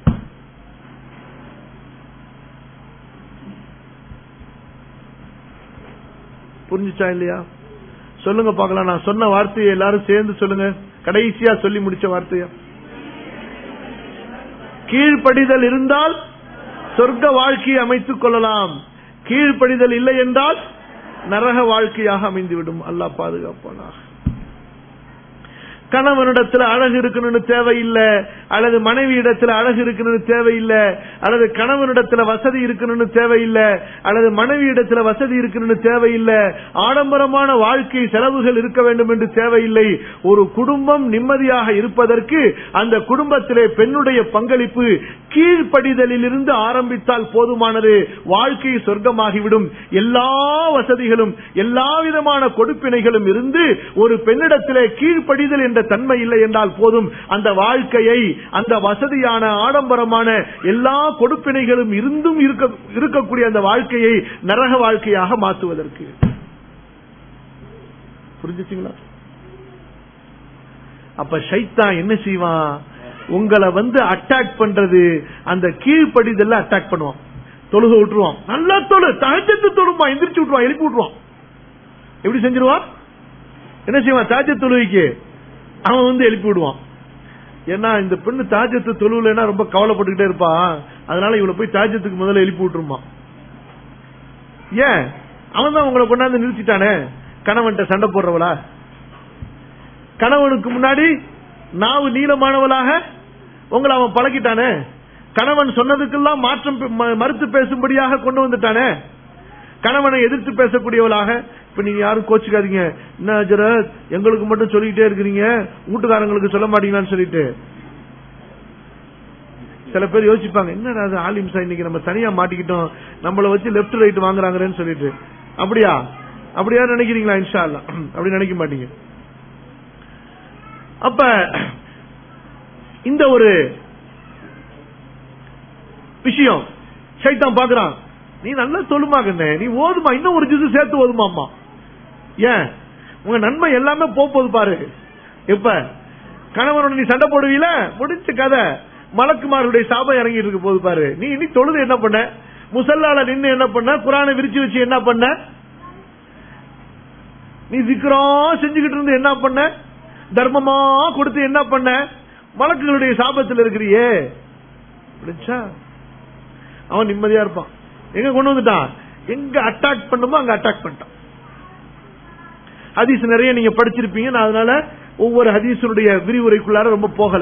புரிஞ்சுச்சா இல்லையா சொல்லுங்க பார்க்கலாம் நான் சொன்ன வார்த்தையை எல்லாரும் சேர்ந்து சொல்லுங்க கடைசியா சொல்லி முடிச்ச வார்த்தையா கீழ்ப்படிதல் இருந்தால் சொர்க்க வாழ்க்கையை அமைத்துக் கொள்ளலாம் கீழ்ப்படிதல் இல்லை என்றால் நரக வாழ்க்கையாக அமைந்துவிடும் அல்லாஹ் பாதுகாப்பானாக கணவனிடத்துல அழகு இருக்கணும்னு தேவையில்லை அல்லது மனைவி இடத்துல அழகு இருக்கணும்னு தேவையில்லை அல்லது கணவனிடத்துல வசதி இருக்கணும்னு தேவையில்லை அல்லது மனைவி இடத்துல வசதி இருக்கணும்னு தேவையில்லை ஆடம்பரமான வாழ்க்கை செலவுகள் இருக்க வேண்டும் என்று தேவையில்லை ஒரு குடும்பம் நிம்மதியாக இருப்பதற்கு அந்த குடும்பத்திலே பெண்ணுடைய பங்களிப்பு கீழ்ப்படிதலில் இருந்து ஆரம்பித்தால் போதுமானது வாழ்க்கை சொர்க்கமாகிவிடும் எல்லா வசதிகளும் எல்லா விதமான கொடுப்பினைகளும் இருந்து ஒரு பெண்ணிடத்திலே கீழ்ப்படிதல் என்ற தன்மை இல்லை என்றால் போதும் அந்த வாழ்க்கையை அந்த வசதியான ஆடம்பரமான எல்லா கொடுப்பினைகளும் இருந்தும் இருக்க- இருக்கக்கூடிய அந்த வாழ்க்கையை நரக வாழ்க்கையாக மாற்றுவதற்கு புரிஞ்சுச்சுங்களா அப்ப ஷைத்தான் என்ன செய்வான் உங்களை வந்து அட்டாக் பண்றது அந்த கீழ்ப்படிதல்ல அட்டாக் பண்ணுவான் தொழுக விட்டுருவான் நல்லா தொழு தகஜத்து தொழுமா எந்திரிச்சு விட்டுருவான் எழுப்பி விட்டுருவான் எப்படி செஞ்சிருவான் என்ன செய்வான் தாஜ தொழுகைக்கு அவன் வந்து எழுப்பி விடுவான் ஏன்னா இந்த பெண்ணு தாஜத்து தொழுவுலன்னா ரொம்ப கவலைப்பட்டுக்கிட்டே இருப்பான் அதனால இவளை போய் தாஜத்துக்கு முதல்ல எழுப்பி விட்டுருமா ஏன் அவன் தான் உங்களை கொண்டாந்து நிறுத்திட்டானே கணவன்கிட்ட சண்டை போடுறவளா கணவனுக்கு முன்னாடி நாவு நீளமானவளாக உங்களை அவன் பழக்கிட்டானே கணவன் சொன்னதுக்கெல்லாம் மாற்றம் பே- ம- மறுத்து பேசும்படியாக கொண்டு வந்துட்டானே கணவனை எதிர்த்து பேசக்கூடியவளாக இப்ப நீங்க யாரும் கோச்சுக்காதீங்க என்ன ஹஜரத் எங்களுக்கு மட்டும் சொல்லிக்கிட்டே இருக்கிறீங்க வீட்டுக்காரங்களுக்கு சொல்ல மாட்டீங்களான்னு சொல்லிட்டு சில பேர் யோசிப்பாங்க என்னடா அது ஆலிம் சார் இன்னைக்கு நம்ம தனியா மாட்டிக்கிட்டோம் நம்மள வச்சு லெப்ட் ரைட் வாங்குறாங்கன்னு சொல்லிட்டு அப்படியா அப்படியா நினைக்கிறீங்களா இன்ஷா அல்லாஹ் அப்படி நினைக்க மாட்டீங்க அப்ப இந்த ஒரு விஷயம் சைத்தான் பாக்குறான் நீ நல்லா சொல்லுமா கண்ணே நீ ஓதுமா இன்னும் ஒரு ஜிசு சேர்த்து ஓதுமாமா ஏன் உங்க நன்மை எல்லாமே போக போகுது பாரு இப்ப கணவனோட நீ சண்டை போடுவீல முடிஞ்ச கதை மலக்குமாருடைய சாபம் இறங்கிட்டு இருக்கு போது பாரு நீ இனி தொழுது என்ன பண்ண முசல்லால நின்னு என்ன பண்ண குரானை விரிச்சு வச்சு என்ன பண்ண நீ சிக்கரம் செஞ்சுக்கிட்டு இருந்து என்ன பண்ண தர்மமா கொடுத்து என்ன பண்ண மலக்குகளுடைய சாபத்தில் இருக்கிறியே புரிஞ்சா அவன் நிம்மதியா இருப்பான் எங்க கொண்டு வந்துட்டான் எங்க அட்டாக் பண்ணுமோ அங்க அட்டாக் பண்ணிட்டான் ஹதீஸ் நிறைய நீங்க படிச்சிருப்பீங்க நான் அதனால ஒவ்வொரு ஹதீஸனுடைய விரிவுரைக்குள்ளார ரொம்ப போகல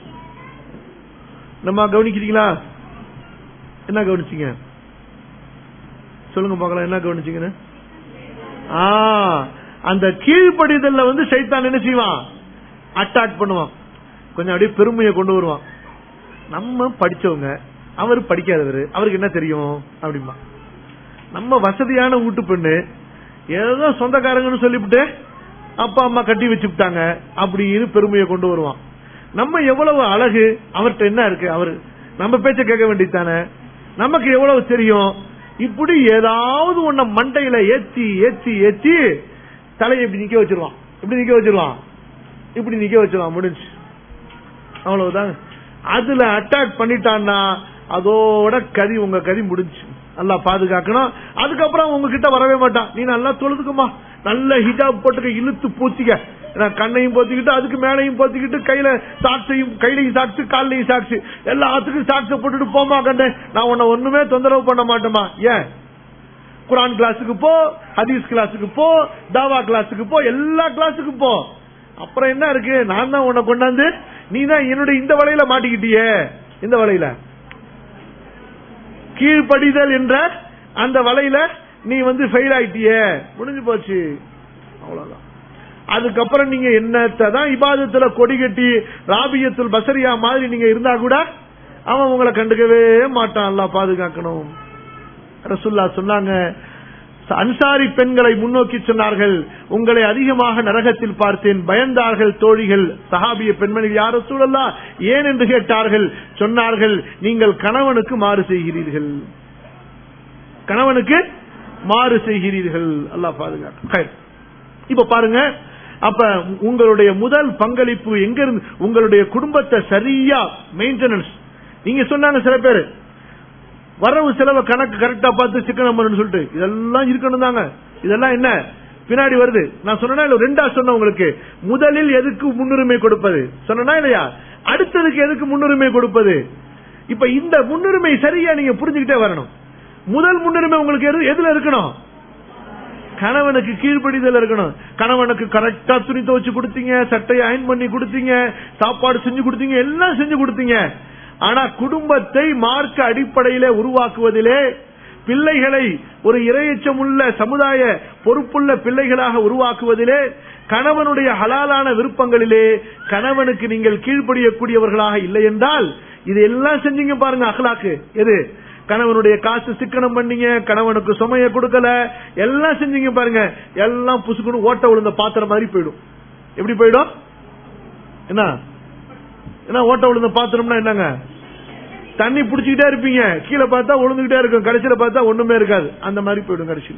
நம்ம கவனிக்கிறீங்களா என்ன கவனிச்சீங்க சொல்லுங்க பார்க்கலாம் என்ன கவனிச்சீங்கன்னு ஆ, அந்த கீழ்ப்படிதல்ல வந்து சைத்தான் என்ன செய்வான் அட்டாக் பண்ணுவான் கொஞ்சம் அப்படியே பெருமையை கொண்டு வருவான் நம்ம படிச்சவங்க அவர் படிக்காதவர் அவருக்கு என்ன தெரியும் அப்படிம்பா நம்ம வசதியான வீட்டு பெண்ணு ஏதோ சொந்தக்காரங்கன்னு சொல்லிவிட்டு அப்பா அம்மா கட்டி வச்சுட்டாங்க அப்படின்னு பெருமையை கொண்டு வருவான் நம்ம எவ்வளவு அழகு அவர்கிட்ட என்ன இருக்கு அவர் நம்ம பேச்ச கேட்க வேண்டியதானே நமக்கு எவ்வளவு தெரியும் இப்படி ஏதாவது ஒன்ன மண்டையில ஏத்தி ஏத்தி ஏத்தி தலையை இப்படி நிக்க வச்சிருவான் இப்படி நிக்க வச்சிருவான் இப்படி நிக்க வச்சிருவான் முடிஞ்சு அவ்வளவுதான் அதுல அட்டாக் பண்ணிட்டான்னா அதோட கதி உங்க கதி முடிஞ்சு நல்லா பாதுகாக்கணும் அதுக்கப்புறம் உங்ககிட்ட வரவே மாட்டான் நீ நல்லா தொழுதுக்குமா நல்ல ஹிஜாப் போட்டுக்க இழுத்து பூச்சிக்க நான் கண்ணையும் போத்திக்கிட்டு அதுக்கு மேலையும் போத்திக்கிட்டு கையில சாட்சையும் கையிலையும் சாட்சி காலையும் சாட்சி எல்லாத்துக்கும் சாட்சி போட்டுட்டு போமா கண்ணே நான் உன்னை ஒண்ணுமே தொந்தரவு பண்ண மாட்டேமா ஏன் குரான் கிளாஸுக்கு போ ஹதீஸ் கிளாஸுக்கு போ தாவா கிளாஸுக்கு போ எல்லா கிளாஸுக்கு போ அப்புறம் என்ன இருக்கு நான் தான் உன்னை கொண்டாந்து நீ தான் என்னுடைய இந்த வலையில மாட்டிக்கிட்டியே இந்த வலையில கீழ்ப்படிதல் என்ற அந்த வலையில நீ வந்து ஃபெயில் ஆயிட்டியே முடிஞ்சு போச்சு அவ்வளவுதான் அதுக்கப்புறம் நீங்க என்னத்தை தான் இபாதத்துல கொடி கட்டி ராபியத்துல் பசரியா மாதிரி நீங்க இருந்தா கூட அவன் உங்களை கண்டுக்கவே மாட்டான் அல்லாஹ் பாதுகாக்கணும் ரசுல்லா சொன்னாங்க அன்சாரி பெண்களை முன்னோக்கி சொன்னார்கள் உங்களை அதிகமாக நரகத்தில் பார்த்தேன் பயந்தார்கள் தோழிகள் சஹாபிய பெண்மணி யார சூழல்லா ஏன் என்று கேட்டார்கள் சொன்னார்கள் நீங்கள் கணவனுக்கு மாறு செய்கிறீர்கள் கணவனுக்கு மாறு செய்கிறீர்கள் அல்லாஹ் பாதுகாக்க இப்ப பாருங்க அப்ப உங்களுடைய முதல் பங்களிப்பு எங்க இருந்து உங்களுடைய குடும்பத்தை சரியா மெயின்டெனன்ஸ் நீங்க சொன்னாங்க சில பேர் வரவு செலவு கணக்கு கரெக்டா பார்த்து சிக்கனம் பண்ணணும்னு சொல்லிட்டு இதெல்லாம் இருக்கணும் தாங்க இதெல்லாம் என்ன பின்னாடி வருது நான் சொன்னா இல்ல ரெண்டா சொன்ன உங்களுக்கு முதலில் எதுக்கு முன்னுரிமை கொடுப்பது சொன்னா இல்லையா அடுத்ததுக்கு எதுக்கு முன்னுரிமை கொடுப்பது இப்ப இந்த முன்னுரிமை சரியா நீங்க புரிஞ்சுக்கிட்டே வரணும் முதல் முன்னுரிமை உங்களுக்கு எது- எதுல இருக்கணும் கணவனுக்கு கீழ்ப்படிதல் இருக்கணும் கணவனுக்கு கரெக்டா துணி துவச்சு கொடுத்தீங்க சட்டையை அயன் பண்ணி கொடுத்தீங்க சாப்பாடு செஞ்சு கொடுத்தீங்க எல்லாம் செஞ்சு கொடுத்தீங்க ஆனா குடும்பத்தை மார்க்க அடிப்படையிலே உருவாக்குவதிலே பிள்ளைகளை ஒரு இரையச்சமுள்ள சமுதாய பொறுப்புள்ள பிள்ளைகளாக உருவாக்குவதிலே கணவனுடைய ஹலாலான விருப்பங்களிலே கணவனுக்கு நீங்கள் கீழ்ப்படியக்கூடியவர்களாக இல்லை என்றால் இது எல்லாம் செஞ்சீங்க பாருங்க அகலாக்கு எது கணவனுடைய காசு சிக்கனம் பண்ணீங்க கணவனுக்கு சுமைய கொடுக்கல எல்லாம் செஞ்சீங்க பாருங்க எல்லாம் புசுக்குன்னு ஓட்ட விழுந்த பாத்திரம் மாதிரி போயிடும் எப்படி போயிடும் என்ன என்ன ஓட்ட விழுந்த பாத்திரம்னா என்னங்க தண்ணி புடிச்சுக்கிட்டே இருப்பீங்க கீழே பார்த்தா விழுந்துகிட்டே இருக்கும் கடைசியில பார்த்தா ஒண்ணுமே இருக்காது அந்த மாதிரி போயிடும் கடைசியில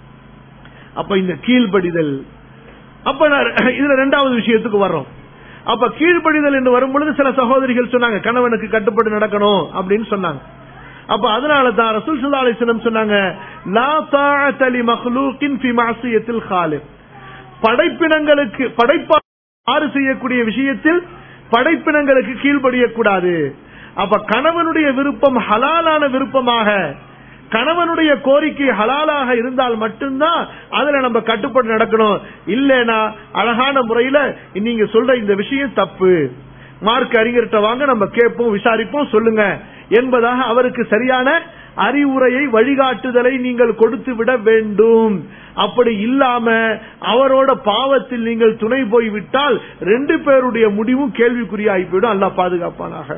அப்ப இந்த கீழ்ப்படிதல் அப்ப நான் இதுல ரெண்டாவது விஷயத்துக்கு வர்றோம் அப்ப கீழ்ப்படிதல் என்று வரும் பொழுது சில சகோதரிகள் சொன்னாங்க கணவனுக்கு கட்டுப்பட்டு நடக்கணும் அப்படின்னு சொன்னாங்க அப்ப அதனால தான் ரசூல் ஸல்லல்லாஹு அலைஹி வஸல்லம் சொன்னாங்க லா தாஅத லி மக்லூக்கின் ஃபி மஅசியத்தில் காலிக் படைப்பினங்களுக்கு படைப்பா மாறு செய்யக்கூடிய விஷயத்தில் படைப்பினங்களுக்கு கீழ்ப்படியக்கூடாது அப்ப கணவனுடைய விருப்பம் ஹலாலான விருப்பமாக கணவனுடைய கோரிக்கை ஹலாலாக இருந்தால் மட்டும்தான் அதுல நம்ம கட்டுப்பட்டு நடக்கணும் இல்லைனா அழகான முறையில நீங்க சொல்ற இந்த விஷயம் தப்பு மார்க் அறிஞர்கிட்ட வாங்க நம்ம கேட்போம் விசாரிப்போம் சொல்லுங்க என்பதாக அவருக்கு சரியான அறிவுரையை வழிகாட்டுதலை நீங்கள் கொடுத்து விட வேண்டும் அப்படி இல்லாம அவரோட பாவத்தில் நீங்கள் துணை போய்விட்டால் ரெண்டு பேருடைய முடிவும் கேள்விக்குறியாகி போயிடும் அல்லாஹ் பாதுகாப்பானாக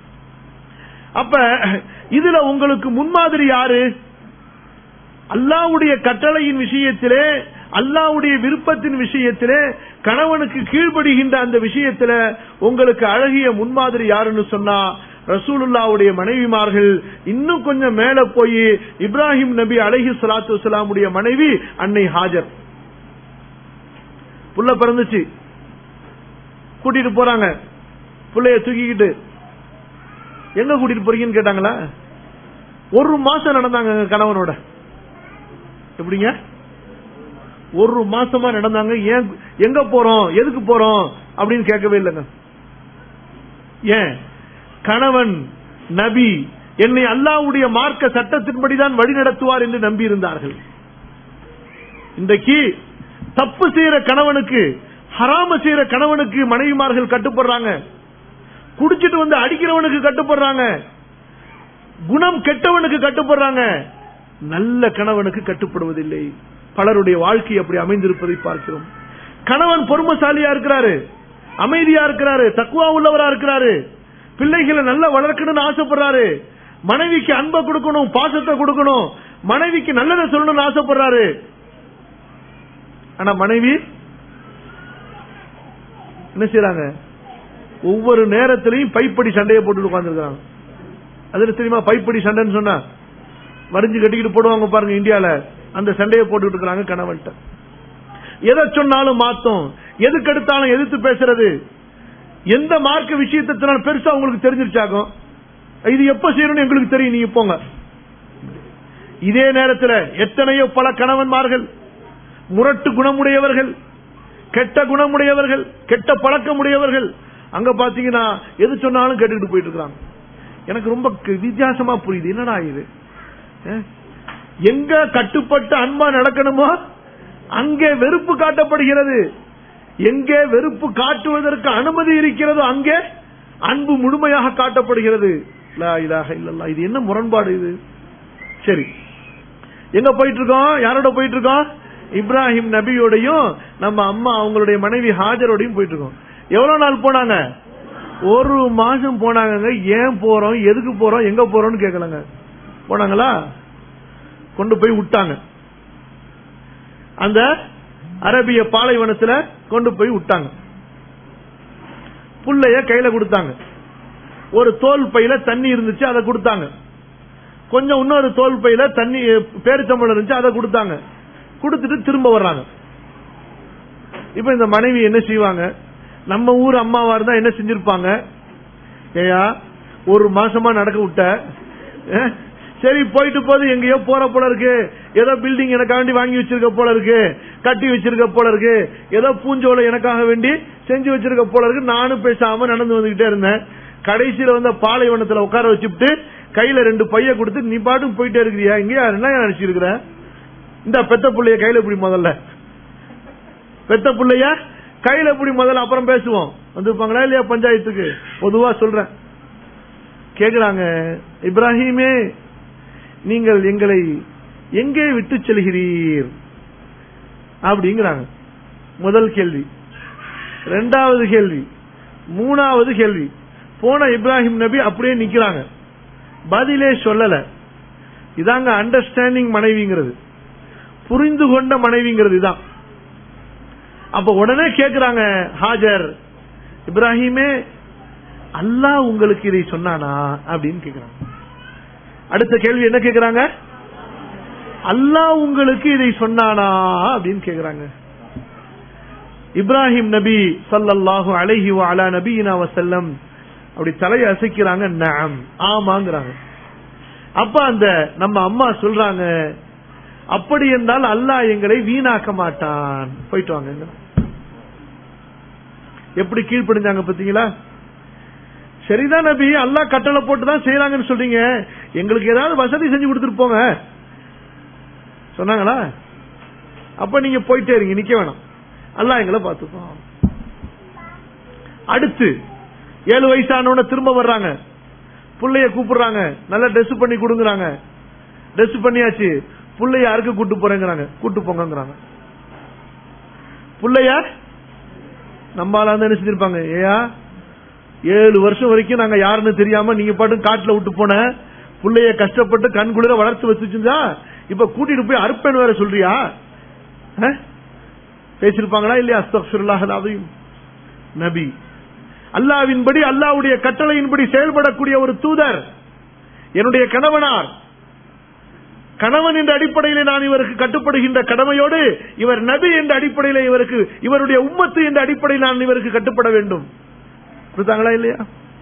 அப்ப இதுல உங்களுக்கு முன்மாதிரி யாரு அல்லாவுடைய கட்டளையின் விஷயத்திலே அல்லாவுடைய விருப்பத்தின் விஷயத்திலே கணவனுக்கு கீழ்ப்படுகின்ற அந்த விஷயத்தில உங்களுக்கு அழகிய முன்மாதிரி யாருன்னு சொன்னா ரசூலுல்லாவுடைய மனைவிமார்கள் இன்னும் கொஞ்சம் மேல போய் இப்ராஹிம் நபி அலஹி சலாத்து வலாமுடைய மனைவி அன்னை ஹாஜர் புள்ள பிறந்துச்சு கூட்டிட்டு போறாங்க புள்ளைய தூக்கிக்கிட்டு எங்க கூட்டிட்டு போறீங்கன்னு கேட்டாங்களா ஒரு மாசம் நடந்தாங்க கணவனோட எப்படிங்க ஒரு மாசமா நடந்தாங்க ஏன் எங்க போறோம் எதுக்கு போறோம் அப்படின்னு கேட்கவே இல்லைங்க ஏன் கணவன் நபி என்னை அல்லாவுடைய மார்க்க சட்டத்தின்படிதான் வழி நடத்துவார் என்று நம்பி இருந்தார்கள் இன்றைக்கு தப்பு செய்யற கணவனுக்கு ஹராம செய்யற கணவனுக்கு மனைவிமார்கள் கட்டுப்படுறாங்க குடிச்சிட்டு வந்து அடிக்கிறவனுக்கு கட்டுப்படுறாங்க குணம் கெட்டவனுக்கு கட்டுப்படுறாங்க நல்ல கணவனுக்கு கட்டுப்படுவதில்லை பலருடைய வாழ்க்கை அப்படி அமைந்திருப்பதை பார்க்கிறோம் கணவன் பொறுமசாலியா இருக்கிறாரு அமைதியா இருக்கிறாரு தக்குவா உள்ளவரா இருக்கிறாரு பிள்ளைகளை நல்லா வளர்க்கணும்னு ஆசைப்படுறாரு மனைவிக்கு அன்பை கொடுக்கணும் பாசத்தை கொடுக்கணும் மனைவிக்கு நல்லதை சொல்லணும்னு ஆசைப்படுறாரு ஆனா மனைவி என்ன செய்யறாங்க ஒவ்வொரு நேரத்திலையும் பைப்படி சண்டையை போட்டு உட்கார்ந்துருக்காங்க அதுல தெரியுமா பைப்படி சண்டைன்னு சொன்னா வரிஞ்சு கட்டிக்கிட்டு போடுவாங்க பாருங்க இந்தியால அந்த சண்டையை போட்டுட்டு இருக்காங்க கணவன்ட்ட எதை சொன்னாலும் மாத்தம் எதுக்கு எடுத்தாலும் எதிர்த்து பேசுறது எந்த மார்க்க விஷயத்தினால பெருசா உங்களுக்கு தெரிஞ்சிருச்சாகும் இது எப்ப செய்யணும்னு எங்களுக்கு தெரியும் நீங்க போங்க இதே நேரத்தில் எத்தனையோ பல கணவன்மார்கள் முரட்டு குணமுடையவர்கள் கெட்ட குணமுடையவர்கள் கெட்ட பழக்கமுடையவர்கள் அங்க பாத்தீங்கன்னா எது சொன்னாலும் கேட்டுக்கிட்டு போயிட்டு இருக்காங்க எனக்கு ரொம்ப க- வித்தியாசமா புரியுது என்னடா இது அஹ்? எங்க கட்டுப்பட்டு அன்பா நடக்கணுமோ அங்கே வெறுப்பு காட்டப்படுகிறது எங்கே வெறுப்பு காட்டுவதற்கு அனுமதி இருக்கிறதோ அங்கே அன்பு முழுமையாக காட்டப்படுகிறது லா இலாஹ இல்லல்லாஹ். இது என்ன முரண்பாடு இது சரி எங்க போயிட்டு இருக்கோம் யாரோட போயிட்டு இருக்கோம் இப்ராஹிம் நபியோடையும் நம்ம அம்மா அவங்களுடைய மனைவி ஹாஜரோடையும் போயிட்டு இருக்கோம் எவ்வளவு நாள் போனாங்க ஒரு மாசம் போனாங்க ஏன் போறோம் எதுக்கு போறோம் எங்க போறோம்னு கேட்கலங்க போனாங்களா கொண்டு போய் விட்டாங்க அந்த அரபிய பாலைவனத்துல கொண்டு போய் விட்டாங்க புள்ளைய கையில கொடுத்தாங்க ஒரு தோல் பையில தண்ணி இருந்துச்சு அதை கொடுத்தாங்க கொஞ்சம் இன்னொரு தோல் பையில தண்ணி பேரிச்சம்பளம் இருந்துச்சு அதை கொடுத்தாங்க கொடுத்துட்டு திரும்ப வர்றாங்க இப்ப இந்த மனைவி என்ன செய்வாங்க நம்ம ஊர் அம்மாவா இருந்தா என்ன செஞ்சிருப்பாங்க ஏயா ஒரு மாசமா நடக்க விட்ட அஹ், சரி போயிட்டு போது எங்கேயோ போற போல இருக்கு ஏதோ பில்டிங் எனக்காக வேண்டி வாங்கி வச்சிருக்க போல இருக்கு கட்டி வச்சிருக்க போல இருக்கு ஏதோ பூஞ்சோலை எனக்காக வேண்டி செஞ்சு வச்சிருக்க போல இருக்கு நானும் பேசாம நடந்து வந்துகிட்டே இருந்தேன் கடைசியில வந்து பாலைவனத்துல உட்கார வச்சுட்டு கையில ரெண்டு பைய கொடுத்து நீ பாட்டுக்கு போயிட்டே இருக்கிறியா இங்கேயா என்ன நினைச்சிருக்கிற இந்த பெத்த புள்ளைய கையில இப்படி முதல்ல பெத்த புள்ளைய கையில இப்படி முதல்ல அப்புறம் பேசுவோம் வந்துருப்பாங்களா இல்லையா பஞ்சாயத்துக்கு பொதுவா சொல்றேன் கேக்குறாங்க இப்ராஹிமே நீங்கள் எங்களை எங்கே விட்டு செல்கிறீர் அப்படிங்கிறாங்க முதல் கேள்வி ரெண்டாவது கேள்வி மூணாவது கேள்வி போன இப்ராஹிம் நபி அப்படியே நிக்கிறாங்க பதிலே சொல்லல இதாங்க அண்டர்ஸ்டாண்டிங் மனைவிங்கிறது புரிந்து கொண்ட மனைவிங்கிறது இதான் அப்ப உடனே கேக்குறாங்க ஹாஜர் இப்ராஹிமே அல்லாஹ் உங்களுக்கு இதை சொன்னானா அப்படின்னு கேக்குறாங்க அடுத்த கேள்வி என்ன கேக்குறாங்க அல்லாஹ் உங்களுக்கு இதை சொன்னானா அப்படின்னு கேக்குறாங்க இப்ராஹிம் நபி ஸல்லல்லாஹு அலைஹி வ அலா நபியினா வஸல்லம் அப்படி தலையை அசைக்கிறாங்க நஅம் ஆமாங்கறாங்க அப்ப அந்த நம்ம அம்மா சொல்றாங்க அப்படி என்றால் அல்லாஹ் எங்களை வீணாக்க மாட்டான் போயிட்டு வாங்க எப்படி கீழ்ப்படிஞ்சாங்க பாத்தீங்களா சரிதான் நபி அல்லாஹ் கட்டளை போட்டு தான் செய்யறாங்கன்னு சொல்றீங்க எங்களுக்கு ஏதாவது வசதி செஞ்சு கொடுத்துட்டு போங்க சொன்னாங்களா அப்ப நீங்க போயிட்டே இருங்க நிக்க வேணாம் அல்லாஹ் எங்களை பார்த்துப்போம் அடுத்து ஏழு வயசானவன திரும்ப வர்றாங்க புள்ளைய கூப்பிடுறாங்க நல்லா ட்ரெஸ் பண்ணி கொடுங்கறாங்க ட்ரெஸ் பண்ணியாச்சு புள்ளைய யாருக்கு கூட்டு போறேங்கிறாங்க கூட்டு போங்கங்கறாங்க புள்ளைய நம்மால வந்து என்ன செஞ்சிருப்பாங்க ஏயா ஏழு வருஷம் வரைக்கும் நாங்க யாருன்னு தெரியாம நீங்க பாட்டு காட்டுல விட்டு போன புள்ளைய கஷ்டப்பட்டு கண் குளிர வளர்த்து வச்சுச்சுதா இப்ப கூட்டிட்டு போய் அறுப்பேன் வேற சொல்றியா அஹ்? பேசிருப்பாங்களா இல்லையா அஸ்தக்ஃபிருல்லாஹ் அலீம் நபி அல்லாவின்படி அல்லாவுடைய கட்டளையின்படி செயல்படக்கூடிய ஒரு தூதர் என்னுடைய கணவனார் கணவன் என்ற அடிப்படையில் நான் இவருக்கு கட்டுப்படுகின்ற கடமையோடு இவர் நபி என்ற அடிப்படையில் இவருக்கு இவருடைய உம்மத்து என்ற அடிப்படையில் நான் இவருக்கு கட்டுப்பட வேண்டும் புரியுதாங்களா இல்லையா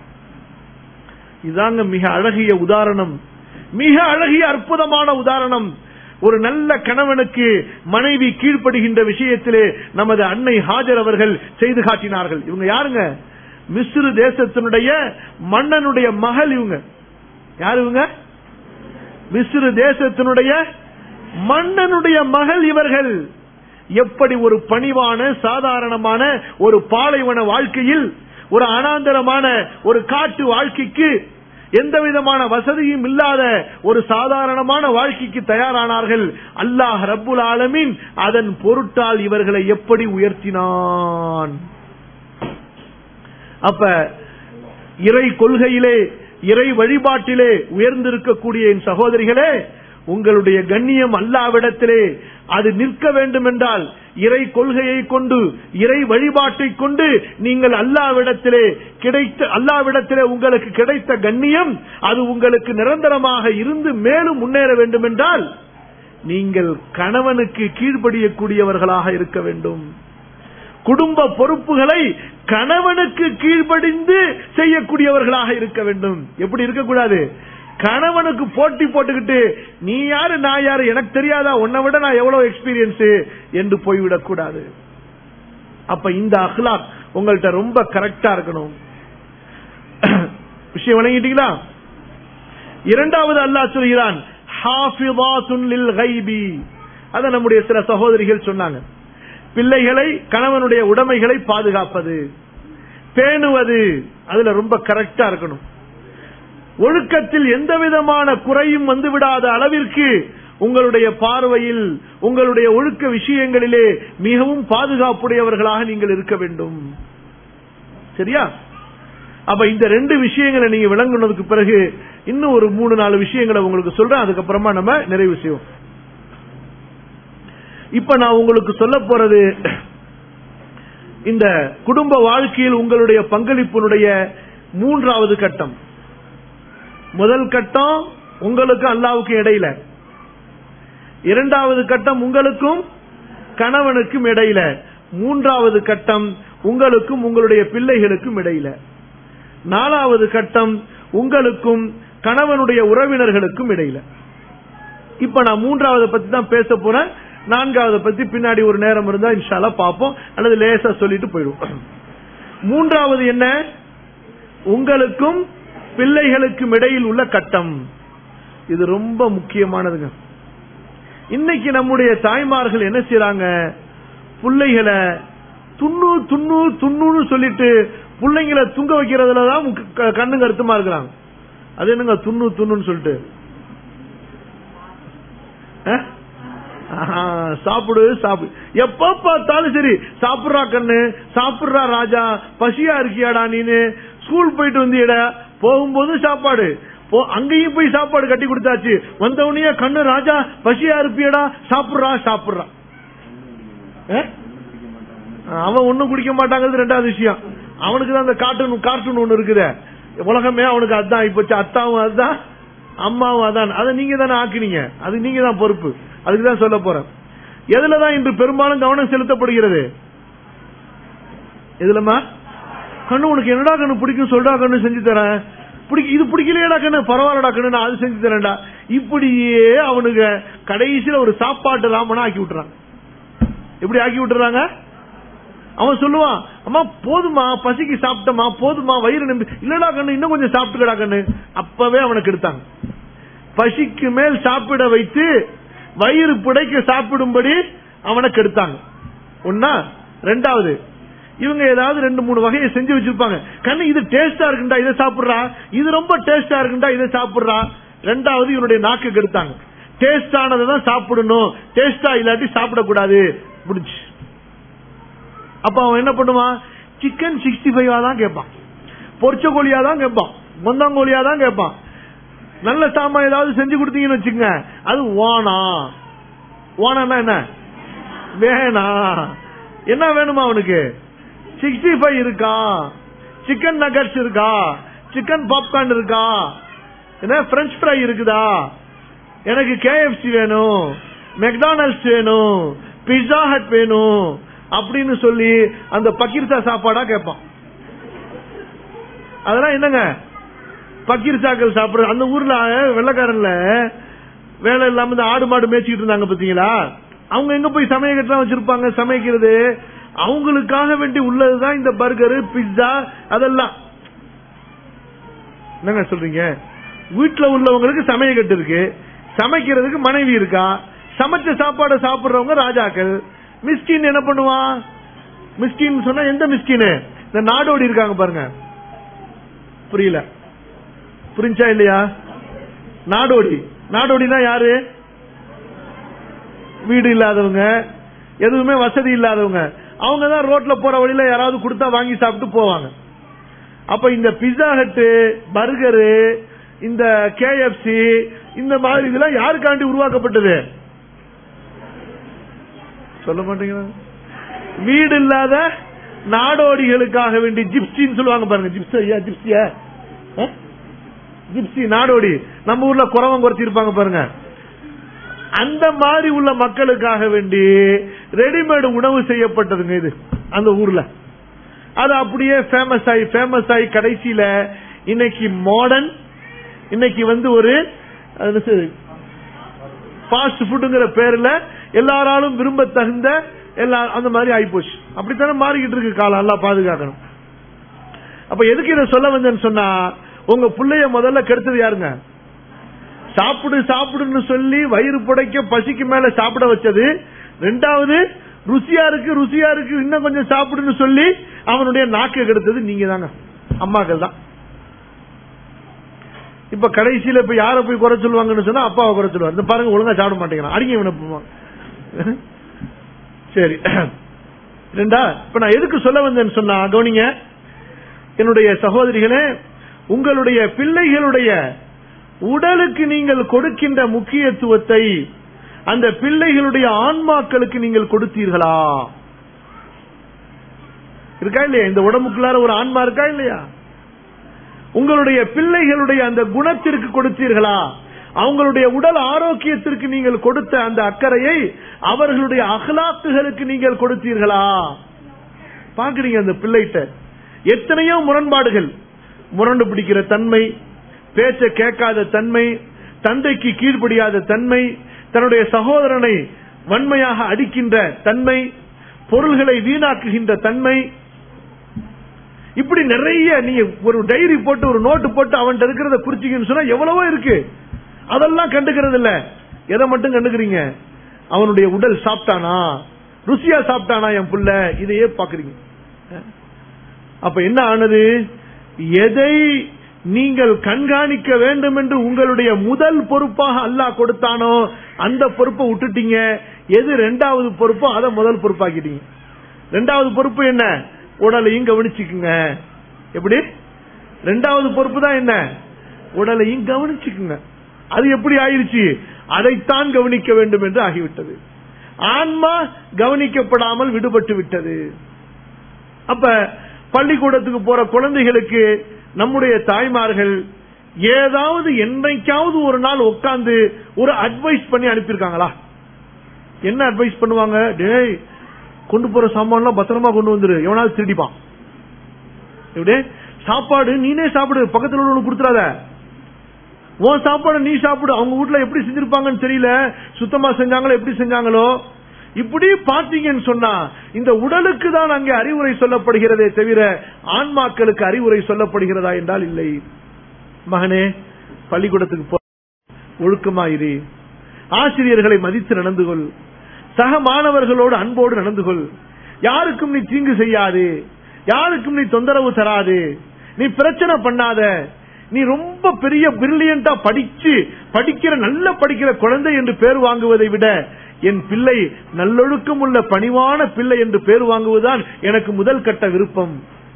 இதாங்க மிக அழகிய உதாரணம் மிக அழகிய அற்புதமான உதாரணம் ஒரு நல்ல கணவனுக்கு மனைவி கீழ்ப்படுகின்ற விஷயத்திலே நமது அன்னை ஹாஜர் அவர்கள் செய்து காட்டினார்கள் இவங்க யாருங்க மிஸ்ரு தேசத்தினுடைய மன்னனுடைய மகள் இவங்க யார் இவங்க மிஸ்ரு தேசத்தினுடைய மன்னனுடைய மகள் இவர்கள் எப்படி ஒரு பணிவான சாதாரணமான ஒரு பாலைவன வாழ்க்கையில் ஒரு அனாந்தரமான ஒரு காட்டு வாழ்க்கைக்கு எந்த விதமான வசதியும் இல்லாத ஒரு சாதாரணமான வாழ்க்கைக்கு தயாரானார்கள் அல்லாஹ் ரப்புல் ஆலமீன் அதன் பொருட்டால் இவர்களை எப்படி உயர்த்தினான் அப்ப இறை கொள்கையிலே இறை வழிபாட்டிலே உயர்ந்திருக்கக்கூடிய என் சகோதரிகளே உங்களுடைய கண்ணியம் அல்லாவிடத்திலே அது நிற்க வேண்டும் என்றால் இறை கொள்கையை கொண்டு இறை வழிபாட்டை கொண்டு நீங்கள் அல்லாவிடத்திலே கிடைத்த அல்லாவிடத்திலே உங்களுக்கு கிடைத்த கண்ணியம் அது உங்களுக்கு நிரந்தரமாக இருந்து மேலும் முன்னேற வேண்டும் என்றால் நீங்கள் கணவனுக்கு கீழ்ப்படியக்கூடியவர்களாக இருக்க வேண்டும் குடும்ப பொறுப்புகளை கணவனுக்கு கீழ்ப்படிந்து செய்யக்கூடியவர்களாக இருக்க வேண்டும் எப்படி இருக்கக்கூடாது கணவனுக்கு போட்டி போட்டுக்கிட்டு நீ யாரு நான் யாரு எனக்கு தெரியாதா உன்னை விட நான் எவ்வளவு எக்ஸ்பீரியன்ஸ் என்று போய்விடக் கூடாது அப்ப இந்த அஹ்லாக் உங்கள்கிட்ட ரொம்ப கரெக்டா இருக்கணும் விஷயம் வழங்கிட்டீங்களா இரண்டாவது அல்லாஹ் சொல்கிறான் ஹாஃபிதாத்துன் லில் கைபி அத நம்முடைய சில சகோதரிகள் சொன்னாங்க பிள்ளைகளை கணவனுடைய உடைமைகளை பாதுகாப்பது பேணுவது அதுல ரொம்ப கரெக்டா இருக்கணும் ஒழுக்கத்தில் எந்த விதமான குறையும் வந்துவிடாத அளவிற்கு உங்களுடைய பார்வையில் உங்களுடைய ஒழுக்க விஷயங்களிலே மிகவும் பாதுகாப்புடையவர்களாக நீங்கள் இருக்க வேண்டும் சரியா அப்ப இந்த ரெண்டு விஷயங்களை நீங்க விளங்குனதுக்கு பிறகு இன்னும் ஒரு மூணு நாலு விஷயங்களை உங்களுக்கு சொல்றேன் அதுக்கப்புறமா நம்ம நிறைவு செய்வோம் இப்ப நான் உங்களுக்கு சொல்ல போறது இந்த குடும்ப வாழ்க்கையில் உங்களுடைய பங்களிப்பினுடைய மூன்றாவது கட்டம் முதல் கட்டம் உங்களுக்கு அல்லாவுக்கும் இடையில இரண்டாவது கட்டம் உங்களுக்கும் கணவனுக்கும் இடையில மூன்றாவது கட்டம் உங்களுக்கும் உங்களுடைய பிள்ளைகளுக்கும் இடையில நாலாவது கட்டம் உங்களுக்கும் கணவனுடைய உறவினர்களுக்கும் இடையில இப்ப நான் மூன்றாவது பத்தி தான் பேச போறேன் நான்காவது பத்தி பின்னாடி ஒரு நேரம் இருந்தா இன்ஷால்லா பார்ப்போம் அல்லது லேசா சொல்லிட்டு போயிடுவோம் மூன்றாவது என்ன உங்களுக்கும் பிள்ளைகளுக்கும் இடையில் உள்ள கட்டம் இது ரொம்ப முக்கியமானதுங்க இன்னைக்கு நம்முடைய தாய்மார்கள் என்ன செய்யறாங்க பிள்ளைகளை துண்ணு துண்ணு துண்ணுன்னு சொல்லிட்டு பிள்ளைங்களை துங்க வைக்கிறதுல தான் க- கண்ணு கருத்துமா இருக்கிறாங்க அது என்னங்க துண்ணு துண்ணுன்னு சொல்லிட்டு அஹ்? ஆஹா, சாப்பிடு சாப்பிடு எப்ப பார்த்தாலும் சரி சாப்பிடுறா கண்ணு சாப்பிடுறா ராஜா பசியா இருக்கியாடா நீனு ஸ்கூல் போயிட்டு வந்தியடா போகும்போது சாப்பாடு போ அங்கேயும் போய் சாப்பாடு கட்டி கொடுத்தாச்சு வந்தவனையே கண்ணு ராஜா பசியா இருப்பியடா சாப்பிடுறா சாப்பிடுறா அஹ்? அவன் ஒண்ணும் குடிக்க மாட்டாங்கிறது ரெண்டாவது விஷயம் அவனுக்கு தான் அந்த கார்ட்டூன் கார்ட்டூன் ஒண்ணு இருக்குது உலகமே அவனுக்கு அதான் இப்ப அத்தாவும் அதுதான் அம்மாவும் அதான் அதை நீங்க தானே ஆக்குனீங்க அது நீங்க தான் பொறுப்பு அதுக்கு தான் சொல்ல போறேன் எதுலதான் இன்று பெரும்பாலும் கவனம் செலுத்தப்படுகிறது எதுலமா கண்ணு உனக்கு என்னடா கண்ணு பிடிக்கும் சொல்றா கண்ணு செஞ்சு தரேன் பிடிக்க இது பிடிக்கலையடா கண்ணு பரவாயில்லடா கண்ணு நான் அது செஞ்சு தரேன்டா இப்படியே அவனுங்க கடைசியில ஒரு சாப்பாட்டு ராமனா ஆக்கி விட்டுறாங்க எப்படி ஆக்கி விட்டுறாங்க அவன் சொல்லுவான் அம்மா போதுமா பசிக்கு சாப்பிட்டமா போதுமா வயிறு நம்பி இல்லடா கண்ணு இன்னும் கொஞ்சம் சாப்பிட்டுக்கடா கண்ணு அப்பவே அவனுக்கு எடுத்தாங்க பசிக்கு மேல் சாப்பிட வைத்து வயிறு புடைக்க சாப்பிடும்படி அவனை கெடுத்தாங்க ஒன்னா ரெண்டாவது இவங்க ஏதாவது ரெண்டு மூணு வகையை செஞ்சு வச்சிருப்பாங்க கண்ணு இது டேஸ்டா இருக்குண்டா இதை சாப்பிடுறா இது ரொம்ப டேஸ்டா இருக்குண்டா இதை சாப்பிடுறா ரெண்டாவது இவனுடைய நாக்கு கெடுத்தாங்க டேஸ்ட் ஆனதை தான் சாப்பிடணும் டேஸ்டா இல்லாட்டி சாப்பிடக்கூடாது முடிஞ்சு அப்ப அவன் என்ன பண்ணுவான் சிக்கன் சிக்ஸ்டி ஃபைவா தான் கேட்பான் பொரிச்ச கோழியா தான் கேட்பான் மொந்தாங்கோழியா தான் கேட்பான் நல்ல சாமான் ஏதாவது செஞ்சு கொடுத்தீங்கன்னு வச்சுங்க அது வானா வானா என்ன வேணாம் என்ன வேணுமா அவனுக்கு சிக்ஸ்டி ஃபைவ் இருக்கா சிக்கன் நகட்ஸ் இருக்கா சிக்கன் பாப்கார்ன் இருக்கா என்ன பிரெஞ்ச் ஃப்ரை இருக்குதா எனக்கு கேஎஃப்சி வேணும் மெக்டானல்ட்ஸ் வேணும் பிஸா ஹட் வேணும் அப்படின்னு சொல்லி அந்த பக்கீர்சா சாப்பாடா கேட்பான் அதெல்லாம் என்னங்க பக்கீர்சாக்கள் சாப்பிடுற அந்த ஊர்ல வெள்ளக்காரன்ல வேலை இல்லாம இந்த ஆடு மாடு மேய்ச்சிட்டு இருந்தாங்க பாத்தீங்களா அவங்க எங்க போய் சமயக்கட்டுலாம் வச்சிருப்பாங்க சமைக்கிறது அவங்களுக்காக வேண்டி உள்ளதுதான் இந்த பர்கரு பிட்சா அதெல்லாம் என்னங்க சொல்றீங்க வீட்டுல உள்ளவங்களுக்கு சமயக்கட்டு இருக்கு சமைக்கிறதுக்கு மனைவி இருக்கா சமைச்ச சாப்பாடை சாப்பிடுறவங்க ராஜாக்கள் மிஸ்கின் என்ன பண்ணுவான் மிஸ்கின் சொன்னா எந்த மிஸ்கின் இந்த நாடோடி இருக்காங்க பாருங்க புரியல புரிஞ்சா இல்லையா நாடோடி நாடோடினா யாரு வீடு இல்லாதவங்க எதுவுமே வசதி இல்லாதவங்க அவங்க தான் ரோட்ல போற வழியில யாராவது கொடுத்தா வாங்கி சாப்பிட்டு போவாங்க அப்ப இந்த பிஸா ஹட்டு பர்கரு இந்த கேஎஃப்சி இந்த மாதிரி இதெல்லாம் யாருக்காண்டி உருவாக்கப்பட்டது சொல்ல மாட்டேங்கிறாங்க வீடு இல்லாத நாடோடிகளுக்காக வேண்டி ஜிப்சின்னு சொல்லுவாங்க பாருங்க ஜிப்சியா ஜிப்சியா ஆ? ஜிப்சி நாடோடி நம்ம ஊர்ல குறவன் குறைச்சி இருப்பாங்க பாருங்க அந்த மாதிரி உள்ள மக்களுக்காக வேண்டி ரெடிமேடு உணவு செய்யப்பட்டதுங்க இது அந்த ஊர்ல அது அப்படியே ஃபேமஸ் ஆகி ஃபேமஸ் ஆகி கடைசியில இன்னைக்கு மாடர்ன் இன்னைக்கு வந்து ஒரு ஃபாஸ்ட் ஃபுட்டுங்கிற பேர்ல எல்லாராலும் விரும்ப தகுந்த எல்லா அந்த மாதிரி ஆயிப்போச்சு அப்படித்தானே மாறிக்கிட்டு இருக்கு காலம் எல்லாம் பாதுகாக்கணும் அப்ப எதுக்கு இதை சொல்ல வந்தேன்னு சொன்னா உங்க பிள்ளைய முதல்ல கெடுத்தது யாருங்க சாப்பிடு சாப்பிடுன்னு சொல்லி வயிறு புடைக்க பசிக்கு மேல சாப்பிட வச்சது ரெண்டாவது ருசியா இருக்கு ருசியா இருக்கு இன்னும் கொஞ்சம் சாப்பிடுன்னு சொல்லி அவனுடைய நாக்கு கெடுத்தது நீங்க தாங்க அம்மாக்கள் தான் இப்ப கடைசியில இப்ப யார போய் குறை சொல்லுவாங்கன்னு சொன்னா அப்பாவை குறை சொல்லுவாங்க இந்த பாருங்க ஒழுங்கா சாப்பிட மாட்டேங்கிறான் அடிங்க இவனை போவான். சரி ரெண்டா இப்ப நான் எதுக்கு சொல்ல வந்தேன்னு சொன்னா கவனிங்க என்னுடைய சகோதரிகளே உங்களுடைய பிள்ளைகளுடைய உடலுக்கு நீங்கள் கொடுக்கின்ற முக்கியத்துவத்தை அந்த பிள்ளைகளுடைய ஆன்மாக்களுக்கு நீங்கள் கொடுத்தீர்களா இருக்கா இல்லையா இந்த உடம்புக்குள்ளார ஒரு ஆன்மா இருக்கா இல்லையா உங்களுடைய பிள்ளைகளுடைய அந்த குணத்திற்கு கொடுத்தீர்களா அவங்களுடைய உடல் ஆரோக்கியத்திற்கு நீங்கள் கொடுத்த அந்த அக்கறையை அவர்களுடைய அகலாத்துகளுக்கு நீங்கள் கொடுத்தீர்களா பாக்குறீங்க அந்த பிள்ளைகிட்ட எத்தனையோ முரண்பாடுகள் முரண்டு பிடிக்கிற தன்மை பேச்ச கேட்காத தன்மை தந்தைக்கு கீழ்ப்படியாத தன்மை தன்னுடைய சகோதரனை வன்மையாக அடிக்கின்ற தன்மை பொருள்களை வீணாக்குகின்ற தன்மை இப்படி நிறைய நீங்க ஒரு டைரி போட்டு ஒரு நோட்டு போட்டு அவன்கிட்ட இருக்கிறத குறிச்சிங்கன்னு சொன்னா எவ்வளவோ இருக்கு அதெல்லாம் கண்டுக்கிறது இல்ல எதை மட்டும் கண்டுக்கிறீங்க அவனுடைய உடல் சாப்பிட்டானா ருசியா சாப்பிட்டானா என் புள்ள இதையே பாக்குறீங்க அப்ப என்ன ஆனது எதை நீங்கள் கண்காணிக்க வேண்டும் என்று உங்களுடைய முதல் பொறுப்பாக அல்லாஹ் கொடுத்தானோ அந்த பொறுப்பை விட்டுட்டீங்க எது ரெண்டாவது பொறுப்போ அதை முதல் பொறுப்பாக்கிட்டீங்க ரெண்டாவது பொறுப்பு என்ன உடலையும் கவனிச்சுக்குங்க எப்படி ரெண்டாவது பொறுப்பு தான் என்ன உடலையும் கவனிச்சுக்குங்க அது எப்படி ஆயிருச்சு அதைத்தான் கவனிக்க வேண்டும் என்று ஆகிவிட்டது ஆன்மா கவனிக்கப்படாமல் விடுபட்டு விட்டது அப்ப பள்ளிக்கூடத்துக்கு போற குழந்தைகளுக்கு நம்முடைய தாய்மார்கள் ஏதாவது என்னைக்காவது ஒரு நாள் உட்கார்ந்து ஒரு அட்வைஸ் பண்ணி அனுப்பியிருக்காங்களா என்ன அட்வைஸ் பண்ணுவாங்க டேய் கொண்டு போற சாமான்லாம் பத்திரமா கொண்டு வந்துரு எவனாவது திருடிப்பான் எப்படி சாப்பாடு நீனே சாப்பிடு பக்கத்துல உள்ளவனுக்கு கொடுத்துறாத உன் சாப்பாடு நீ சாப்பிடு அவங்க வீட்டுல எப்படி செஞ்சிருப்பாங்கன்னு தெரியல சுத்தமா செஞ்சாங்களோ எப்படி செஞ்சாங்களோ இப்படி பாத்தீங்கன்னு சொன்னா இந்த உடலுக்கு தான் அங்கே அறிவுரை சொல்லப்படுகிறதே தவிர ஆன்மாக்களுக்கு அறிவுரை சொல்லப்படுகிறதா என்றால் இல்லை மகனே பள்ளிக்கூடத்துக்கு போ ஒழுக்கமாயிரு ஆசிரியர்களை மதித்து நடந்து கொள் சக மாணவர்களோடு அன்போடு நடந்து கொள் யாருக்கும் நீ தீங்கு செய்யாது யாருக்கும் நீ தொந்தரவு தராது நீ பிரச்சனை பண்ணாத நீ ரொம்ப பெரிய பிரில்லியண்டா படிச்சு படிக்கிற நல்ல படிக்கிற குழந்தை என்று பேர் வாங்குவதை விட என் பிள்ளை நல்லொழுக்கம் உள்ள பணிவான பிள்ளை என்று பேர் வாங்குவதுதான் எனக்கு முதல் கட்ட விருப்பம்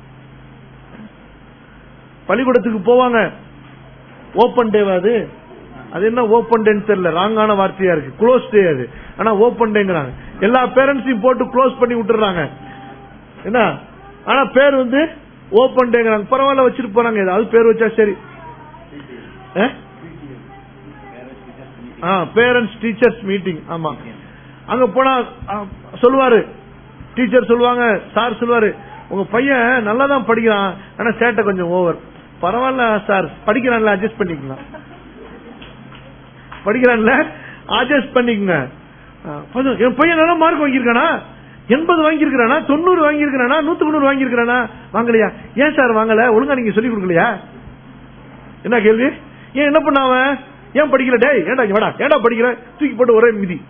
பள்ளிக்கூடத்துக்கு போவாங்க ஓபன் டே அது அது என்ன ஓபன் டேன்னு தெரியல ராங்கான வார்த்தையா இருக்கு க்ளோஸ் டே அது ஆனா ஓபன் டேங்கிறாங்க எல்லா பேரண்ட்ஸையும் போட்டு க்ளோஸ் பண்ணி விட்டுறாங்க என்ன ஆனா பேர் வந்து ஓபன் டேங்கிறாங்க பரவாயில்ல வச்சுட்டு போறாங்க ஏதாவது பேர் வச்சா சரி பேரண்ட்ஸ் டீச்சர்ஸ் மீட்டிங் ஆமா அங்க போனா ஆ, சொல்லுவாரு டீச்சர் சொல்லுவாங்க சார் சொல்லுவாரு உங்க பையன் நல்லா தான் படிக்கிறான் ஆனா சேட்டை கொஞ்சம் ஓவர் பரவாயில்ல சார் படிக்கிறான்ல அட்ஜஸ்ட் பண்ணிக்கலாம் படிக்கிறான்ல அட்ஜஸ்ட் பண்ணிக்கங்க ஆ, கொஞ்சம் என் பையன் நல்லா மார்க் வாங்கியிருக்கானா எண்பது வாங்கியிருக்கிறானா தொண்ணூறு வாங்கியிருக்கிறானா நூத்தி தொண்ணூறு வாங்கியிருக்கிறானா வாங்கலையா ஏன் சார் வாங்கல ஒழுங்கா நீங்க சொல்லி கொடுக்கலையா என்ன கேள்வி ஏன் என்ன பண்ண அவன் ஏன் படிக்கல டேய் ஏன்டா இங்க வாடா ஏன்டா படிக்கிற தூக்கி போட்டு ஒரே மிதி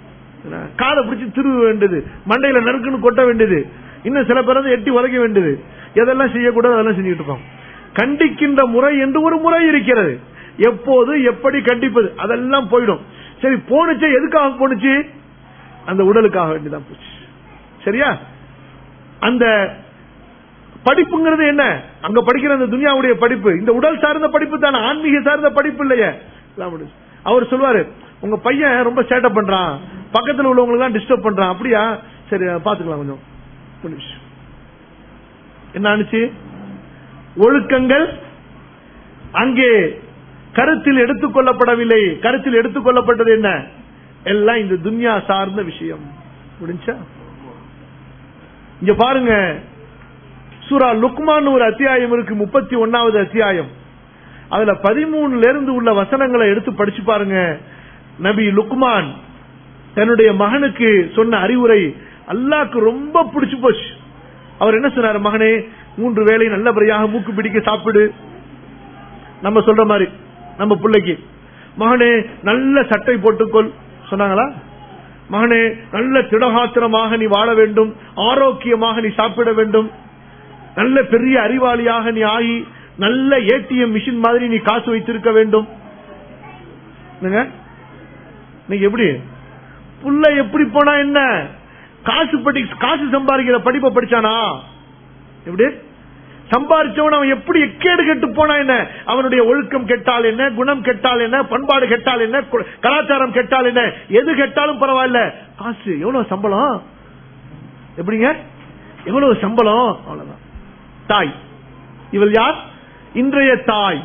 என்ன, காதை பிடிச்சி திருவ வேண்டியது மண்டையில நறுக்குன்னு கொட்ட வேண்டியது இன்னும் சில பேர் வந்து எட்டி உதைக்க வேண்டியது எதெல்லாம் செய்யக்கூடாது அதெல்லாம் செஞ்சுட்டு இருக்கோம் கண்டிக்கின்ற முறை என்று ஒரு முறை இருக்கிறது எப்போது எப்படி கண்டிப்பது அதெல்லாம் போயிடும் சரி போனுச்சு எதுக்காக போனுச்சு அந்த உடலுக்காக வேண்டிதான் போச்சு சரியா அந்த படிப்புங்கிறது என்ன அங்க படிக்கிற அந்த துனியாவுடைய படிப்பு இந்த உடல் சார்ந்த படிப்பு தானே ஆன்மீக சார்ந்த படிப்பு இல்லையே எல்லாம் முடிஞ்சு. அவர் சொல்லுவாரு உங்க பையன் ரொம்ப சேட்டை பண்றான் பக்கத்துல உள்ளவங்களுக்கு தான் டிஸ்டர்ப் பண்றான் அப்படியா சரி பாத்துக்கலாம் கொஞ்சம் முடிஞ்சு. என்ன ஆனிச்சு ஒழுக்கங்கள் அங்கே கருத்தில் எடுத்துக் கொள்ளப்படவில்லை கருத்தில் எடுத்துக் கொள்ளப்பட்டது என்ன எல்லாம் இந்த துன்யா சார்ந்த விஷயம் முடிஞ்சா இங்க பாருங்க சூரா லுக்மான் ஒரு அத்தியாயம் இருக்கு முப்பத்தி ஒன்னாவது அத்தியாயம் அதுல பதிமூணுல இருந்து உள்ள வசனங்களை எடுத்து படிச்சு பாருங்க நபி லுக்மான் தன்னுடைய மகனுக்கு சொன்ன அறிவுரை அல்லாஹ்க்கு ரொம்ப பிடிச்சு போச்சு அவர் என்ன சொன்னார் மகனே மூன்று வேளை நல்லபடியாக மூக்கு பிடிக்க சாப்பிடு நம்ம சொல்ற மாதிரி நம்ம பிள்ளைக்கு மகனே நல்ல சட்டை போட்டுக்கொள் சொன்னாங்களா மகனே நல்ல திடகாத்திரமாக நீ வாழ வேண்டும் ஆரோக்கியமாக நீ சாப்பிட வேண்டும் நல்ல பெரிய அறிவாளியாக நீ ஆகி நல்ல ஏடிஎம் மிஷின் மாதிரி நீ காசு வைத்திருக்க வேண்டும் என்னங்க? நீங்க எப்படி புள்ள எப்படி போனா என்ன காசு படி காசு சம்பாதிக்கிற படிப்பை படிச்சானா எப்படி சம்பாதிச்சவன் அவன் எப்படி எக்கேடு கெட்டு போனா என்ன அவனுடைய ஒழுக்கம் கெட்டால் என்ன குணம் கெட்டால் என்ன பண்பாடு கெட்டால் என்ன கு- கலாச்சாரம் கெட்டால் என்ன எது கெட்டாலும் பரவாயில்ல காசு எவ்வளவு சம்பளம் எப்படிங்க எவ்வளவு சம்பளம் அவ்வளவுதான் தாய் இவள் யார் இன்றைய தாய்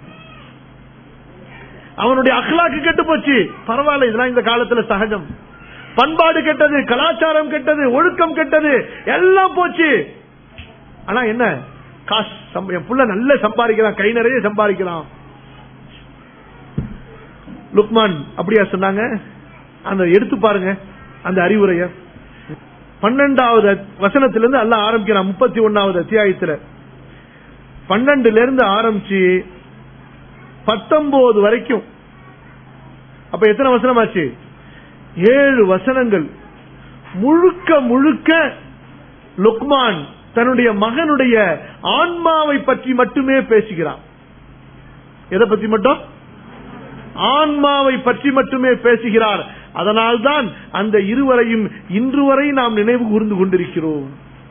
அவனுடைய அகலாக்கு கெட்டு போச்சு பரவாயில்ல இதெல்லாம் இந்த காலத்துல சகஜம் பண்பாடு கெட்டது கலாச்சாரம் கெட்டது ஒழுக்கம் கெட்டது எல்லாம் போச்சு ஆனா என்ன காசு சம்ப- என் புள்ள நல்ல சம்பாதிக்கிறான் கை நிறைய சம்பாதிக்கிறான் லுக்மான் அப்படியா சொன்னாங்க அந்த எடுத்து பாருங்க அந்த அறிவுரைய பன்னெண்டாவது வசனத்திலிருந்து எல்லாம் ஆரம்பிக்கிறான் முப்பத்தி ஒன்னாவது அத்தியாயத்துல பன்னெண்டுல இருந்து ஆரம்பிச்சு பத்தொன்பது வரைக்கும் அப்ப எத்தனை வசனம் ஆச்சு ஏழு வசனங்கள் முழுக்க முழுக்க லுக்மான் தன்னுடைய மகனுடைய ஆன்மாவை பற்றி மட்டுமே பேசுகிறான் எதை பற்றி மட்டும் ஆன்மாவை பற்றி மட்டுமே பேசுகிறார் அதனால்தான் அந்த இருவரையும் இன்று வரை நாம் நினைவு கூர்ந்து கொண்டிருக்கிறோம்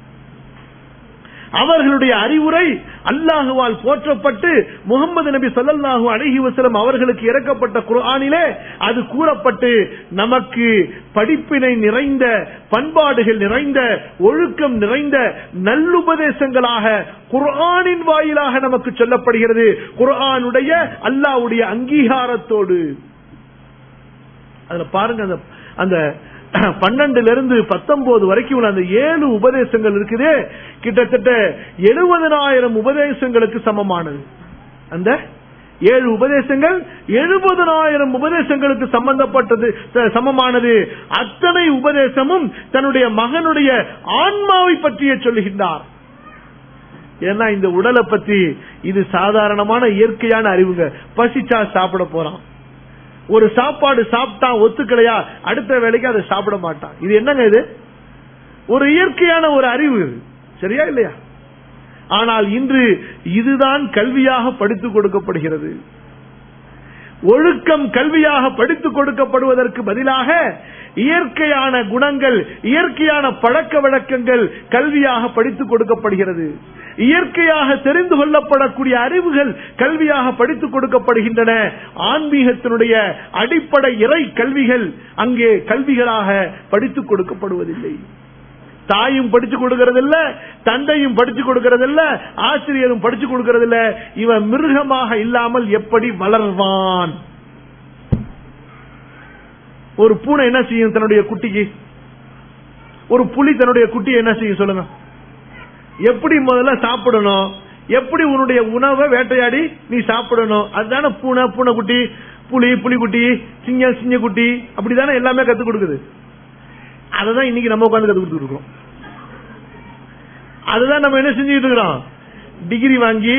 அவர்களுடைய அறிவுரை அல்லாஹுவால் போற்றப்பட்டு முகமது நபி ஸல்லல்லாஹு அலைஹி வஸல்லம் அவர்களுக்கு இறக்கப்பட்ட குர்ஆனிலே அது கூறப்பட்டு நமக்கு படிப்பினை நிறைந்த பண்பாடுகள் நிறைந்த ஒழுக்கம் நிறைந்த நல்லுபதேசங்களாக குர்ஆனின் வாயிலாக நமக்கு சொல்லப்படுகிறது குர்ஆனுடைய அல்லாஹ்வுடைய அங்கீகாரத்தோடு அதுல பாருங்க அந்த அந்த பன்னெண்டுல இருந்து பத்தொன்பது வரைக்கும் உள்ள அந்த ஏழு உபதேசங்கள் இருக்குது கிட்டத்தட்ட எழுபதனாயிரம் உபதேசங்களுக்கு சமமானது அந்த ஏழு உபதேசங்கள் எழுபதனாயிரம் உபதேசங்களுக்கு சம்பந்தப்பட்டது ச- சமமானது அத்தனை உபதேசமும் தன்னுடைய மகனுடைய ஆன்மாவை பற்றியே சொல்லுகின்றார் ஏன்னா இந்த உடலை பத்தி இது சாதாரணமான இயற்கையான அறிவுங்க பசிச்சா சாப்பிட போறான் ஒரு சாப்பாடு சாப்பிட்டா ஒத்துக்கலையா அடுத்த வேலைக்கு அதை சாப்பிட மாட்டான் இது என்னங்க இது ஒரு இயற்கையான ஒரு அறிவு இது. சரியா இல்லையா ஆனால் இன்று இதுதான் கல்வியாக படித்துக் கொடுக்கப்படுகிறது ஒழுக்கம் கல்வியாக படித்துக் கொடுக்கப்படுவதற்கு பதிலாக இயற்கையான குணங்கள் இயற்கையான பழக்க வழக்கங்கள் கல்வியாக படித்துக் கொடுக்கப்படுகிறது இயற்கையாக தெரிந்து கொள்ளப்படக்கூடிய அறிவுகள் கல்வியாக படித்துக் கொடுக்கப்படுகின்றன ஆன்மீகத்தினுடைய அடிப்படை இறை கல்விகள் அங்கே கல்விகளாக படித்துக் கொடுக்கப்படுவதில்லை தாயும் படிச்சு கொடுக்கறதில்ல தந்தையும் படிச்சு கொடுக்கறதில்ல ஆசிரியரும் படிச்சு கொடுக்கறதில்ல இவன் மிருகமாக இல்லாமல் எப்படி வளர்வான் ஒரு பூனை என்ன செய்யும் தன்னுடைய குட்டிக்கு ஒரு புலி தன்னுடைய குட்டி என்ன செய்யும் சொல்லுங்க எப்படி முதல்ல சாப்பிடணும் எப்படி உன்னுடைய உணவை வேட்டையாடி நீ சாப்பிடணும் அதுதானே பூனை பூனைக்குட்டி புலி புலிக்குட்டி சிங்கம் சிங்கக்குட்டி அப்படிதானே எல்லாமே கத்து கொடுக்குது அததான் இன்னைக்கு நம்ம உட்காந்து கத்து கொடுத்துட்டு இருக்கோம் அதுதான் நம்ம என்ன செஞ்சுட்டு இருக்கிறோம் டிகிரி வாங்கி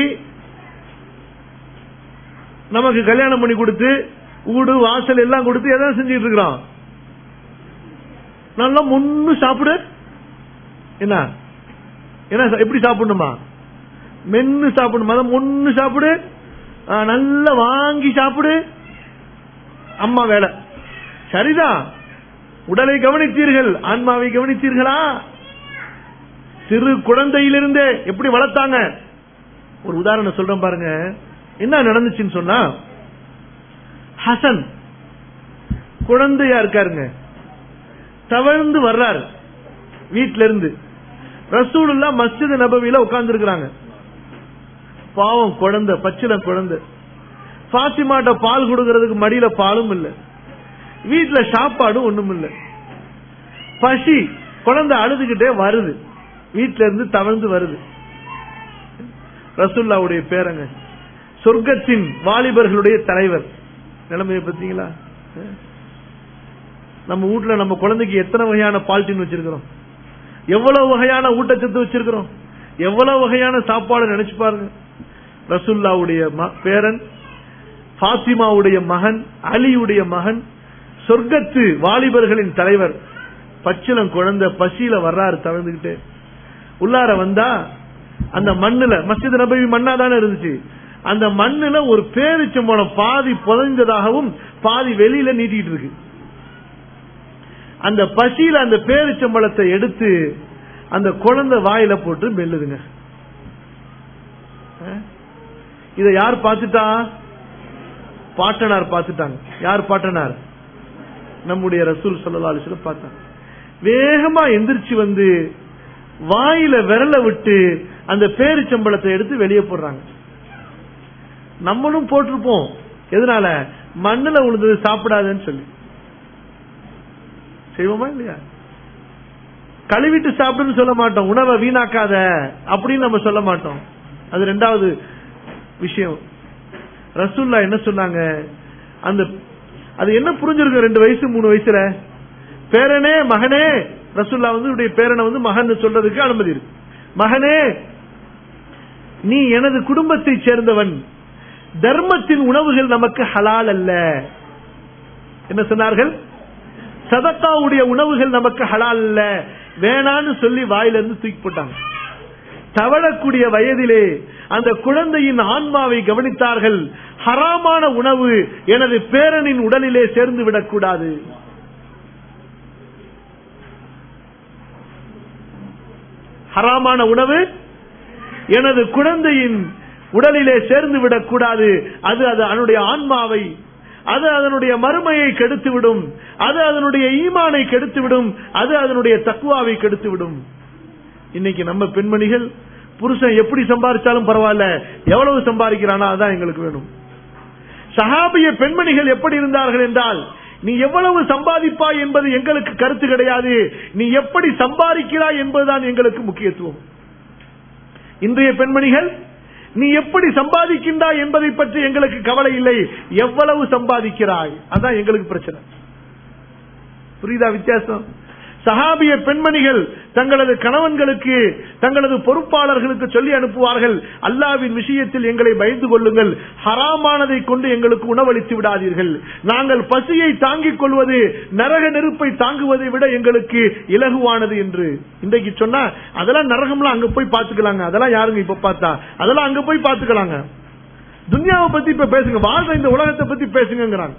நமக்கு கல்யாணம் பண்ணி கொடுத்து ஊடு வாசல் எல்லாம் கொடுத்து எதாவது செஞ்சுட்டு இருக்கிறோம் நல்லா முன்னு சாப்பிடு என்ன என்ன சா- எப்படி சாப்பிடணுமா மென்னு சாப்பிடணுமா அதான் முன்னு சாப்பிடு ஆ, நல்லா வாங்கி சாப்பிடு அம்மா வேலை சரிதான் உடலை கவனித்தீர்கள் ஆன்மாவை கவனித்தீர்களா சிறு குழந்தையிலிருந்தே எப்படி வளர்த்தாங்க ஒரு உதாரணம் சொல்றேன் பாருங்க என்ன நடந்துச்சுன்னு சொன்னா ஹசன் குழந்தையா இருக்காருங்க தவழ்ந்து வர்றாரு வீட்ல இருந்து ரசூலுல்லா மஸ்ஜித் நபவியில உட்கார்ந்து இருக்கிறாங்க பாவம் குழந்தை பச்சிலம் குழந்தை பாத்திமாட்ட பால் கொடுக்கறதுக்கு மடியில பாலும் இல்ல வீட்டுல சாப்பாடும் ஒண்ணும் இல்ல பசி குழந்தை அழுதுகிட்டே வருது வீட்ல இருந்து தவழ்ந்து வருது ரசூல்லாவுடைய பேரங்க சொர்க்கத்தின் வாலிபர்களுடைய தலைவர் நிலைமையை பார்த்தீங்களா நம்ம வீட்ல நம்ம குழந்தைக்கு எத்தனை வகையான பால்டின் வச்சிருக்கிறோம் எவ்வளவு வகையான ஊட்டச்சத்து வச்சிருக்கிறோம் எவ்வளவு வகையான சாப்பாடு நினைச்சு பாருங்க ரசுல்லாவுடைய ம- பேரன் பாத்திமாவுடைய மகன் அலியுடைய மகன் சொர்க்கத்து வாலிபர்களின் தலைவர் பச்சிலம் குழந்தை பசியில வர்றாரு தவிர்த்துக்கிட்டு உள்ளார வந்தா அந்த மண்ணுல மஸ்ஜித் நபவி மண்ணா தானே இருந்துச்சு அந்த மண்ணுல ஒரு பேரிச்சம்பழம் பாதி புதைஞ்சதாகவும் பாதி வெளியில நீட்டிட்டு இருக்கு அந்த பசியில அந்த பேரிச்சம்பழத்தை எடுத்து அந்த குழந்தை வாயில போட்டு மெல்லுதுங்க அஹ்? இத யார் பார்த்துட்டா பாட்டனார் பார்த்துட்டாங்க யார் பாட்டனார் நம்முடைய ரசூல் ஸல்லல்லாஹு அலைஹி வஸல்லம் பார்த்தாங்க வேகமா எந்திரிச்சு வந்து வாயில விரல விட்டு அந்த பேரிச்சம்பழத்தை எடுத்து வெளியே போடுறாங்க நம்மளும் போட்டிருப்போம் எதனால மண்ணுல விழுந்தது சாப்பிடாதுன்னு சொல்லி செய்வோமா இல்லையா கழுவிட்டு சாப்பிடுன்னு சொல்ல மாட்டோம் உணவை வீணாக்காத அப்படின்னு நம்ம சொல்ல மாட்டோம் அது ரெண்டாவது விஷயம் ரசூல்லா என்ன சொன்னாங்க அந்த அது என்ன புரிஞ்சிருக்கும் ரெண்டு வயசு மூணு வயசுல பேரனே மகனே ரசூல்லா வந்து இவருடைய பேரனை வந்து மகன் சொல்றதுக்கு அனுமதி இருக்கு மகனே நீ எனது குடும்பத்தை சேர்ந்தவன் தர்மத்தின் உணவுகள் நமக்கு ஹலால் அல்ல என்ன சொன்னார்கள் சதக்காவுடைய உணவுகள் நமக்கு ஹலால் அல்ல வேணான்னு சொல்லி வாயிலிருந்து தூக்கி போட்டாங்க தவழக்கூடிய வயதிலே அந்த குழந்தையின் ஆன்மாவை கவனித்தார்கள் ஹராமான உணவு எனது பேரனின் உடலிலே சேர்ந்து விடக்கூடாது ஹராமான உணவு எனது குழந்தையின் உடலிலே சேர்ந்து விடக்கூடாது அது அது அதனுடைய ஆன்மாவை அது அதனுடைய மறுமையை கெடுத்துவிடும் அது அதனுடைய ஈமானை கெடுத்துவிடும் அது அதனுடைய தக்குவாவை கெடுத்துவிடும் இன்னைக்கு நம்ம பெண்மணிகள் புருஷன் எப்படி சம்பாதிச்சாலும் பரவாயில்ல எவ்வளவு சம்பாதிக்கிறானா அதான் எங்களுக்கு வேணும் சஹாபிய பெண்மணிகள் எப்படி இருந்தார்கள் என்றால் நீ எவ்வளவு சம்பாதிப்பாய் என்பது எங்களுக்கு கருத்து கிடையாது நீ எப்படி சம்பாதிக்கிறாய் என்பதுதான் எங்களுக்கு முக்கியத்துவம் இன்றைய பெண்மணிகள் நீ எப்படி சம்பாதிக்கின்றாய் என்பதை பற்றி எங்களுக்கு கவலை இல்லை எவ்வளவு சம்பாதிக்கிறாய் அதான் எங்களுக்கு பிரச்சனை புரியுதா வித்தியாசம் சஹாபிய பெண்மணிகள் தங்களது கணவன்களுக்கு தங்களது பொறுப்பாளர்களுக்கு சொல்லி அனுப்புவார்கள் அல்லாவின் விஷயத்தில் எங்களை பயந்து கொள்ளுங்கள் ஹராமானதை கொண்டு எங்களுக்கு உணவளித்து விடாதீர்கள் நாங்கள் பசியை தாங்கிக் கொள்வது நரக நெருப்பை தாங்குவதை விட எங்களுக்கு இலகுவானது என்று இன்றைக்கு சொன்னா அதெல்லாம் நரகம்லாம் அங்க போய் பாத்துக்கலாங்க அதெல்லாம் யாருங்க இப்ப பார்த்தா அதெல்லாம் அங்க போய் பாத்துக்கலாங்க துன்யாவை பத்தி இப்ப பேசுங்க வாழ்ற இந்த உலகத்தை பத்தி பேசுங்கிறாங்க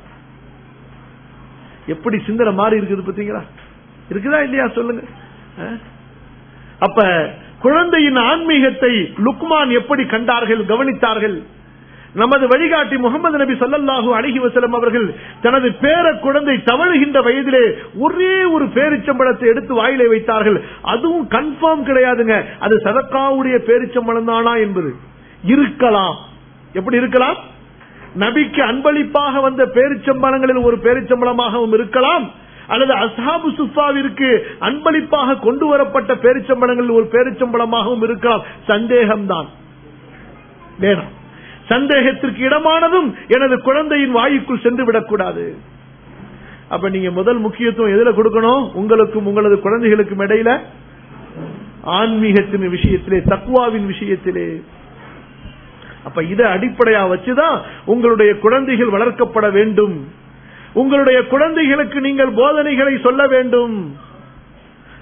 எப்படி சிந்தனை மாறி இருக்குது பாத்தீங்களா இருக்குதா இல்லையா சொல்லுங்க அஹ்? அப்ப குழந்தையின் ஆன்மீகத்தை லுக்மான் எப்படி கண்டார்கள் கவனித்தார்கள் நமது வழிகாட்டி முகமது நபி ஸல்லல்லாஹு அலைஹி வஸல்லம் அவர்கள் தனது பேர குழந்தை தவழுகின்ற வயதிலே ஒரே ஒரு பேரிச்சம்பழத்தை எடுத்து வாயிலே வைத்தார்கள் அதுவும் கன்ஃபார்ம் கிடையாதுங்க அது சதக்காவுடைய பேரிச்சம்பழம் தானா என்பது இருக்கலாம் எப்படி இருக்கலாம் நபிக்கு அன்பளிப்பாக வந்த பேரிச்சம்பழங்களில் ஒரு பேரிச்சம்பழமாகவும் இருக்கலாம் அல்லது அஸ்ஹாபு சுஃபாவிற்கு அன்பளிப்பாக கொண்டு வரப்பட்ட பேரிச்சம்பழங்களில் ஒரு பேரிச்சம்பழமாகவும் இருக்கலாம் சந்தேகம்தான் வேணாம் சந்தேகத்திற்கு இடமானதும் எனது குழந்தையின் வாயுக்குள் சென்று விடக்கூடாது அப்ப நீங்க முதல் முக்கியத்துவம் எதுல கொடுக்கணும் உங்களுக்கும் உங்களது குழந்தைகளுக்கும் இடையில ஆன்மீகத்தின் விஷயத்திலே தக்குவாவின் விஷயத்திலே அப்ப இதை அடிப்படையா வச்சுதான் உங்களுடைய குழந்தைகள் வளர்க்கப்பட வேண்டும் உங்களுடைய குழந்தைகளுக்கு நீங்கள் போதனைகளை சொல்ல வேண்டும்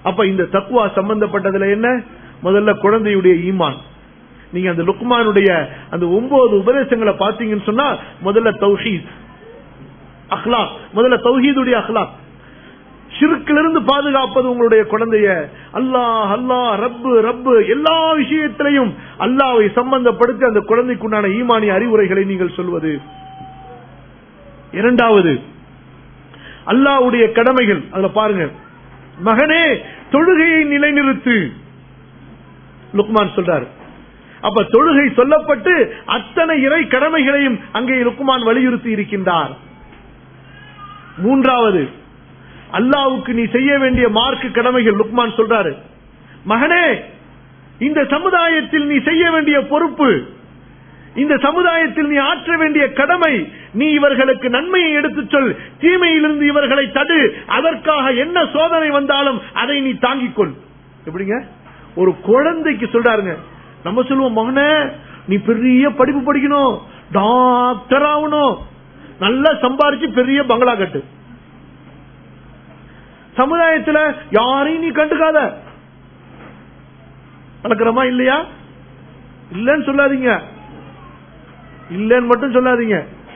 அப்ப இந்த தக்குவா சம்பந்தப்பட்டதுல என்ன முதல்ல குழந்தையுடைய ஈமான் நீங்க அந்த லுக்மானுடைய அந்த ஒன்பது உபதேசங்களை பாத்தீங்கன்னு சொன்னா முதல்ல தௌஹீத் அஹ்லாக் முதல்ல தௌஹீதுடைய அஹ்லாக் ஷிருக்கிலிருந்து பாதுகாப்பது உங்களுடைய குழந்தைய அல்லாஹ் அல்லாஹ் ரப்பு ரப்பு எல்லா விஷயத்திலையும் அல்லாவை சம்பந்தப்படுத்தி அந்த குழந்தைக்குண்டான ஈமானிய அறிவுரைகளை நீங்கள் சொல்வது இரண்டாவது அல்லாஹ்வுடைய கடமைகள் அதுல பாருங்க மகனே தொழுகையை நிலைநிறுத்து லுக்மான் சொல்றாரு அப்ப தொழுகை சொல்லப்பட்டு அத்தனை இறை கடமைகளையும் அங்கே லுக்மான் வலியுறுத்தி இருக்கின்றார் மூன்றாவது அல்லாவுக்கு நீ செய்ய வேண்டிய மார்க்கு கடமைகள் லுக்மான் சொல்றாரு மகனே இந்த சமுதாயத்தில் நீ செய்ய வேண்டிய பொறுப்பு இந்த சமுதாயத்தில் நீ ஆற்ற வேண்டிய கடமை நீ இவர்களுக்கு நன்மையை எடுத்துச் சொல் தீமையிலிருந்து இவர்களை தடு அதற்காக என்ன சோதனை வந்தாலும் அதை நீ தாங்கிக் கொள் எப்படிங்க ஒரு குழந்தைக்கு சொல்றாருங்க நம்ம சொல்லுவோம் மகனே நீ பெரிய படிப்பு படிக்கணும் டாக்டர் ஆகணும் நல்லா சம்பாரிச்சு பெரிய பங்களா கட்டு சமுதாயத்துல யாரையும் நீ கண்டுக்காத வளர்க்கிறோமா இல்லையா இல்லன்னு சொல்லாதீங்க இல்லன்னு மட்டும் சொல்லாதீங்க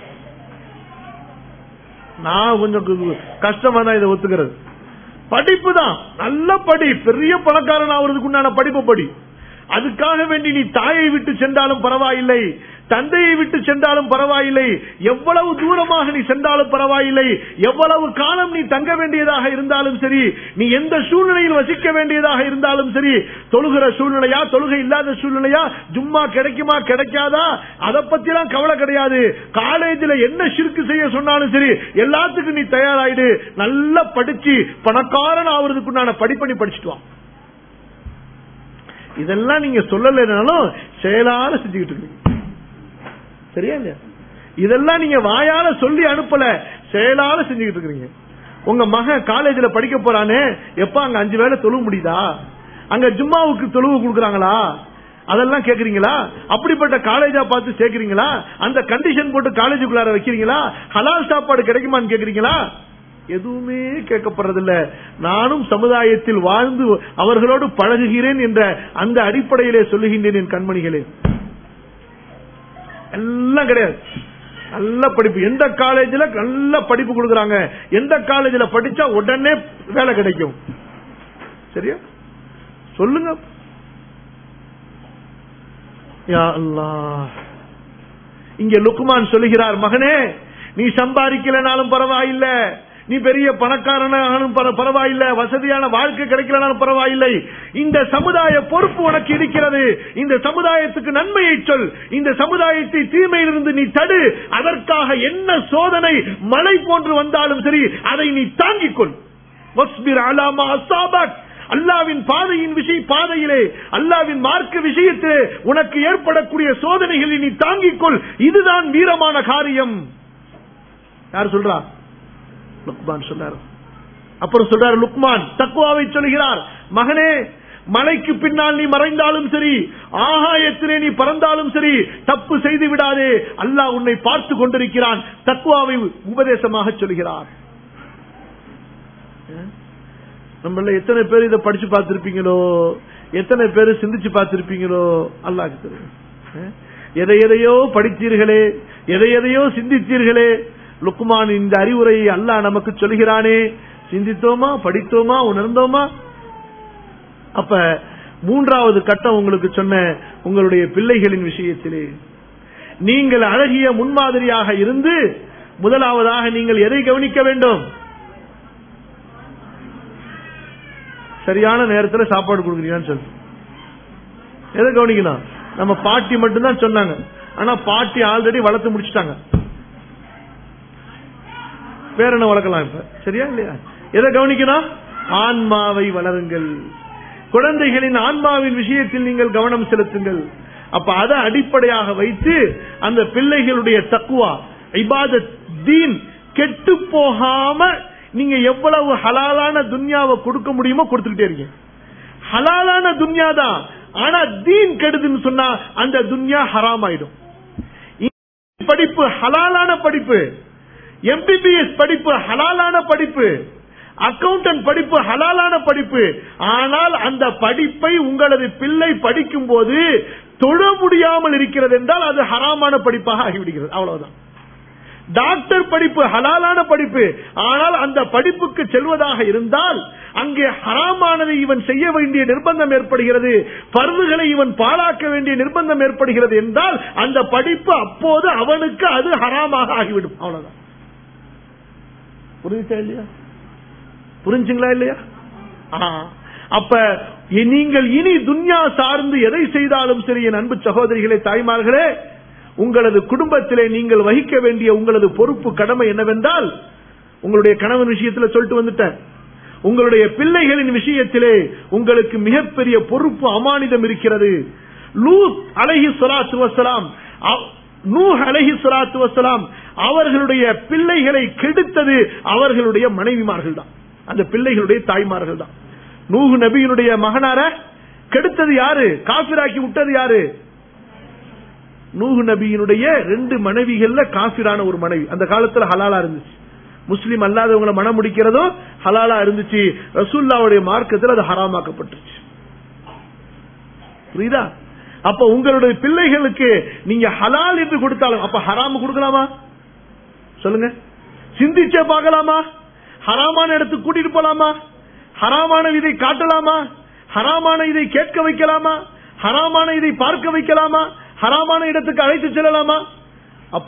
நான் கொஞ்சம் கு- கஷ்டமா தான் இதை ஒத்துக்கிறது படிப்பு தான் நல்ல படி பெரிய பணக்காரன் ஆவறதுக்கு உண்டான படிப்பு படி அதுக்காக வேண்டி நீ தாயை விட்டு சென்றாலும் பரவாயில்லை தந்தையை விட்டு சென்றாலும் பரவாயில்லை எவ்வளவு தூரமாக நீ சென்றாலும் பரவாயில்லை எவ்வளவு காலம் நீ தங்க வேண்டியதாக இருந்தாலும் சரி நீ எந்த சூழ்நிலையில் வசிக்க வேண்டியதாக இருந்தாலும் சரி தொழுகிற சூழ்நிலையா தொழுகை இல்லாத சூழ்நிலையா ஜும்மா கிடைக்குமா கிடைக்காதா அதை பத்திலாம் கவலை கிடையாது காலேஜில் என்ன சிறுக்கு செய்ய சொன்னாலும் சரி எல்லாத்துக்கும் நீ தயாராயிடு நல்லா படிச்சு பணக்காரன் ஆவறதுக்குண்டான படிப்பணி படிச்சுட்டு வா இதெல்லாம் நீங்க சொல்லலைனாலும் செயலால செஞ்சுக்கிட்டு இருக்கீங்க சரியா இல்லையா இதெல்லாம் நீங்க வாயால சொல்லி அனுப்பல செயலால செஞ்சுக்கிட்டு இருக்கீங்க உங்க மகன் காலேஜ்ல படிக்க போறானே எப்ப அங்க அஞ்சு வேளை தொழுவ முடியுதா அங்க ஜும்மாவுக்கு தொழுவு கொடுக்கறாங்களா அதெல்லாம் கேக்குறீங்களா அப்படிப்பட்ட காலேஜா பார்த்து சேர்க்கிறீங்களா அந்த கண்டிஷன் போட்டு காலேஜுக்குள்ளார வைக்கிறீங்களா ஹலால் சாப்பாடு கிடைக்குமான்னு கேக்குறீங்களா எதுவுமே கேட்கப்படுறதில்ல நானும் சமுதாயத்தில் வாழ்ந்து அவர்களோடு பழகுகிறேன் என்ற அந்த அடிப்படையிலே சொல்லுகின்றேன் என் கண்மணிகளே எல்லாம் கிடையாது நல்ல படிப்பு எந்த காலேஜில் நல்ல படிப்பு கொடுக்கறாங்க எந்த காலேஜில் படிச்சா உடனே வேலை கிடைக்கும் சரியா சொல்லுங்க யா அல்லாஹ் இங்க லுக்மான் சொல்லுகிறார் மகனே நீ சம்பாதிக்கலனாலும் பரவாயில்லை நீ பெரிய பணக்காரனாலும் பர- பரவாயில்லை வசதியான வாழ்க்கை கிடைக்கலனாலும் பரவாயில்லை இந்த சமுதாய பொறுப்பு உனக்கு இருக்கிறது இந்த சமுதாயத்துக்கு நன்மையை சொல் இந்த சமுதாயத்தை தீமையிலிருந்து நீ தடு அதற்காக என்ன சோதனை மழை போன்று வந்தாலும் சரி அதை நீ தாங்கிக் கொள் வஸ்பிர் அலாமா அசாபக் அல்லாவின் பாதையின் விஷய பாதையிலே அல்லாவின் மார்க்க விஷயத்திலே உனக்கு ஏற்படக்கூடிய சோதனைகளை நீ தாங்கிக் கொள் இதுதான் வீரமான காரியம் யார் சொல்றா லுக்மான் சொன்னார் அப்புறம் சொல்றாரு லுக்மான் தக்குவாவை சொல்கிறார் மகனே மலைக்கு பின்னால் நீ மறைந்தாலும் சரி ஆகாயத்திலே நீ பறந்தாலும் சரி தப்பு செய்து விடாதே அல்லாஹ் உன்னை பார்த்து கொண்டிருக்கிறான் தக்குவாவை உபதேசமாக சொல்கிறார் நம்மள எத்தனை பேர் இதை படிச்சு பார்த்திருப்பீங்களோ எத்தனை பேர் சிந்திச்சு பார்த்திருப்பீங்களோ அல்லாஹ்க்கு தெரியும் அஹ்? எதை எதையோ படித்தீர்களே எதை எதையோ சிந்தித்தீர்களே லுக்மான் இந்த அறிவுரையை அல்லாஹ் நமக்கு சொல்கிறானே சிந்தித்தோமா படித்தோமா உணர்ந்தோமா அப்ப மூன்றாவது கட்டம் உங்களுக்கு சொன்ன உங்களுடைய பிள்ளைகளின் விஷயத்திலே நீங்கள் அழகிய முன்மாதிரியாக இருந்து முதலாவதாக நீங்கள் எதை கவனிக்க வேண்டும் சரியான நேரத்தில் சாப்பாடு கொடுக்குறீங்கன்னு சொல்லு எதை கவனிக்கணும் நம்ம பாட்டி மட்டும்தான் சொன்னாங்க ஆனா பாட்டி ஆல்ரெடி வளர்த்து முடிச்சிட்டாங்க வேற என்ன வளர்க்கலாம் இப்ப சரியா இல்லையா எதை கவனிக்கணும் ஆன்மாவை வளருங்கள் குழந்தைகளின் ஆன்மாவின் விஷயத்தில் நீங்கள் கவனம் செலுத்துங்கள் அப்ப அதை அடிப்படையாக வைத்து அந்த பிள்ளைகளுடைய தக்குவா இபாதத் தீன் கெட்டு போகாம நீங்க எவ்வளவு ஹலாலான துன்யாவை கொடுக்க முடியுமோ கொடுத்துக்கிட்டே இருக்கீங்க ஹலாலான துன்யா தான் ஆனா தீன் கெடுதுன்னு சொன்னா அந்த துன்யா ஹராம் ஆயிடும் படிப்பு ஹலாலான படிப்பு எம்பிபிஎஸ் படிப்பு ஹலாலான படிப்பு அக்கவுண்டன்ட் படிப்பு ஹலாலான படிப்பு ஆனால் அந்த படிப்பை உங்களது பிள்ளை படிக்கும் போது தொழ முடியாமல் இருக்கிறது என்றால் அது ஹராமான படிப்பாக ஆகிவிடுகிறது அவ்வளவுதான் டாக்டர் படிப்பு ஹலாலான படிப்பு ஆனால் அந்த படிப்புக்கு செல்வதாக இருந்தால் அங்கே ஹராமானதை இவன் செய்ய வேண்டிய நிர்பந்தம் ஏற்படுகிறது பருவுகளை இவன் பாழாக்க வேண்டிய நிர்பந்தம் ஏற்படுகிறது என்றால் அந்த படிப்பு அப்போது அவனுக்கு அது ஹராமாக ஆகிவிடும் அவ்வளவுதான் புரிஞ்சுச்சா இல்லையா புரிஞ்சுங்களா இல்லையா ஆ. அப்ப இ- நீங்கள் இனி துன்யா சார்ந்து எதை செய்தாலும் சரி என் அன்பு சகோதரிகளே தாய்மார்களே உங்களது குடும்பத்திலே நீங்கள் வகிக்க வேண்டிய உங்களது பொறுப்பு கடமை என்னவென்றால் உங்களுடைய கணவன் விஷயத்தில் சொல்லிட்டு வந்துட்டேன் உங்களுடைய பிள்ளைகளின் விஷயத்திலே உங்களுக்கு மிகப்பெரிய பொறுப்பு அமானிதம் இருக்கிறது லூத் அலஹி சலாத்து வசலாம் நூஹ் அலஹி சலாத்து வசலாம் அவர்களுடைய பிள்ளைகளை கெடுத்தது அவர்களுடைய மனைவிமார்கள் தான் அந்த பிள்ளைகளுடைய தாய்மார்கள் தான் நூஹ் நபியினுடைய மகனார கெடுத்தது யாரு காபிராக்கி விட்டது யாரு நூஹ் நபியினுடைய ரெண்டு மனைவிகள்ல காபிரான ஒரு மனைவி அந்த காலத்துல ஹலாலா இருந்துச்சு முஸ்லிம் அல்லாதவங்களை மனம் முடிக்கிறதும் ஹலாலா இருந்துச்சு ரசூல்லாவுடைய மார்க்கத்தில் அது ஹராமாக்கப்பட்டுச்சு புரியுதா அப்ப உங்களுடைய பிள்ளைகளுக்கு நீங்க ஹலால் என்று கொடுத்தாலும் அப்ப ஹராம் கொடுக்கலாமா சொல்லுங்க சிந்திச்சே பார்க்கலாமா ஹராமான இடத்துக்கு கூட்டிட்டு போலாமா ஹராமான இதை காட்டலாமா ஹராமான இதை கேட்க வைக்கலாமா ஹராமான இதை பார்க்க வைக்கலாமா ஹராமான இடத்துக்கு அழைத்து செல்லலாமா அப்ப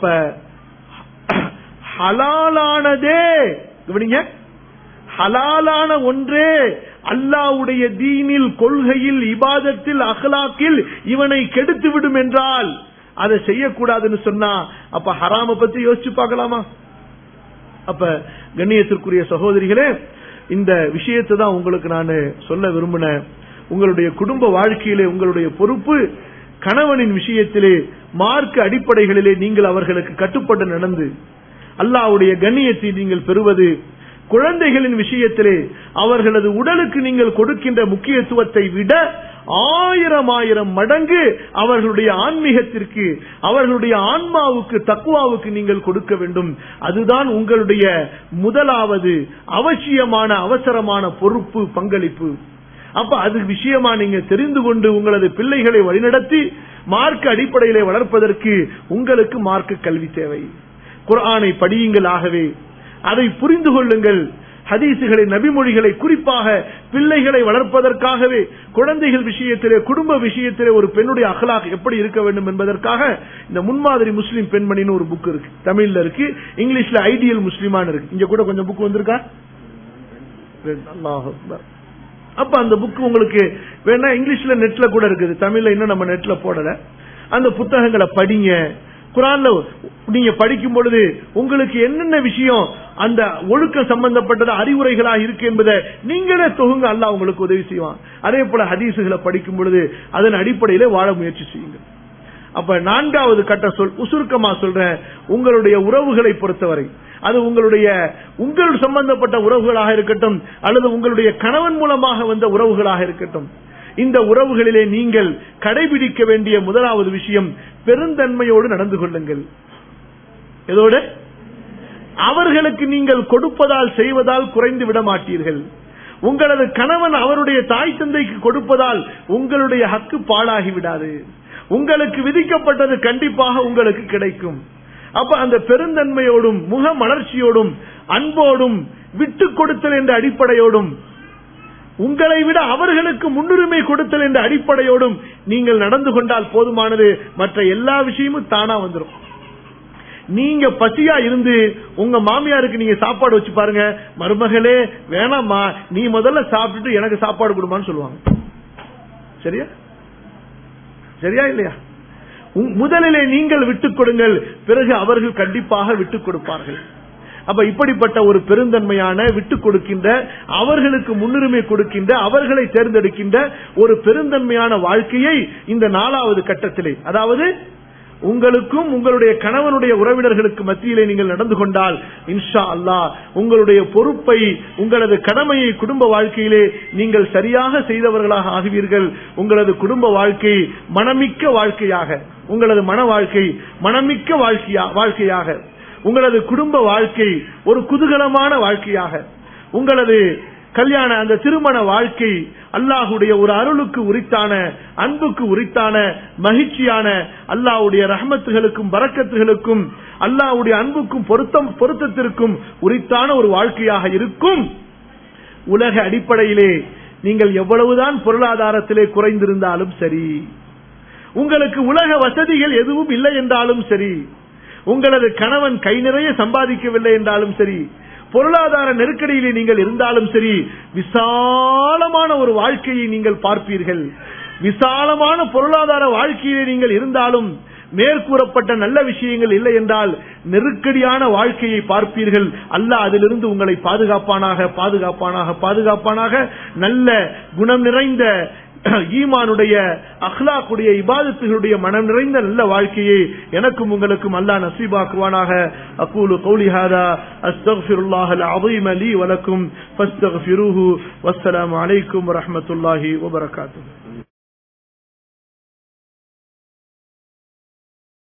ஹலாலானதே கவனிங்க ஹலாலான ஒன்றே அல்லாவுடைய தீனில் கொள்கையில் இபாதத்தில் அகலாக்கில் இவனை கெடுத்து விடும் என்றால் அதை செய்யக்கூடாதுன்னு சொன்னா அப்ப ஹராம பத்தி யோசிச்சு பார்க்கலாமா அப்ப கண்ணியத்திற்குரிய சகோதரிகளே இந்த விஷயத்தை தான் உங்களுக்கு நான் சொல்ல விரும்பினேன் உங்களுடைய குடும்ப வாழ்க்கையிலே உங்களுடைய பொறுப்பு கணவனின் விஷயத்திலே மார்க்க அடிப்படைகளிலே நீங்கள் அவர்களுக்கு கட்டுப்பட்டு நடந்து அல்லாவுடைய கண்ணியத்தை நீங்கள் பெறுவது குழந்தைகளின் விஷயத்திலே அவர்களது உடலுக்கு நீங்கள் கொடுக்கின்ற முக்கியத்துவத்தை விட ஆயிரம் ஆயிரம் மடங்கு அவர்களுடைய ஆன்மீகத்திற்கு அவர்களுடைய ஆன்மாவுக்கு தக்குவாவுக்கு நீங்கள் கொடுக்க வேண்டும் அதுதான் உங்களுடைய முதலாவது அவசியமான அவசரமான பொறுப்பு பங்களிப்பு அப்ப அது விஷயமா நீங்க தெரிந்து கொண்டு உங்களது பிள்ளைகளை வழிநடத்தி மார்க்க அடிப்படையிலே வளர்ப்பதற்கு உங்களுக்கு மார்க்க கல்வி தேவை குர்ஆனை படியுங்கள் ஆகவே அதை புரிந்து கொள்ளுங்கள் ஹதீசுகளை நபிமொழிகளை குறிப்பாக பிள்ளைகளை வளர்ப்பதற்காகவே குழந்தைகள் விஷயத்திலே குடும்ப விஷயத்திலே ஒரு பெண்ணுடைய அகலாக் எப்படி இருக்க வேண்டும் என்பதற்காக இந்த முன்மாதிரி முஸ்லிம் பெண்மணின்னு ஒரு புக் இருக்கு தமிழ்ல இருக்கு இங்கிலீஷ்ல ஐடியல் முஸ்லிமான்னு இருக்கு இங்க கூட கொஞ்சம் புக் வந்திருக்கா அல்லாஹ் அக்பர். அப்ப அந்த புக் உங்களுக்கு வேணா இங்கிலீஷ்ல நெட்ல கூட இருக்குது தமிழ்ல இன்னும் நம்ம நெட்ல போடல அந்த புத்தகங்களை படிங்க குரான்ல நீங்க படிக்கும் பொழுது உங்களுக்கு என்னென்ன விஷயம் அந்த ஒழுக்கம் சம்பந்தப்பட்டது அறிவுரைகளா இருக்கு என்பதை நீங்களே தொகுங்க அல்லாஹ் உங்களுக்கு உதவி செய்வான் அதே போல ஹதீசுகளை படிக்கும் பொழுது அதன் அடிப்படையில வாழ முயற்சி செய்யுங்க அப்ப நான்காவது கட்ட சொல் சுருக்கமா சொல்றேன் உங்களுடைய உறவுகளை பொறுத்தவரை அது உங்களுடைய உங்கள் சம்பந்தப்பட்ட உறவுகளாக இருக்கட்டும் அல்லது உங்களுடைய கணவன் மூலமாக வந்த உறவுகளாக இருக்கட்டும் இந்த உறவுகளிலே நீங்கள் கடைபிடிக்க வேண்டிய முதலாவது விஷயம் பெருந்தன்மையோடு நடந்து கொள்ளுங்கள் இதோடு அவர்களுக்கு நீங்கள் கொடுப்பதால் செய்வதால் குறைந்து விட மாட்டீர்கள் உங்களது கணவன் அவருடைய தாய் தந்தைக்கு கொடுப்பதால் உங்களுடைய ஹக்கு பாழாகி விடாது உங்களுக்கு விதிக்கப்பட்டது கண்டிப்பாக உங்களுக்கு கிடைக்கும் அப்ப அந்த பெருந்தன்மையோடும் முக மலர்ச்சியோடும் அன்போடும் விட்டு கொடுத்தல் என்ற அடிப்படையோடும் உங்களை விட அவர்களுக்கு முன்னுரிமை கொடுத்தல் என்ற அடிப்படையோடும் நீங்கள் நடந்து கொண்டால் போதுமானது மற்ற எல்லா விஷயமும் தானா வந்துடும் நீங்க பசியா இருந்து உங்க மாமியாருக்கு நீங்க சாப்பாடு வச்சு பாருங்க மருமகளே வேணாம்மா நீ முதல்ல சாப்பிட்டுட்டு எனக்கு சாப்பாடு கொடுமான்னு சொல்லுவாங்க சரியா சரியா இல்லையா உம், முதலிலே நீங்கள் விட்டுக் கொடுங்கள் பிறகு அவர்கள் கண்டிப்பாக விட்டுக் கொடுப்பார்கள் அப்ப இப்படிப்பட்ட ஒரு பெருந்தன்மையான விட்டுக் கொடுக்கின்ற அவர்களுக்கு முன்னுரிமை கொடுக்கின்ற அவர்களை தேர்ந்தெடுக்கின்ற ஒரு பெருந்தன்மையான வாழ்க்கையை இந்த நாலாவது கட்டத்திலே அதாவது உங்களுக்கும் உங்களுடைய கணவனுடைய உறவினர்களுக்கு மத்தியிலே நீங்கள் நடந்து கொண்டால் இன்ஷா அல்லாஹ் உங்களுடைய பொறுப்பை உங்களது கடமையை குடும்ப வாழ்க்கையிலே நீங்கள் சரியாக செய்தவர்களாக ஆகுவீர்கள் உங்களது குடும்ப வாழ்க்கை மனமிக்க வாழ்க்கையாக உங்களது மன வாழ்க்கை மனமிக்க வாழ்க்கையா வாழ்க்கையாக உங்களது குடும்ப வாழ்க்கை ஒரு குதூகலமான வாழ்க்கையாக உங்களது கல்யாண அந்த திருமண வாழ்க்கை அல்லாஹுடைய ஒரு அருளுக்கு உரித்தான அன்புக்கு உரித்தான மகிழ்ச்சியான அல்லாஹ்வுடைய ரஹமத்துகளுக்கும் பரக்கத்துகளுக்கும் அல்லாஹ்வுடைய அன்புக்கும் பொருத்தம் பொருத்தத்திற்கும் உரித்தான ஒரு வாழ்க்கையாக இருக்கும் உலக அடிப்படையிலே நீங்கள் எவ்வளவுதான் பொருளாதாரத்திலே குறைந்திருந்தாலும் சரி உங்களுக்கு உலக வசதிகள் எதுவும் இல்லை என்றாலும் சரி உங்களது கணவன் கை நிறைய சம்பாதிக்கவில்லை என்றாலும் சரி பொருளாதார நெருக்கடியிலே நீங்கள் இருந்தாலும் சரி விசாலமான ஒரு வாழ்க்கையை நீங்கள் பார்ப்பீர்கள் விசாலமான பொருளாதார வாழ்க்கையிலே நீங்கள் இருந்தாலும் மேற்கூறப்பட்ட நல்ல விஷயங்கள் இல்லை என்றால் நெருக்கடியான வாழ்க்கையை பார்ப்பீர்கள் அல்லாஹ் அதிலிருந்து உங்களை பாதுகாப்பானாக பாதுகாப்பானாக பாதுகாப்பானாக நல்ல குணம் நிறைந்த ஈமானுடைய அஹ்லாக்குடைய இபாதத்துகளுடைய மனம் நிறைந்த நல்ல வாழ்க்கையை எனக்கும் உங்களுக்கும் அல்லாஹ் நசீபாக்குவானாக அகூலு கௌலி ஹாதா அஸ்தக்ஃபிருல்லாஹ் அல்-அஸீம் லீ வலக்கும் ஃபஸ்தக்ஃபிரூஹு வஸ்ஸலாமு அலைக்கும் வரஹ்மத்துல்லாஹி வபரகாத்துஹு